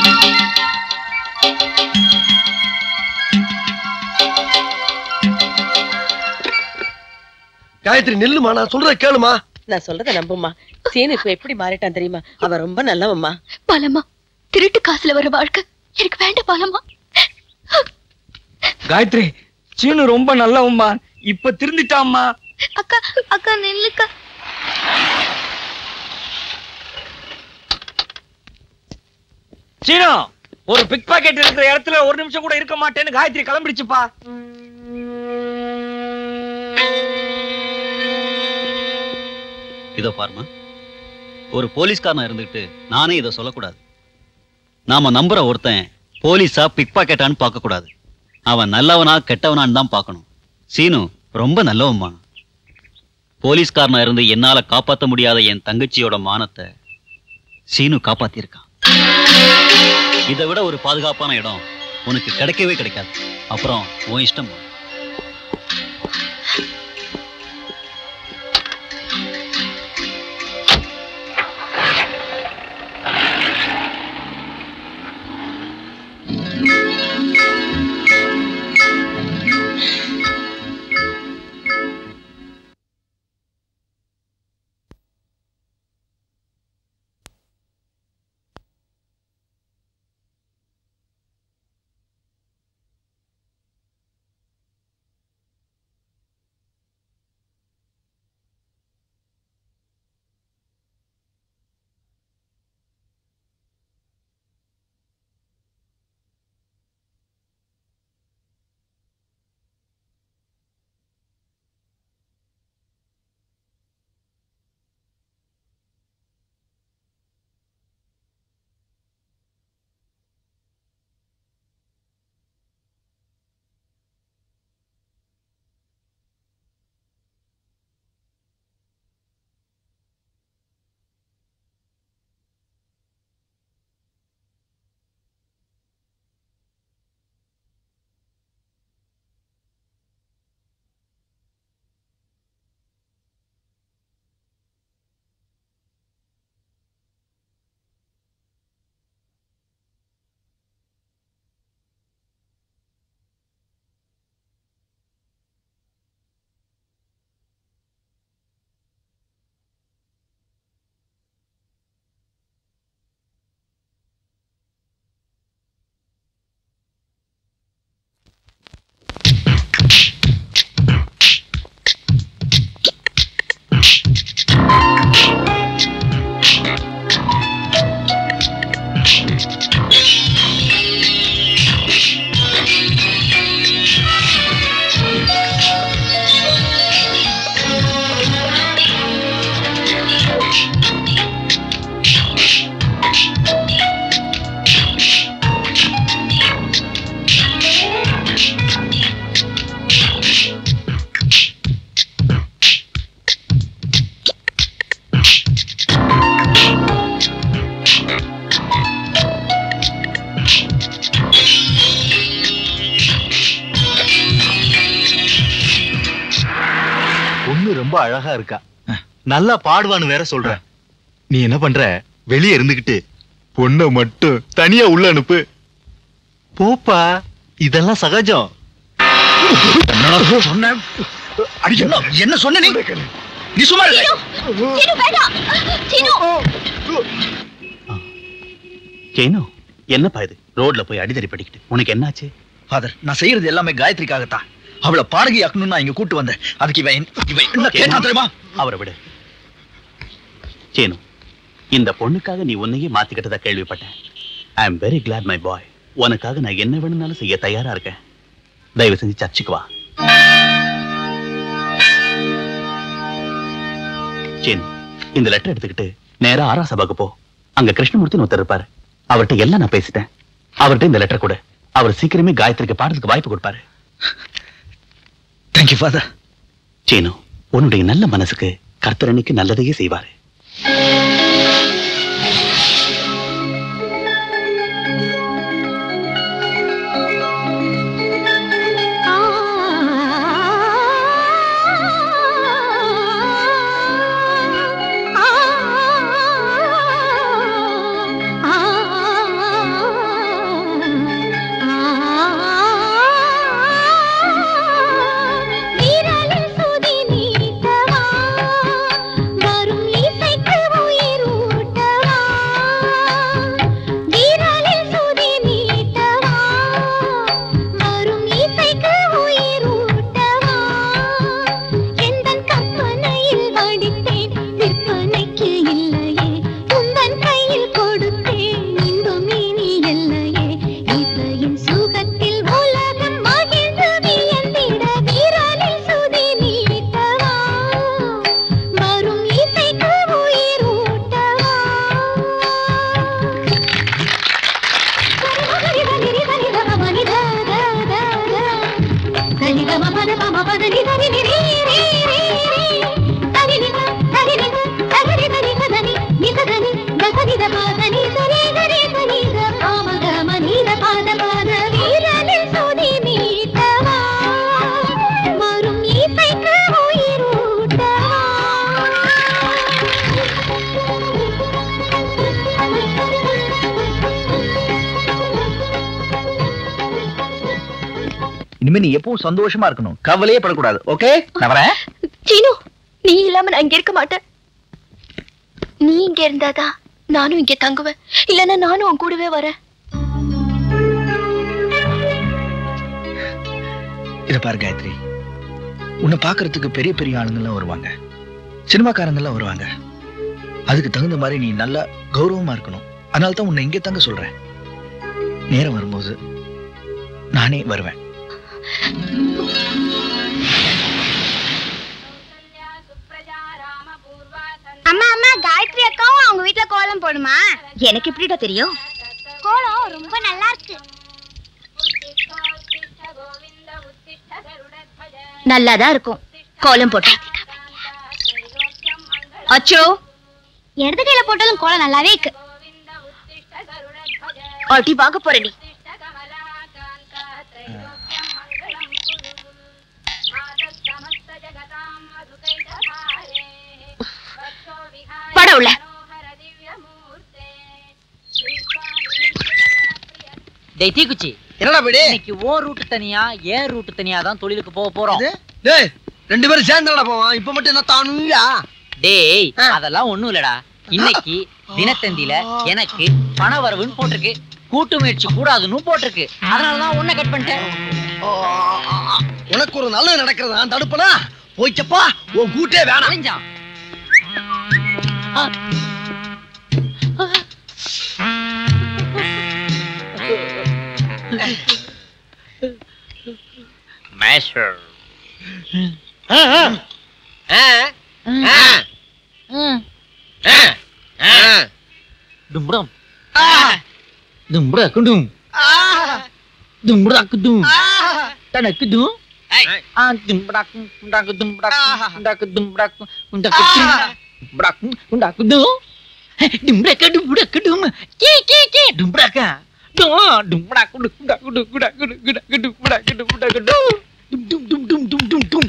காயத்ரி நில்லுமா நான் சொல்றத கேளுமா நான் சொல்றத நம்புமா சீனு இப்ப எப்படி மாறிட்டான் தெரியுமா அவன் ரொம்ப நல்லவம்மா பாலம்மா திருட்டு காசுல வர வாழ்க்கை எனக்கு வேண்டாம் பாலம்மா காயத்ரி சீனு ரொம்ப நல்லவம்மா இப்ப திருந்திட்டாம்மா அக்கா அக்கா நில்லுக்கா சீனு ஒரு பிக் பாக்கெட் இருக்கிற இடத்துல ஒரு நிமிஷம் கூட இருக்க மாட்டேன்னு காயத்ரி கிளம்பிடுச்சுப்பா இதோ பாருமா ஒரு போலீஸ்காரனா இருந்துகிட்டு நானே இதை சொல்லக்கூடாது நாம நம்புற ஒருத்தன் போலீஸா பிக் பாக்கெட்டான்னு பார்க்க கூடாது அவன் நல்லவனா கெட்டவனான்னு தான் பார்க்கணும் சீனு ரொம்ப நல்லவன்மா போலீஸ்காரனா இருந்து என்னால காப்பாத்த முடியாத என் தங்கச்சியோட மானத்தை சீனு காப்பாத்திருக்கான் இதை விட ஒரு பாதுகாப்பான இடம் உனக்கு கிடைக்கவே கிடைக்காது அப்புறம் உன் இஷ்டம் பொண்ணு ரொம்ப அழகா இருக்கா நல்லா பாடுவான்னு வேற சொல்ற நீ என்ன பண்ற வெளியே இருந்துகிட்டு பொண்ணை மட்டும் தனியா உள்ள அனுப்பு போப்பா இதெல்லாம் சகஜம் சொன்ன அடி என்ன என்ன சொன்ன நீ நீ சும்மா இரு. சீனு வேண்டாம் சீனு சேனு என்னப்பா இது ரோட்ல போய் அடிதடி படிக்கிட்டு உனக்கு என்னாச்சு ஃபாதர் நான் செய்யறது எல்லாமே காயத்ரிக்காகத்தான் அவளை பாடகி ஆக்கணும்னு நான் இங்க கூட்டு வந்தேன் அதுக்கு இவன் என்ன- இவன் என்ன கேட்டான் தெரியுமா அவரை விடு சேனு இந்த பொண்ணுக்காக நீ உன்னையே மாத்திக்கிட்டதா கேள்விப்பட்டேன் I am very glad my boy உனக்காக நான் என்ன வேணும்னாலும் செய்ய தயாரா இருக்கேன் தயவு செஞ்சு சர்ச்சுக்கு வா சேனு இந்த லெட்டர் எடுத்துக்கிட்டு நேரா ஆரா சபாக்கு போ அங்க கிருஷ்ணமூர்த்தின்னு ஒருத்தர் இருப்பாரு அவர்கிட்ட எல்லாம் நான் பேசிட்டேன் அவர்கிட்ட இந்த லெட்டர் கொடு அவர் சீக்கிரமே காயத்ரிக்கு பாடுறதுக்கு வாய்ப்பு கொடுப்பாரு தேங்க்யூ ஃபாதர் சீனு உன்னுடைய நல்ல மனசுக்கு கர்த்தர் அன்னைக்கு நல்லதையே செய்வாரு வீரலில் சுதி நீட்டவா வரும் இசைக்கு உயிர் ஊட்டவா வீரலில் சுதி நீட்டவா வரும் இசைக்கு உயிர் ஊட்டவா எந்தன் கற்பனையில் வடித்தேன் விற்பனைக்கு இல்லையே உந்தன் கையில் கொடுத்தேன் இன்பம் இனி இல்லையே இசையின் சுகத்தில் உலகம் மகிழ்ந்து வியந்திட வீரலில் சுதி நீட்டவா வரும் இசைக்கு உயிர் ஊட்டவா வரும் இசைக்கு உயிர் இனிமே நீ எப்பவும் சந்தோஷமா இருக்கணும் கவலையே படக்கூடாது ஓகே நான் வரேன் சீனு நீ இல்லாம நான் இங்க இருக்க மாட்டேன் நீ இங்க இருந்தாதான் நானும் இங்க தங்குவேன் இல்லன்னா நானும் உன் கூடவே வரேன் இத பாரு காயத்ரி உன்னை பார்க்கறதுக்கு பெரிய பெரிய ஆளுங்கெல்லாம் வருவாங்க சினிமாக்காரங்கெல்லாம் வருவாங்க அதுக்கு தகுந்த மாதிரி நீ நல்லா கௌரவமா இருக்கணும் அதனால தான் உன்னை இங்கே தங்க சொல்றேன் நேரம் வரும்போது நானே வருவேன் அம்மா அம்மா காயத்ரி அக்காவும் அவங்க வீட்ல கோலம் போடுமா எனக்கு எப்படிடா தெரியும் கோலம் ரொம்ப நல்லா இருக்கு நல்லாதான் இருக்கும் கோலம் போட்டா அச்சோ இடது கையில போட்டாலும் கோலம் நல்லாவே இருக்கு அடி வாங்க போற நீ பட உள்ள டேய் தீக்குச்சி என்னடா வீடு இன்னைக்கு ஓ ரூட் தனியா ஏன் ரூட் தனியா தான் தொழிலுக்கு போக போறோம் டேய் ரெண்டு பேரும் சேர்ந்துடா போவான் இப்ப மட்டும் என்ன தானுயா டேய் அதெல்லாம் ஒண்ணும் இல்லடா இன்னைக்கு தினத்தந்தியில எனக்கு பண வரவுன்னு போட்டிருக்கு கூட்டு முயற்சி கூடாதுன்னு போட்டிருக்கு அதனாலதான் உன்னை கட் பண்ணிட்டேன் உனக்கு ஒரு நல்லது நடக்கிறதா தடுப்பனா போய்ச்சப்பா உன் கூட்டே வேணாம் மேஷர் Dumbrang. Dumbrang kudung. Dumbrang kudung. Tanah kudung. Ah, dumbrang dumbrang kudung dumbrang dumbrang kudung dumbrang dumbrang kudung. Dumbrang dumbrang kudung. Dumbrang kudung dumbrang kudung. Ki ki ki dumbrang ka. Dum dumbrang kudung dumbrang kudung dumbrang kudung dumbrang kudung dumbrang kudung dumbrang kudung. Dum dum dum dum dum dum dum.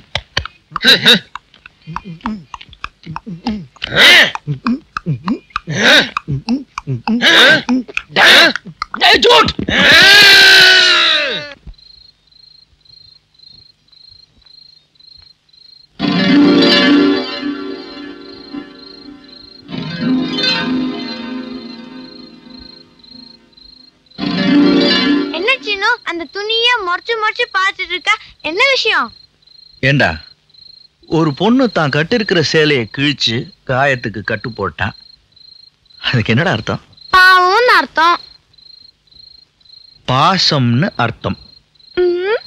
Hey, Jude! என்ன சின்னு அந்த துணிய முறைச்சு முறைச்சு பார்த்துட்டு இருக்க என்ன விஷயம் ஏண்டா ஒரு பொண்ணு தான் கட்டிருக்கிற சேலையை கிழிச்சு காயத்துக்கு கட்டு போட்டா அதுக்கு என்னடா அர்த்தம் பாவம்னு அர்த்தம் பாசம்னு அர்த்தம் ம்.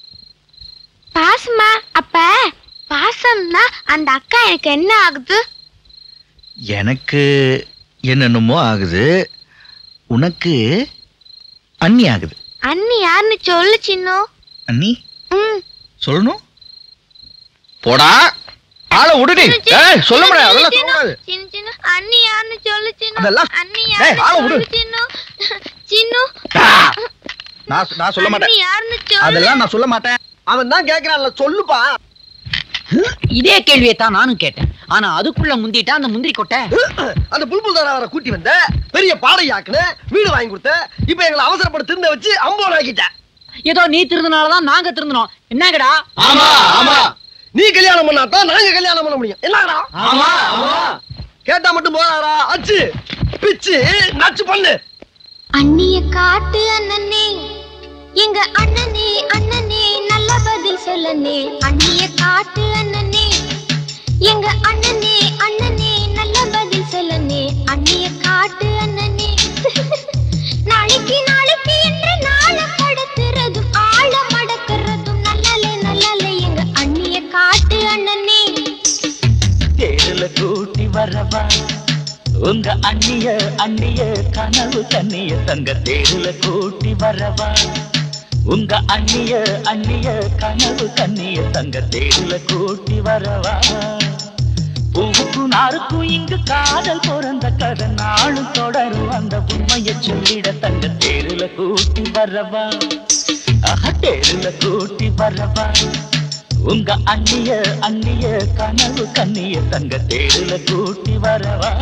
பாசமா அப்ப பாசம்னா அந்த அக்கா எனக்கு என்ன ஆகுது எனக்கு என்னென்னமோ ஆகுது உனக்கு அண்ணி ஆகுது அண்ணி யாருன்னு சொல்லு சின்னோ அண்ணி ம். சொல்லணும் போடா ஆளை விடுடி ஏய் சொல்ல முடியாது அதெல்லாம் சொல்லக்கூடாது சின்ன சின்ன அண்ணி யாருன்னு சொல்லு சின்னோ அதெல்லாம் அண்ணி ஏய், ஆளை யாருன்னு விடு. சொல்லு சின்னோ சின்னு நான் சொ- நான் சொல்ல அண்ணி மாட்டேன் யாருன்னு சொல்லு அதெல்லாம் நான் சொல்ல மாட்டேன் அவன் தான் கேக்குறான்ல சொல்லுப்பா இதே கேள்வியை தான் நானும் கேட்டேன் ஆனா அதுக்குள்ள முந்திட்டா அந்த முந்திரி கொட்டை அந்த புல்புல் தாரா அவரை கூட்டி வந்த பெரிய பாடையாக்குன வீடு வாங்கி கொடுத்த இப்ப எங்களை அவசரப்பட்டு திருந்த வச்சு அம்போன் ஆக்கிட்ட ஏதோ நீ திருந்தனாலதான் நாங்க திருந்தனோம் என்னங்கடா ஆமா ஆமா நீ கல்யாணம் பண்ணாதான் நாங்க கல்யாணம் பண்ண முடியும் என்னடா ஆமா ஆமா கேட்டா மட்டும் போறாரா அச்சு பிச்சு நச்சு பண்ணு அண்ணிய காட்டு அண்ணனே எங்க அண்ணனே அண்ணனே நல்ல பதில் சொல்லனே அண்ணிய காட்டு அண்ணனே எங்க அண்ணனே அண்ணனே நல்ல பதில் சொல்லனே அண்ணிய காட்டு அண்ணனே நாளைக்கு நாளைக்கு என்று நாள கடத்துறதும் ஆழ மடக்கிறதும் நல்லலே நல்லலே எங்க அண்ணிய காட்டு அண்ணனே தேடல கூட்டி வரவா உங்க அண்ணிய அண்ணிய கனவு கண்ணிய தங்க தேடல கூட்டி வரவா உங்க அண்ணிய அண்ணிய கனவு கண்ணிய தங்க தேடல கூட்டி வரவா பூவுக்கும் நாருக்கும் இங்கு காதல் பிறந்த கதை நாளும் தொடரும் அந்த உண்மையை சொல்லிட தங்க தேருல கூட்டி வரவா ஆஹா, தேருல கூட்டி வரவா உங்க அண்ணிய அண்ணிய கனவு கண்ணிய தங்க தேருல கூட்டி வரவா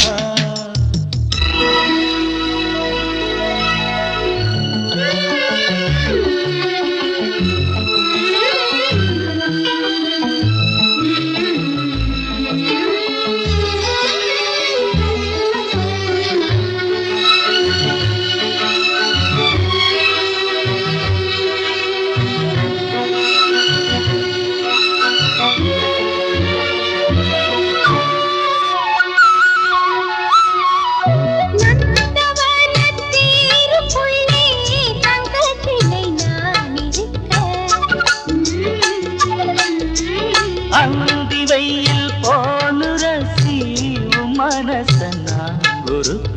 நந்தவனத்தீருக்குள்ளே தங்கச்சிலை நான் அந்தி வெயில் போனு ரசி உன் மனச நான் உருக்க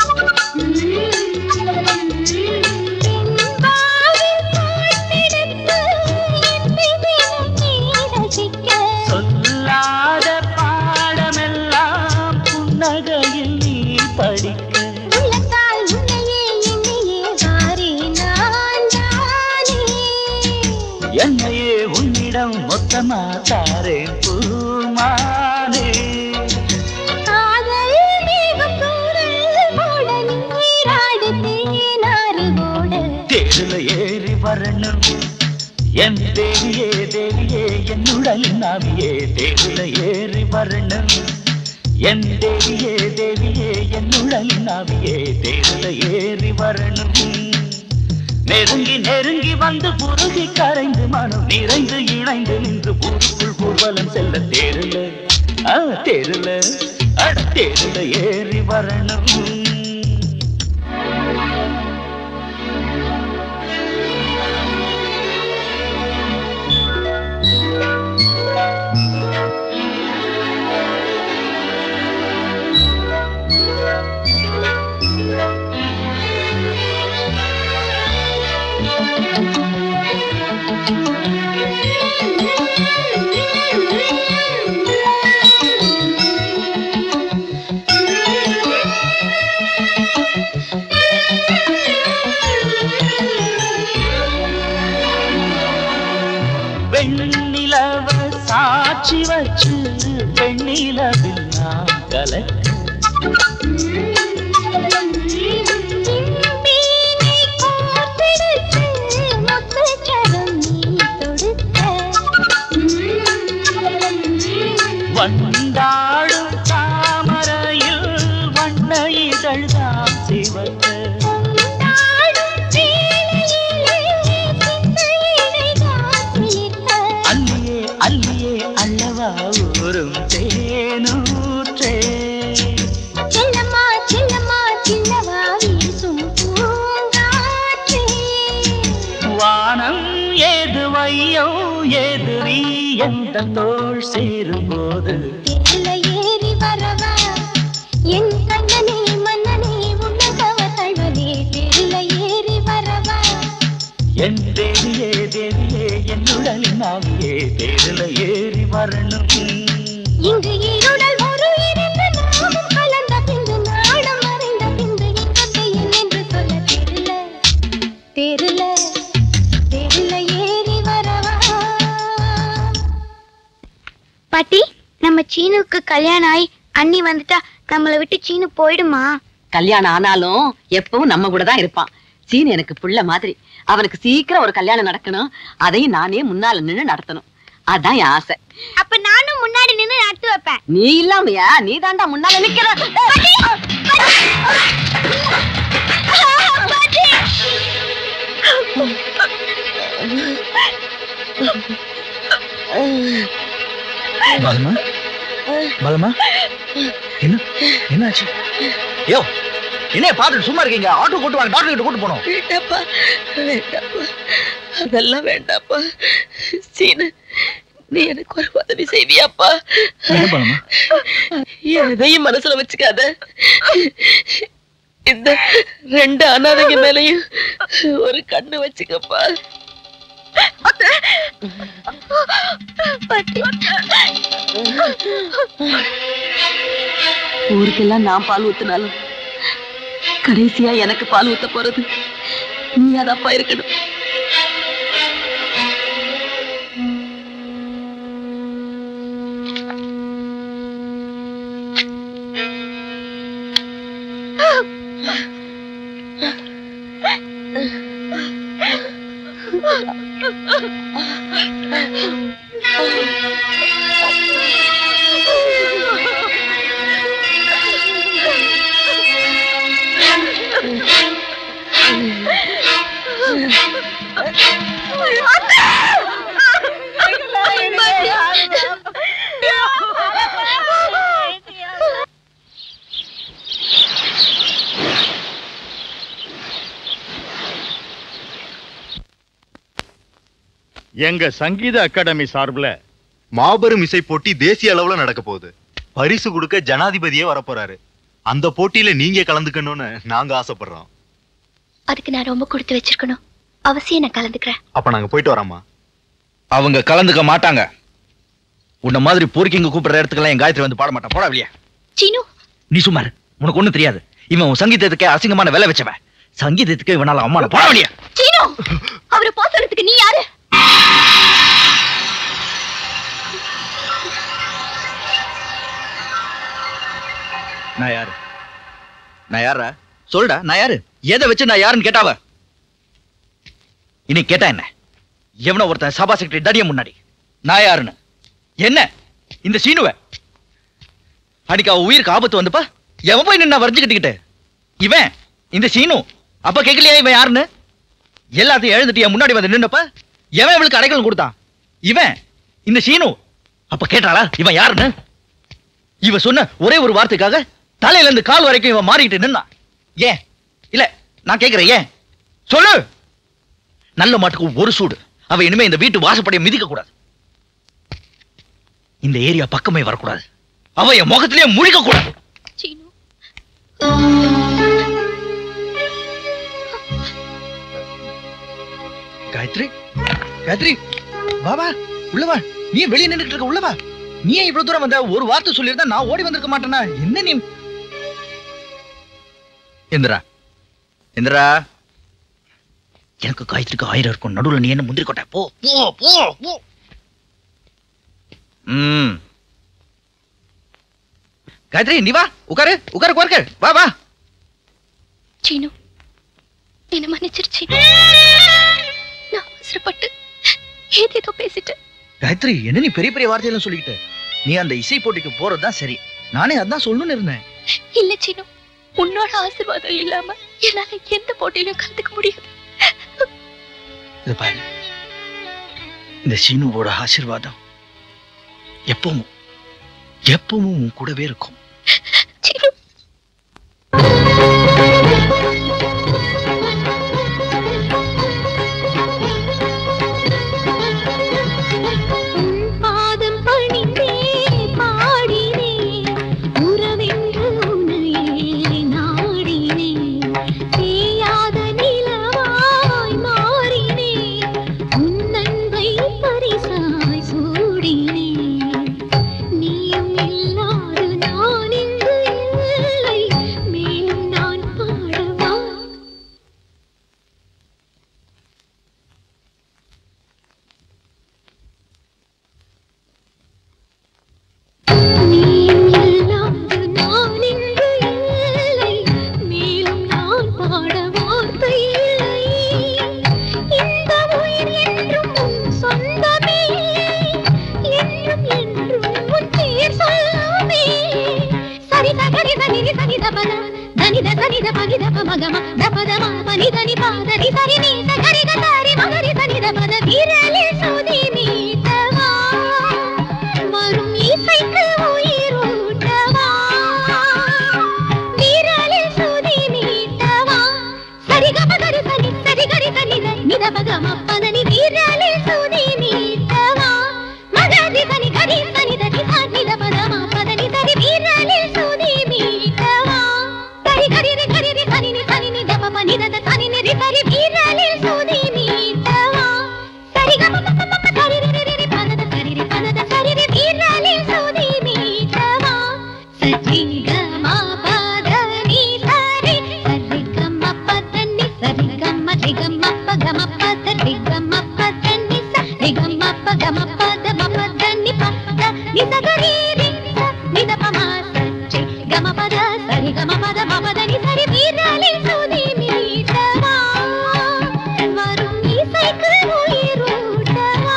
சொல்லாத பாடமெல்லாம் புன்னகையில் நீ படிக்க என்னையே உன்னிடம் மொத்தமா தாரேன் பூமானே தேடுல ஏறி வரணும் என் தேவியே தேவியே என்னுடல் நாவியே தேடுல ஏறி வரணும் என் தேவியே தேவியே என்னுடல் நாவியே தேடுல ஏறி வரணும் நெருங்கி நெருங்கி வந்து புருகி கரைந்து மனம் நிறைந்து இணைந்து நின்று ஊருக்குள் ஊர்வலம் செல்ல தேருல ஆ தேருல அட தேருல ஏறி வரணும் வெண்ணிலவ சாட்சி வச்சு வெண்ணிலவில் நான் கலக்க வண்டாடும் தாமரையில் வண்ண இதழ்தான் சிவக்க அல்லியே அல்லியே அல்லவா ஊரும் தேனூற்றே செல்லம்மா செல்லம்மா சின்னவா வீசும் பூங்காற்றே வானம் ஏது வையம் ஏது நீ எந்த தோள் சேரும்போது தேயிலை ஏறி வரவா என் கண்ணனே மன்னனே உன்னதவ தழ்வனே என் தேவியே தேவியே என் உடலின் ஆவியே தேரில ஏறி வரணும் இங்கு ஈருடல் ஒரு இருந்து நாமும் கலந்த பின்பு நாடம் மறைந்த பின்பு இன்பத்தை என்னென்று சொல்ல தெரியல தெரியல தெரியல ஏறி வரவா பாட்டி நம்ம சீனுக்கு கல்யாணம் ஆகி அண்ணி வந்துட்டா நம்மளை விட்டு சீனு போயிடுமா கல்யாணம் ஆனாலும் எப்பவும் நம்ம கூட தான் இருப்பான் சீனு எனக்கு புள்ள மாதிரி அவனுக்கு சீக்கிரம் ஒரு கல்யாணம் நடக்கணும் அதையும் நானே முன்னால நின்னு நடத்தணும் அதான் என் ஆசை அப்ப நானும் முன்னாடி நின்னு நடத்து வைப்பேன் நீ இல்லாமையா நீ தாண்டா முன்னால நிக்கிற பலமா பலமா என்ன என்னாச்சு யோ என்ன பாத்துட்டு சும்மா இருக்கீங்க ஆட்டோ கூட்டு வாங்க டாக்டர் கிட்ட கூட்டு போனோம் வேண்டாப்பா வேண்டாப்பா அதெல்லாம் வேண்டாப்பா சீனு நீ எனக்கு ஒரு உதவி செய்வியாப்பா என்ன பலமா எதையும் மனசுல வச்சுக்காத இந்த ரெண்டு அனாதைங்க மேலயும் ஒரு கண்ணு வச்சுக்கப்பா ஊருக்கெல்லாம் நான் பால் ஊத்தினாலும் கடைசியா எனக்கு பால் ஊத்த போறது நீ அதப்பா இருக்கணும் எங்க சங்கீத அகாடமி சார்புல மாபெரும் இசை போட்டி தேசிய அளவுல நடக்க போகுது பரிசு கொடுக்க ஜனாதிபதியே வரப்போறாரு அந்த போட்டியில நீங்க கலந்துக்கணும்னு நாங்க ஆசைப்படுறோம் அதுக்கு நான் ரொம்ப கொடுத்து வச்சிருக்கணும் அவசியம் நான் கலந்துக்கிறேன் அப்ப நாங்க போயிட்டு வரோம்மா அவங்க கலந்துக்க மாட்டாங்க உன்ன மாதிரி பொறுக்கிங்க கூப்பிடுற இடத்துக்கெல்லாம் என் காயத்ரி வந்து பாட மாட்டான் போடா வெளியே சீனு நீ சும்மா இரு. உனக்கு ஒண்ணும் தெரியாது இவன் உன் சங்கீதத்துக்கே அசிங்கமான வேலை வச்சவன் சங்கீதத்துக்கு இவனால அம்மான போட வெளியே சீனு அவரை போக சொல்றதுக்கு நீ யாரு நான் யாரு நான் யாரா சொல்டா நான் யாரு எதை வச்சு நான் யாருன்னு கேட்டாவ இனி கேட்டா என்ன எவனோ ஒருத்தன் சபா செக்ரட்டரி தடிய முன்னாடி நான் யாருன்னு என்ன இந்த சீனுவ அன்னைக்கு அவ உயிருக்கு ஆபத்து வந்துப்பா எவன் போய் நின்னா வரைஞ்சுக்கிட்டுக்கிட்டு இவன் இந்த சீனு அப்ப கேட்கலையா இவன் யாருன்னு எல்லாத்தையும் எழுந்துட்டு என் முன்னாடி வந்து நின்னப்ப எவன் இவளுக்கு அடைக்கலம் கொடுத்தான் இவன் இந்த சீனு அப்ப கேட்டாளா இவன் யாருன்னு இவ சொன்ன ஒரே ஒரு வார்த்தைக்காக தலையில இருந்து கால் வரைக்கும் இவன் மாறிக்கிட்டு நின்னா ஏன் இல்ல நான் கேக்குறேன் ஏன் சொல்லு நல்ல மாட்டுக்கு ஒரு சூடு அவ இனிமே இந்த வீட்டு வாசப்படியை மிதிக்க கூடாது இந்த ஏரியா பக்கமே வரக்கூடாது அவ என் முகத்திலேயே முழிக்க கூடாது காயத்ரி காயத்ரி வா வா உள்ள வா நீ வெளியே நின்னுட்டு இருக்க உள்ள வா நீ ஏன் இவ்வளவு தூரம் வந்த ஒரு வார்த்தை சொல்லியிருந்தா நான் ஓடி வந்திருக்க மாட்டேனா என்ன நீ இந்திரா இந்திரா எனக்கு காயத்ரிக்கு ஆயிரம் இருக்கும் நடுவுல நீ என்ன முந்திரி கொட்ட போ போ போ போ ம் காயத்ரி நீ வா உட்காரு உட்காரு உட்காரு வா வா சீனு என்ன மன்னிச்சிருச்சு நான் அவசரப்பட்டு ஏதேதோ பேசிட்டேன் காயத்ரி என்ன நீ பெரிய பெரிய வார்த்தையெல்லாம் சொல்லிக்கிட்ட நீ அந்த இசை போட்டிக்கு போறதுதான் சரி நானே அதான் சொல்லணும்னு இருந்தேன் இல்ல சீனு உன்னோட ஆசீர்வாதம் இல்லாம என்னால எந்த போட்டியிலும் கலந்துக்க முடியாது இது பாரு இந்த சீனுவோட ஆசீர்வாதம் எப்பவும் எப்பவும் உன் கூடவே இருக்கும் பாதம் பணிந்தே பாடினே உறவென்று உன்னையே நாடினே தேயாத நிலவாய் மாறினே దప మగమ దప దమ పని దని పాదని సరి నీ సగరి గరి మగరి సని దప ద వీరலே சோதி மீட்டவா வரும் இசைக்கு உயிரூட்டவா வீரலே சோதி மீட்டவா சரி கம கரி சனி சரி கரி சனி த நித பகம பதனி வீரலே சோதி மீட்டவா மகரி சனி கரி சனி த நித நித பதம பதனி சரி வீரலே சோதி மீட்டவா சரி கரி ரி கரி ரி சனி நி சனி நி தப ப நித த சனி நி ரி சரி வீரலே சோதி மீட்டவா சரி கம ப ப ப சரி ரி ரி ரி ரி பத த சரி ரி பத த சரி ரி வீரலே சோதி மீட்டவா சரி கம பத நீ சரி சரி கம பத நீ சரி கம ரி கம ப கம பத ரி கம பத நீ சரி கம ப கம பத ம பத நீ பத நீ சகரி ரி ச நீ த ப ம சரி கம பத சரி கம பத ம பத நீ சரி வீரலே சோதி மீட்டவா வரும் இசைக்கு உயிரூட்டவா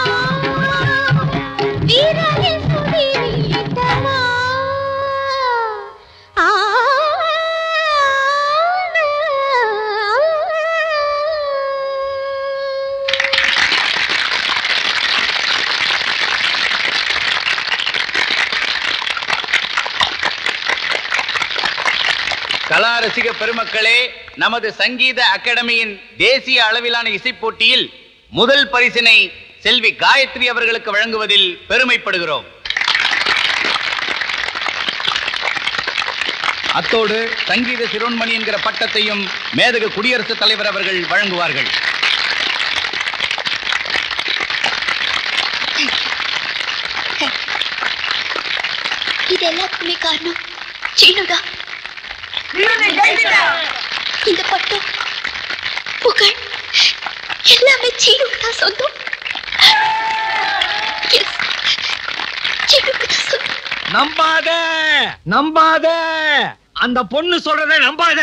வீரலே சோதி மீட்டவா ஆ கலா ரசிக பெருமக்களே நமது சங்கீத அகாடமியின் தேசிய அளவிலான இசைப் போட்டியில் முதல் பரிசினை செல்வி காயத்ரி அவர்களுக்கு வழங்குவதில் பெருமைப்படுகிறோம் அத்தோடு சங்கீத சிரோன்மணி என்கிற பட்டத்தையும் மேதகு குடியரசுத் தலைவர் அவர்கள் வழங்குவார்கள் இது எல்லாத்துக்குமே காரணம் சீனுதான் இந்த பட்டம் புகழ் எல்லாமே சீனுக்கு தான் சொந்தம் Yes. சீனுக்கு தான் சொந்தம் நம்பாத நம்பாத அந்த பொண்ணு சொல்றத நம்பாத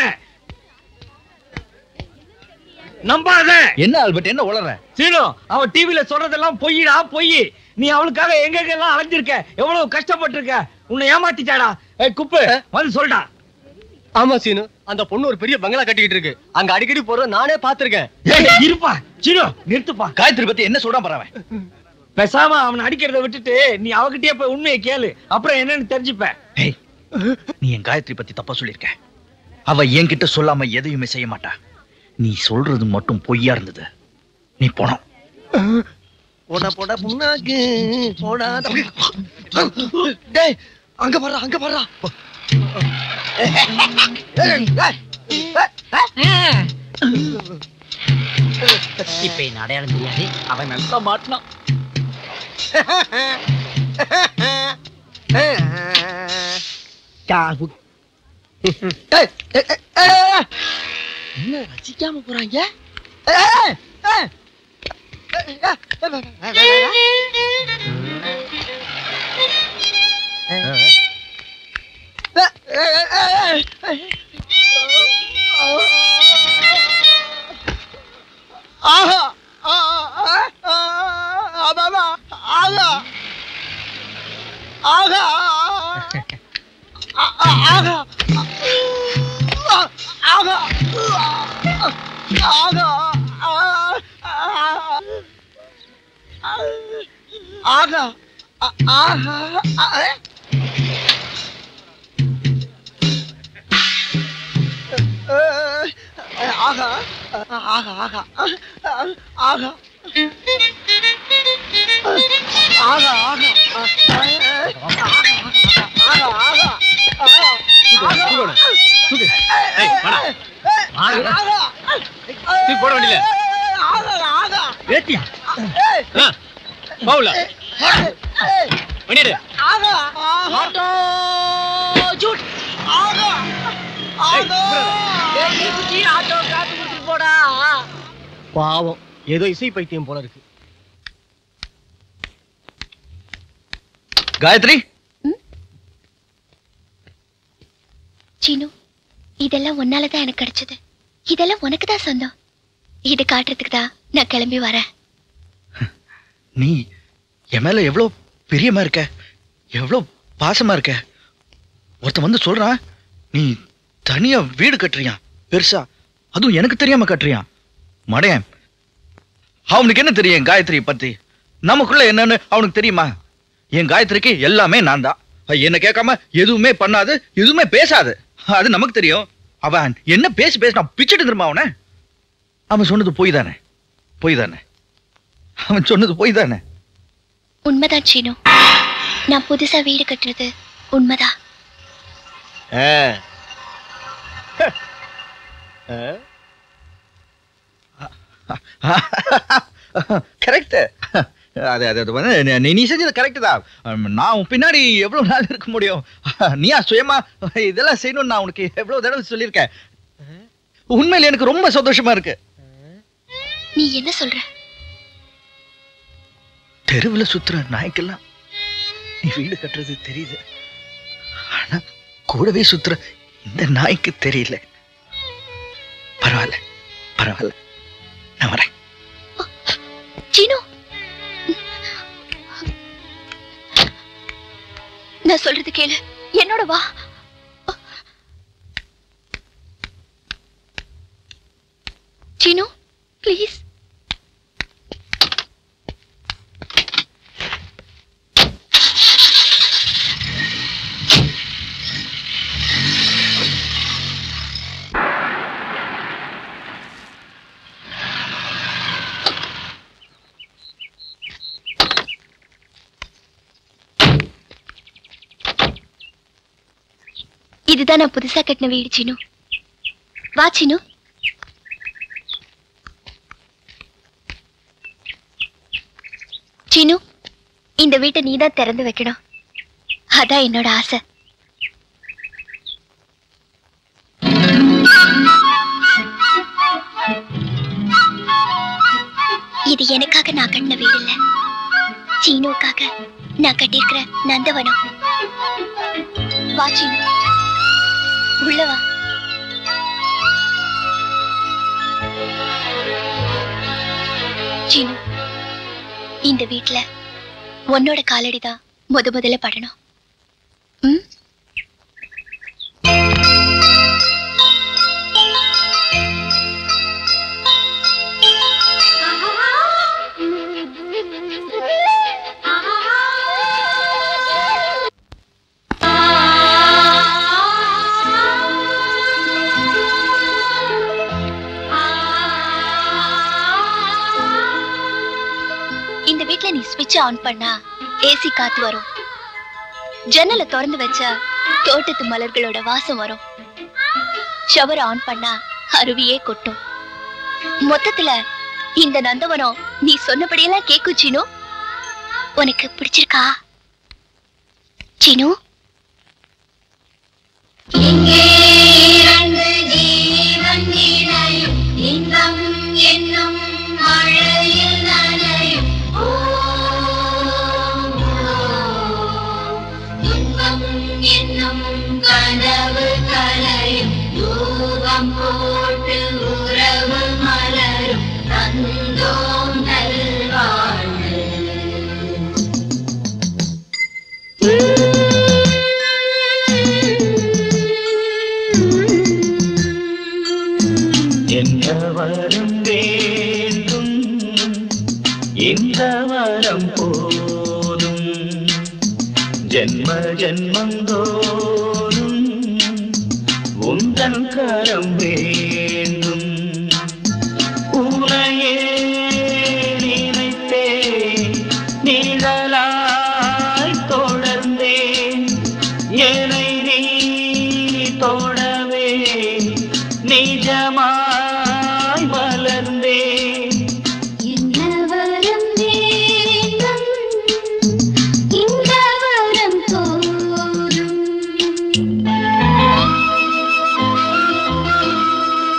நம்பாத என்ன ஆல்பர்ட் என்ன உளற சீனு அவ டிவில சொல்றதெல்லாம் பொய்டா பொய் நீ அவளுக்காக எங்கெங்கெல்லாம் அலைஞ்சிருக்க எவ்வளவு கஷ்டப்பட்டிருக்க உன்னை ஏமாத்திட்டாடா ஏய் குப்பு வந்து சொல்டா ஆமா சீனு அந்த பொண்ணு ஒரு பெரிய பங்களா கட்டிக்கிட்டு இருக்கு அங்க அடிக்கடி போறத நானே பாத்திருக்கேன் ஏய் இருப்பா சீனு நிறுத்துப்பா காயத்ரி பத்தி என்ன சொல்றான் பரவன் பேசாம அவனை அடிக்கிறத விட்டுட்டு நீ அவகிட்டயே போய் உண்மையை கேளு அப்புறம் என்னன்னு தெரிஞ்சுப்ப ஏய் நீ என் காயத்ரி பத்தி தப்பா சொல்லியிருக்க அவ என்கிட்ட சொல்லாம எதையுமே செய்ய மாட்டா நீ சொல்றது மட்டும் பொய்யா இருந்தது நீ போனோம் போடா போடா புண்ணாக்கு போடா டேய் அங்க பாரு அங்க பாரு இப்ப என்ன அடையாளம் தெரியாது அவன் நல்லா மாட்டினான் என்ன ரசிக்காம போறாங்க ஏய், ஏய், ஆஹா ஆஹா ஆஹா ஆஹா ஆஹா ஆஹா ஆகா ஆகா ஆகா ஆகா ஆகா ஆகா ஆகா ஆகா ஆகா போட வேண்டியல ஏத்தியா பவுல பண்ணிடு பாவம் ஏதோ இசை பைத்தியம் போல இருக்கு காயத்ரி சீனு இதெல்லாம் உன்னாலதான் எனக்கு கிடைச்சது இதெல்லாம் உனக்கு தான் சொந்தம் இது காட்டுறதுக்கு தான் நான் கிளம்பி வரேன் நீ என் மேல எவ்வளவு பிரியமா இருக்க எவ்வளவு பாசமா இருக்க ஒருத்தன் வந்து சொல்றான் நீ தனியா வீடு கட்டுறியா பெருசா அதுவும் எனக்கு தெரியாம கட்டுறியான் மடையன் அவனுக்கு என்ன தெரியும் என் காயத்ரியை பத்தி நமக்குள்ள என்னன்னு அவனுக்கு தெரியுமா என் காயத்ரிக்கு எல்லாமே நான் தான் என்ன கேட்காம எதுவுமே பண்ணாது எதுவுமே பேசாது அது நமக்கு தெரியும் அவன் என்ன பேசி பேசி நான் பிச்சுட்டு திரும்ப அவனை அவன் சொன்னது பொய் தானே பொய் தானே அவன் சொன்னது பொய் தானே உண்மைதான் சீனு நான் புதுசா வீடு கட்டுறது உண்மைதான் கரெக்ட் அது அது அது வந்து நீ- நீ- நீ செஞ்சது கரெக்ட் தான் உம், நான் உன் பின்னாடி எவ்வளவு நாள் இருக்க முடியும் நீயா சுயமா இதெல்லாம் செய்யணும்னு நான் உனக்கு எவ்வளவு தடவை சொல்லியிருக்கேன் உண்மையில எனக்கு ரொம்ப சந்தோஷமா இருக்கு நீ என்ன சொல்ற தெருவுல சுத்துற நாய்க்கெல்லாம் நீ வீடு கட்டுறது தெரியுது ஆனா கூடவே சுத்துற இந்த நாய்க்கு தெரியல பரவாயில்ல பரவாயில்ல நான் வரேன் சீனு நான் சொல்றது கேளு என்னோட வா சீனு ப்ளீஸ் இதுதான் நான் புதுசா கட்டின வீடு சீனு வா சீனு சீனு இந்த வீட்டை நீதான் திறந்து வைக்கணும் அதான் என்னோட ஆசை இது எனக்காக நான் கட்டின வீடு இல்ல சீனுவுக்காக நான் கட்டியிருக்கிற நந்தவனம் வா சீனு உள்ள வா சீனு இந்த வீட்ல உன்னோட காலடி தான் முத முதல்ல படணும் ம் இந்த வீட்ல நீ ஸ்விட்ச் ஆன் பண்ணா ஏசி காத்து வரும் ஜன்னலை திறந்து வச்சா தோட்டத்து மலர்களோட வாசம் வரும் ஷவர் ஆன் பண்ணா அருவியே கொட்டும் மொத்தத்துல இந்த நந்தவனம் நீ சொன்னபடியெல்லாம் கேக்கும் சீனு உனக்கு பிடிச்சிருக்கா சீனு என்னும் மழையில் நனையும் துன்பம் என்னும் கனவு கலையும் தூவம் போட்டு உறவு மலரும் தந்தோம் நல்வாழ்வு என்ன வரம் வேண்டும் இந்த வரம் போதும் ஜென்ம ஜென்மந்தோறும் உந்தன் கரம் வேண்டும் உனையே நினைத்தேன் நிழலாய் தொடர்ந்தேன் என்னை நீ தொடவே நிஜமாய் மலர்ந்தேன் என்ன வரம் வேண்டும் இந்த வரம் போதும்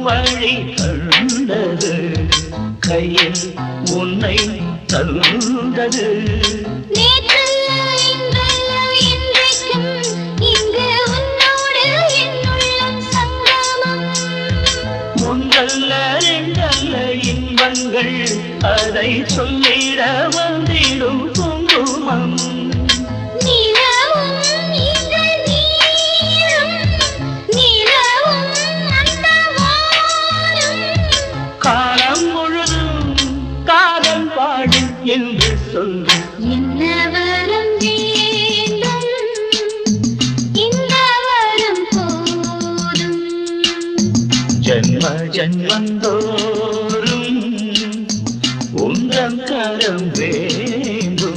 வழி கண்டது கையில் உன்னை தந்தது நேற்றல்ல இன்றல்ல என்றைக்கும் இங்கு உன்னோடு என் உள்ளம் சங்கமம் ஒன்றல்ல ரெண்டல்ல இன்பங்கள் அதை சொல்லிட வந்திடும் குங்குமம் நிலவும் இந்த நீரும் நிலவும் அந்த வானம் காலம் முழுதும் காதல் பாடும் என்று சொல்லு என்ன வரம் வேண்டும் இந்த வரம் போதும் ஜன்ம ஜன்மந்தோறும் உந்தன் கரம் வேண்டும்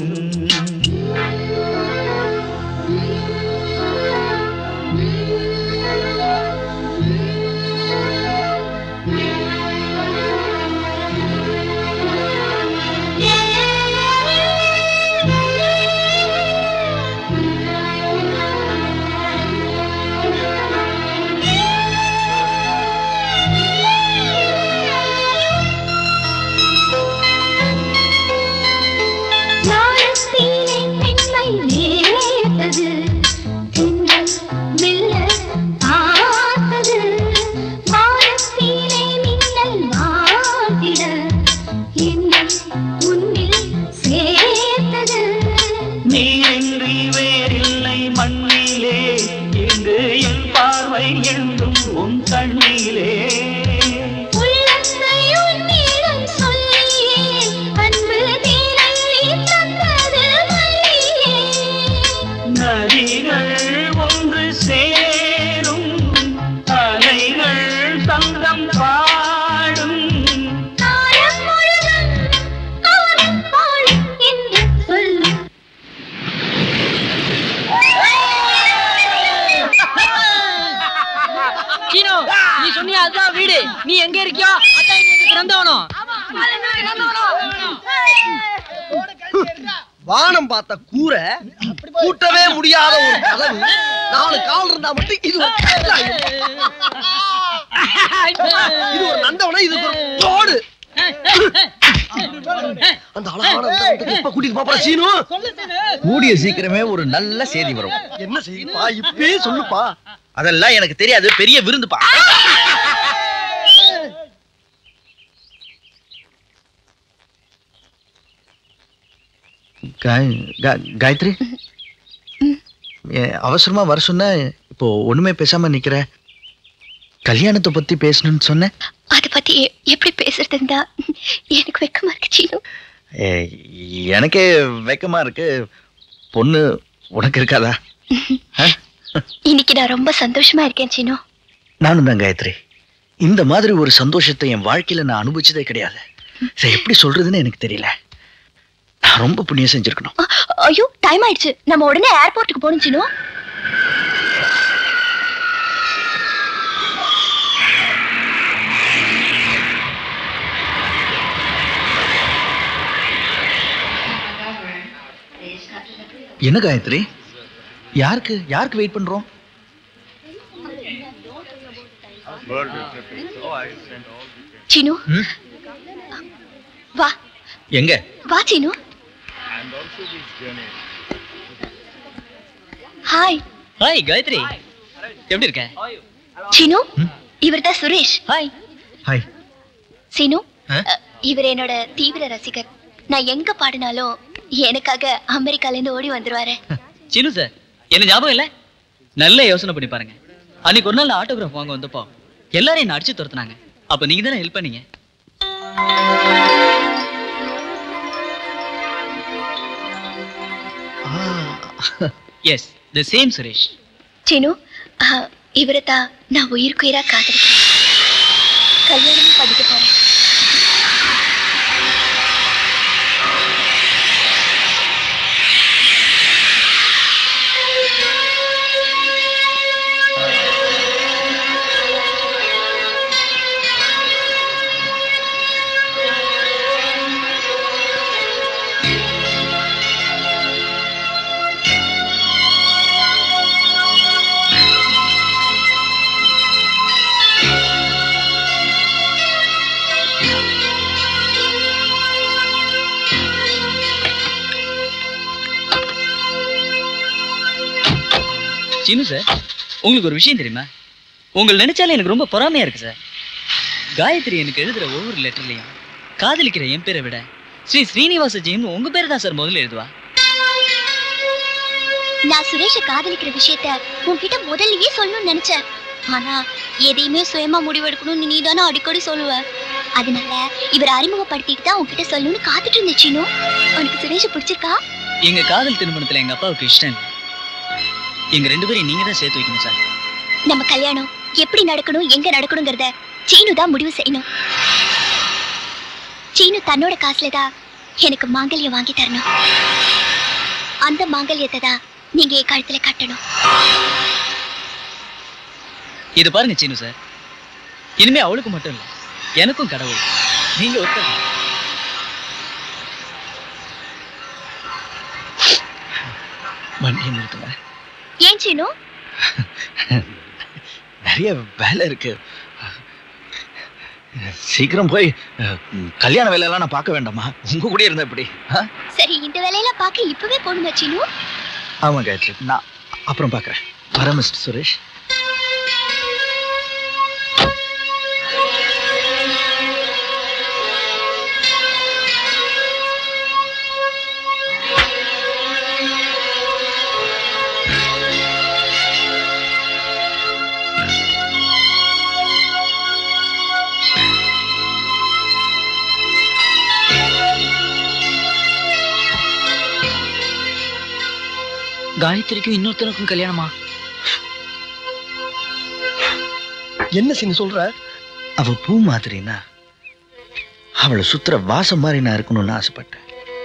நாளத்திலே பெண்மை நேர்த்தது திங்கள் மெல்ல பார்த்தது வானத்திலே மின்னல் வாழ்த்திட என்னை உன்னில் சேர்த்தது நீரின்றி வேறில்லை மண்ணிலே இங்கு என் பார்வை என்றும் உன் கண்ணிலே உள்ளத்தை உன்னிடம் சொல்லியே அன்பு தீரல்லி தந்தது மல்லியே நதிகள் ஒன்று சேரும் அலைகள் தங்கம் பாடும் காலம் முழுதும் காலம் போல் என்று சொல்லும் சீனு நீ சொன்னியா அதுதான் வீடு நீ எங்க இருக்கியோ அதான் இங்க இருக்கு நந்தவனம் வானம் பார்த்த கூரை கூட்டவே முடியாத ஒரு கதவு நாலு கால் இருந்தா மட்டும் இது ஒரு கல்லாயம். இது ஒரு நந்தவனம் இது ஒரு தோடு அந்த அழகான நந்தவனத்துக்கு எப்ப கூட்டிட்டு போற சீனு கூடிய சீக்கிரமே ஒரு நல்ல செய்தி வரும் என்ன செய்யுப்பா இப்பயே சொல்லுப்பா அதெல்லாம் எனக்கு தெரியாது பெரிய விருந்துப்பா காய்- கா- காயத்ரி ஏ, அவசரமா வர சொன்ன இப்போ ஒண்ணுமே பேசாம நிக்கிற கல்யாணத்தை பத்தி பேசணும்னு சொன்னேன் அத பத்தி எ- எப்படி பேசுறதுன்னு தான் எனக்கு வெக்கமா இருக்கு சீனு ஏ, எனக்கே வெக்கமா இருக்கு பொண்ணு உனக்கு இருக்காதா இன்னைக்கு நான் ரொம்ப சந்தோஷமா இருக்கேன் சீனு நானும் தான் காயத்ரி இந்த மாதிரி ஒரு சந்தோஷத்தை என் வாழ்க்கையில நான் அனுபவிச்சதே கிடையாது இதை எப்படி சொல்றதுன்னு எனக்கு தெரியல நான் ரொம்ப புண்ணியம் செஞ்சிருக்கணும் ஐயோ டைம் ஆயிடுச்சு நம்ம உடனே ஏர்போர்ட்டுக்கு போகணும் சீனு என்ன காயத்ரி யாருக்கு யாருக்கு வெயிட் பண்றோம் சீனு வா எங்க வா சீனு ஹாய் ஹாய் காயத்ரி எப்படி இருக்க சீனு இவர்தான் சுரேஷ் ஹாய் ஹாய் சீனு ஆ? அ, இவர் என்னோட தீவிர ரசிகர் நான் எங்க பாடினாலும் எனக்காக அமெரிக்கால இருந்து ஓடி வந்துருவாரு சினு சார் என்ன ஞாபகம் இல்ல நல்ல யோசனை பண்ணி பாருங்க அன்னைக்கு ஒரு நாள் நான் ஆட்டோகிராஃப் வாங்க வந்தப்போ எல்லாரும் என்ன அடிச்சு துரத்துனாங்க அப்ப நீங்க தானே ஹெல்ப் பண்ணீங்க yes the same Suresh Seenu இவரை தான் நான் உயிருக்குயிரா காத்திருக்கிறேன் கல்யாணமும் படிக்க போறேன் ஆ சின்னு சார் உங்களுக்கு ஒரு விஷயம் தெரியுமா உங்களை நினைச்சாலே எனக்கு ரொம்ப பொறாமையா இருக்கு சார் காயத்ரி எனக்கு எழுதுற ஒவ்வொரு லெட்டர்லையும் காதலிக்கிற என் பேரை விட ஸ்ரீ ஸ்ரீனிவாச ஜெயம் உங்க பேர் தான் சார் முதல்ல எழுதுவா நான் சுரேஷ காதலிக்கிற விஷயத்த உன்கிட்ட முதல்லயே சொல்லணும்னு நினைச்சேன் ஆனா எதையுமே சுயமா முடிவெடுக்கணும்னு நீ தானே அடிக்கடி சொல்லுவ அதனால இவரை அறிமுகப்படுத்திட்டு தான் உன்கிட்ட சொல்லணும்னு காத்துட்டு இருந்தேன் சீனு உனக்கு சுரேஷ பிடிச்சிருக்கா எங்க காதல் திருமணத்துல எங்க அப்பாவுக்கு இஷ்டம் இல்லை எங்க ரெண்டு பேரையும் நீங்க தான் சேர்த்து வைக்கணும் சார் நம்ம கல்யாணம் எப்படி நடக்கணும் எங்க நடக்கணுங்கிறத சீனு தான் முடிவு செய்யணும் சீனு தன்னோட காசுல தான் எனக்கு மாங்கல்யம் வாங்கி தரணும் அந்த மாங்கல்யத்தை தான் நீங்க என் கழுத்துல கட்டணும் இது பாருங்க சீனு சார் இனிமே அவளுக்கு மட்டும் இல்ல எனக்கும் கடவுள் நீங்க ஒருத்தர் தான். வண்டியை நிறுத்துங்க ஏன் சீனு நிறைய வேலை இருக்கு சீக்கிரம் போய் அஹ், கல்யாண வேலையெல்லாம் நான் பார்க்க வேண்டாமா உங்க கூட இருந்தா எப்படி ஆ? சரி இந்த வேலையெல்லாம் பார்க்க இப்பவே போகணுமா சீனு ஆமா காயத்ரி நான் அப்புறம் பார்க்கறேன் வர மிஸ்டர் சுரேஷ் காயத்ரிக்கும் இன்னொருத்தனுக்கும் கல்யாணமா என்ன சின்ன சொல்ற அவ பூ மாதிரினா அவளை சுத்துற வாசம் மாதிரி நான் இருக்கணும்னு ஆசைப்பட்டேன்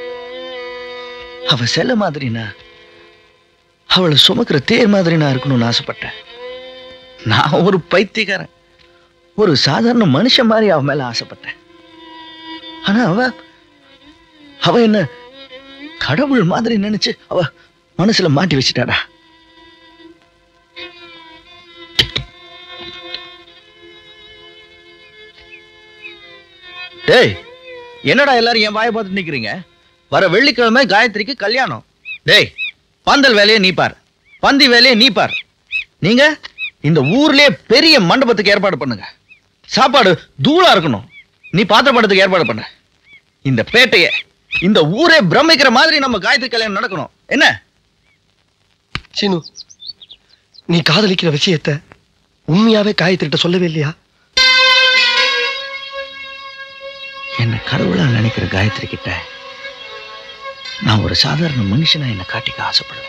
அவ செல்ல மாதிரினா அவளை சுமக்கிற தேர் மாதிரி நான் இருக்கணும்னு ஆசைப்பட்டேன் நான் ஒரு பைத்தியக்காரன் ஒரு சாதாரண மனுஷன் மாதிரி அவ மேல ஆசைப்பட்டேன் ஆனா அவ அவ என்ன கடவுள் மாதிரி நினைச்சு அவ மனசுல மாட்டி வச்சுட்டாடா டேய் என்னடா எல்லாரும் என் வாயை பார்த்து நிக்கிறீங்க வர வெள்ளிக்கிழமை காயத்ரிக்கு கல்யாணம் டேய் பந்தல் வேலையை நீ பார் பந்தி வேலையை நீ பார் நீங்க இந்த ஊர்லயே பெரிய மண்டபத்துக்கு ஏற்பாடு பண்ணுங்க சாப்பாடு தூளா இருக்கணும் நீ பாத்திரப்படத்துக்கு ஏற்பாடு பண்ண இந்த பேட்டைய இந்த ஊரே பிரமிக்கிற மாதிரி நம்ம காயத்ரி கல்யாணம் நடக்கணும் என்ன சீனு நீ காதலிக்கிற விஷயத்த உண்மையாவே காயத்ரிட்ட சொல்லவே இல்லையா என்ன கடவுளா நினைக்கிற காயத்ரி கிட்ட நான் ஒரு சாதாரண மனுஷனா என்ன காட்டிக்க ஆசைப்படுறேன்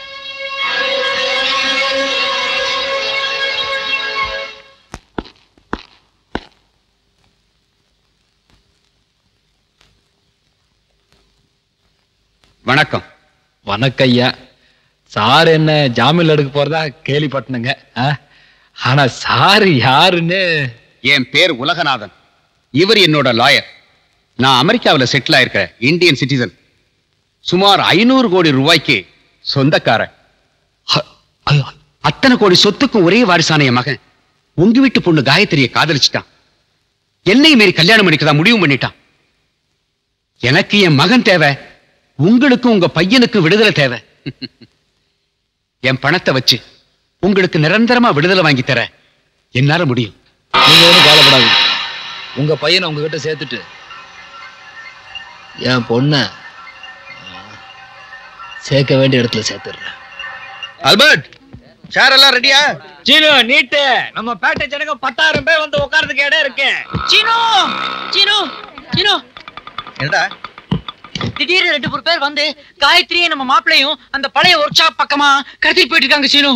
வணக்கம் வணக்கம் ஐயா சார் என்ன ஜாமீன் எடுக்க போறதா கேள்விப்பட்டனுங்க ஆ? ஆனா சார் யாருன்னு என் பேர் உலகநாதன் இவர் என்னோட லாயர் நான் அமெரிக்காவில் செட்டில் ஆயிருக்கிற இந்தியன் சிட்டிசன் சுமார் ஐநூறு கோடி ரூபாய்க்கு சொந்தக்காரன் அ- அ- அத்தனை கோடி சொத்துக்கும் ஒரே வாரிசான என் மகன் உங்க வீட்டு பொண்ணு காயத்ரியை காதலிச்சிட்டான் என்னையும் மீறி கல்யாணம் பண்ணிக்கதான் முடிவு பண்ணிட்டான் எனக்கு என் மகன் தேவை உங்களுக்கும் உங்க பையனுக்கு விடுதலை தேவை என் பணத்தை வச்சு உங்களுக்கு நிரந்தரமா விடுதலை வாங்கி தர என்னால முடியும் நீங்க ஒன்றும் கவலைப்படாது உங்க பையனை உங்ககிட்ட சேர்த்துட்டு என் பொண்ண சேர்க்க வேண்டிய இடத்துல சேர்த்துடுறேன் அல்பர்ட் சேர் எல்லாம் ரெடியா சீனு நீட்டு நம்ம பேட்டை ஜனங்க பத்தாயிரம் பேர் வந்து உட்கார்றதுக்கு இடம் இருக்கு சீனு சீனு சீனு என்னடா திடீர்னு ரெண்டு மூணு பேர் வந்து காயத்ரியும் நம்ம மாப்பிள்ளையும் அந்த பழைய ஒர்க் ஷாப் பக்கமா கடத்திட்டு போயிட்டு இருக்காங்க சீனு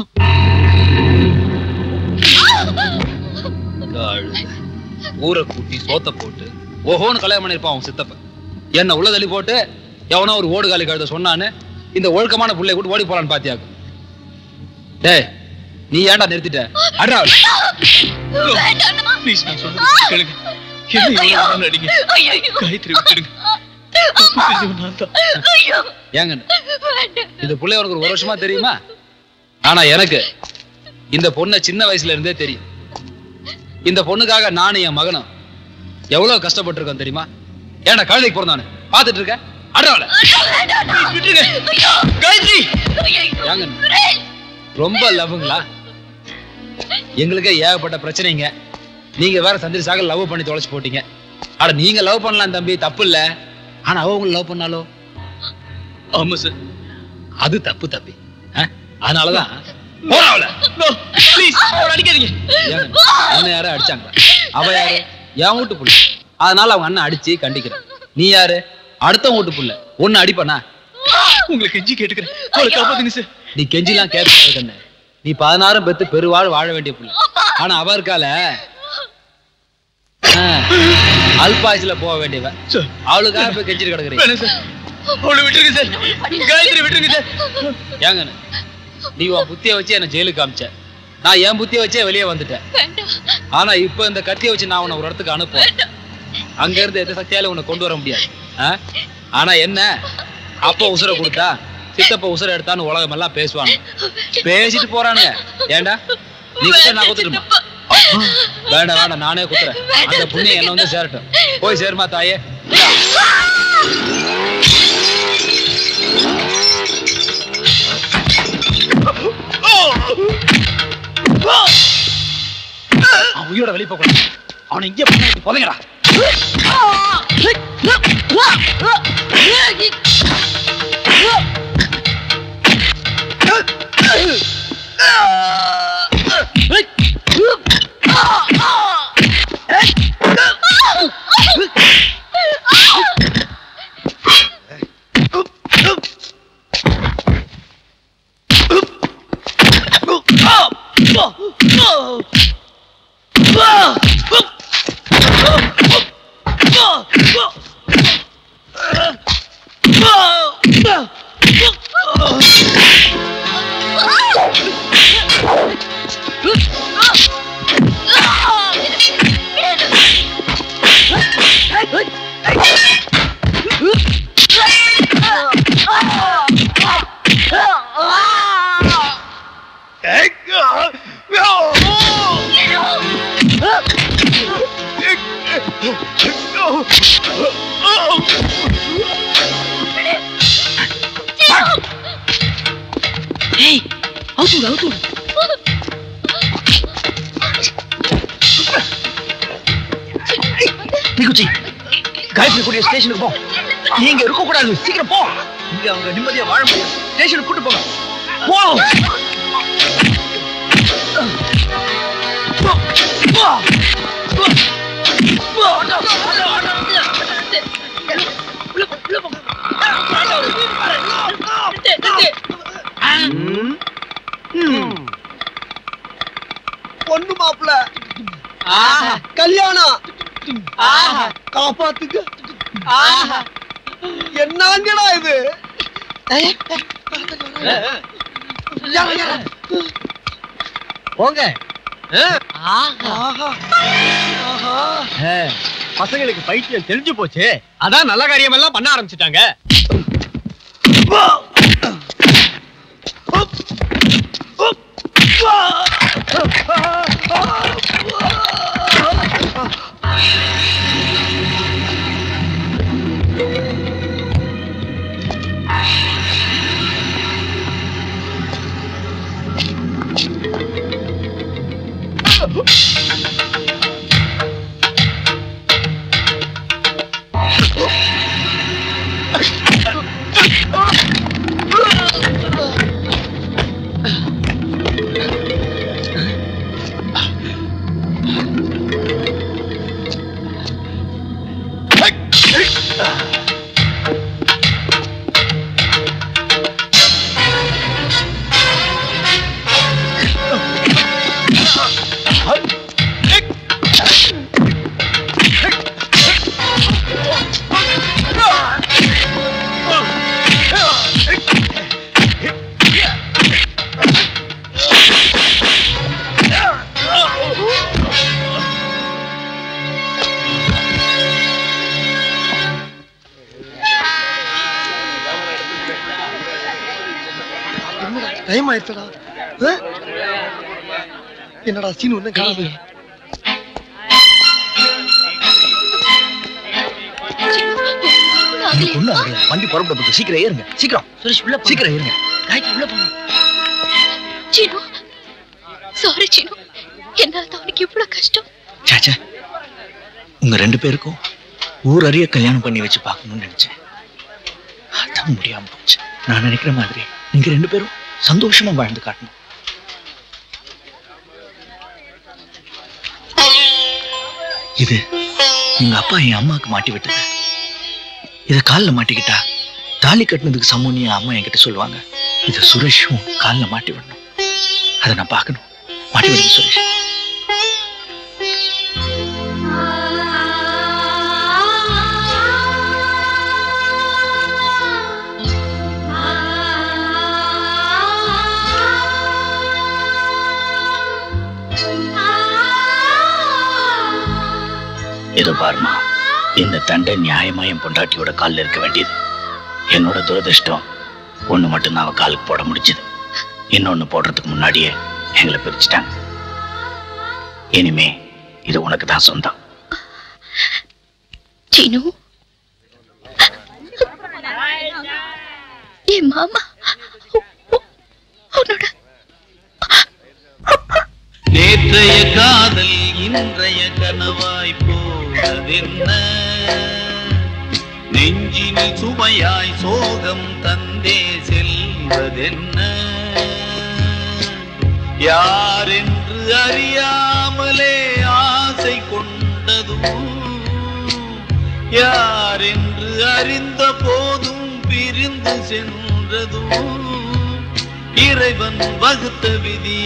ஊரை கூட்டி சோத்த போட்டு ஓஹோன்னு கல்யாணம் பண்ணிருப்பான் அவன் சித்தப்பன் என்ன உள்ள தள்ளி போட்டு எவனோ ஒரு ஓடு காலி கழுத சொன்னான்னு இந்த ஒழுக்கமான புள்ளைய கூட்டு ஓடி போலான்னு பாத்தியாக்கு டேய் நீ ஏன்டா நிறுத்திட்ட அட்ரா ப்ளீஸ் நான் சொல்றது கேளுங்க என்ன இவ்வளவு நேரம் நடிங்க காயத்ரி விட்டுடுங்க தப்பு செஞ்சவன் நான் தான். ஏங்க இந்த புள்ளை உனக்கு ஒரு வருஷமா தெரியுமா ஆனா எனக்கு இந்த பொண்ணை சின்ன வயசுல இருந்தே தெரியும் இந்த பொண்ணுக்காக நானும் என் மகனும் எவ்வளவு கஷ்டப்பட்டிருக்கோம் தெரியுமா ஏன்டா கழுதைக்கு பிறந்தானு பாத்துட்டு இருக்க அடவாள விட்டுருங்க காயத்ரி ஏங்க ரொம்ப லவ்ங்களா எங்களுக்கே ஏகப்பட்ட பிரச்சனைங்க நீங்க வேற சந்திரசாக லவ் பண்ணி தொலைச்சு போட்டீங்க அட நீங்க லவ் பண்ணலாம் தம்பி தப்பு இல்ல ஆனா அவ உங்களை லவ் பண்ணாலோ ஆமா சார் அது தப்பு தம்பி ஆ? அதனாலதான் போடா அவளை. ப்ளீஸ் அவளை அடிக்காதீங்க ஏங்க, அண்ணன் யாரும் அடிச்சாங்க அவ யாரு என் வீட்டு புள்ள அதனால அவங்க அண்ணன் அடிச்சு கண்டிக்கிறான் நீ யாரு அடுத்தவங்க வீட்டு புள்ள ஒன்னு அடிப்பனா உங்களை கெஞ்சி கேட்டுக்கிறேன் அவளை காப்பாத்துங்க சார் நீ கெஞ்சிலாம் கேட்க கண்ணு நீ பதினாறும் பெத்து பெருவாழ் வாழ வேண்டிய புள்ள ஆனா அவ இருக்கால ஆ, அல்பாயுசுல போக வேண்டியவ அவளுக்காக போய் கெஞ்சிட்டு கிடக்குறீங்க வேணாம் சார் அவளை விட்டுருங்க சார் காயத்ரி விட்டுருங்க சார் ஏங்கண்ணு நீ உன் புத்திய வச்சு என்ன ஜெயிலுக்கு காமிச்ச நான் என் புத்திய வச்சே வெளியே வந்துட்டேன் ஆனா இப்ப இந்த கத்திய வச்சு நான் உன்னை ஒரு இடத்துக்கு அனுப்புவேன் அங்க இருந்து எந்த சக்தியால உன்னை கொண்டு வர முடியாது ஆ? ஆனா என்ன அப்பா உசுரை கொடுத்தா சித்தப்ப உசுரை எடுத்தான்னு உலகம் எல்லாம் பேசுவாங்க பேசிட்டு போறானுங்க ஏன்டா நீ குத்த நான் குத்துட்டுமா வேண்டாம் வேண்டாம் நானே குத்துறேன் அந்த புண்ணியம் என்ன வந்து சேரட்டும் போய் சேருமா தாயே அவன் உயிரோட வெளியே போக கூடாது அவனை இங்கே பண்ணி புதைங்கடா ஏய் அவுத்துடு அவுத்துடு தீக்குச்சி காயத்ரி கூடிய ஸ்டேஷனுக்கு போ நீங்க இருக்க கூடாது சீக்கிரம் போ இங்க அவங்க நிம்மதியா வாழ முடியும் ஸ்டேஷனுக்கு கூட்டு போங்க போ பொண்ணு மாப்பிள கல்யாணம் காப்பாத்துக்க என்னங்கடா இது போங்க ஆஹா பசங்களுக்கு பைத்தியம் தெரிஞ்சு போச்சு அதான் நல்ல காரியம் எல்லாம் பண்ண ஆரம்பிச்சிட்டாங்க டைம் ஆயிடுச்சுடா ஆ? என்னடா சீனு ஒண்ணு காணாது ஒண்ணு வண்டி புறப்பட போகுது சீக்கிரம் ஏறுங்க சீக்கிரம் சுரேஷ் உள்ள போ. சீக்கிரம் ஏறுங்க காயத்ரி உள்ள போங்க சீனு சாரி சீனு என்னால தான் உனக்கு இவ்வளவு கஷ்டம் சாச்சா உங்க ரெண்டு பேருக்கும் ஊர் அறிய கல்யாணம் பண்ணி வச்சு பார்க்கணும்னு நினைச்சேன் அதான் முடியாம போச்சு நான் நினைக்கிற மாதிரி நீங்க ரெண்டு பேரும் சந்தோஷமா வாழ்ந்து காட்டணும் இது எங்க அப்பா என் அம்மாவுக்கு மாட்டி விட்டது இத கால்ல மாட்டிக்கிட்டா தாலி கட்டினதுக்கு சமம்னு என் அம்மா என்கிட்ட சொல்லுவாங்க இத சுரேஷும் கால்ல மாட்டி விடணும் அதை நான் பார்க்கணும் மாட்டி விடுங்க சுரேஷ் இது பாருமா இந்த தண்டை நியாயமா என் பொண்டாட்டியோட காலில் இருக்க வேண்டியது என்னோட துரதிர்ஷ்டம் ஒண்ணு மட்டும் அவ காலுக்கு போட முடிஞ்சது இன்னொன்னு போடுறதுக்கு முன்னாடியே எங்களை பிரிச்சுட்டாங்க இனிமே இது உனக்கு தான் சொந்தம் சீனு என் மாமா உன்னோட நேற்றைய காதல் இன்றைய கனவாய் போவதென்ன நெஞ்சினில் சுமையாய் சோகம் தந்தே செல்வதென்ன யாரென்று அறியாமலே ஆசை கொண்டதும் யாரென்று அறிந்த போதும் பிரிந்து சென்றதும் இறைவன் வகுத்த விதி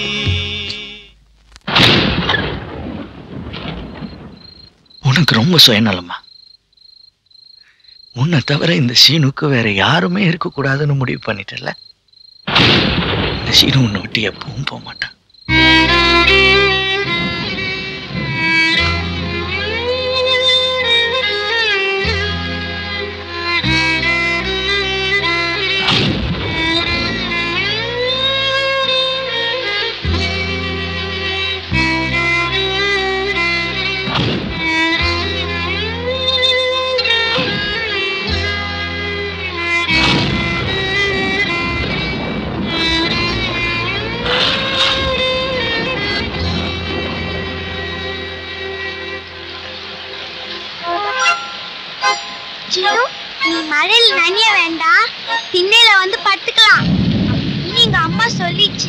உனக்கு ரொம்ப சுயநலமா உன்னை தவிர இந்த சீனுக்கு வேற யாருமே இருக்கக்கூடாதுன்னு முடிவு பண்ணிட்டல இந்த சீனு உன்னை விட்டு எப்பவும் போக மாட்டான் சின்னு நீ மழையில் நனைய வேண்டாம் திண்ணையில வந்து படுத்துக்கலாம் அப்படின்னு எங்க அம்மா சொல்லிச்சு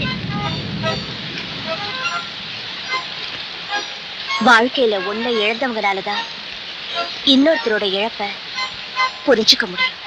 வாழ்க்கையில ஒண்ணை இழந்தவங்கனாலதான் இன்னொருத்தரோட இழப்ப புரிஞ்சுக்க முடியும்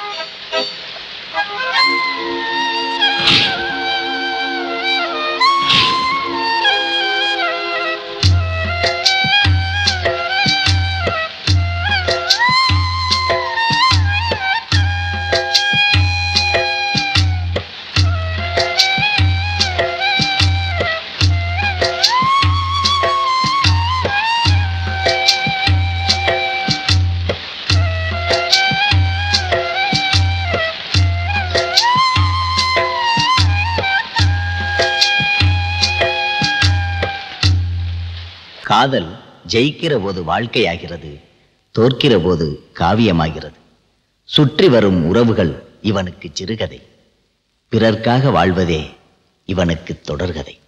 காதல் ஜெயிக்கிற போது வாழ்க்கையாகிறது தோற்கிற போது காவியமாகிறது சுற்றி வரும் உறவுகள் இவனுக்கு சிறுகதை பிறர்க்காக வாழ்வதே இவனுக்கு தொடர்கதை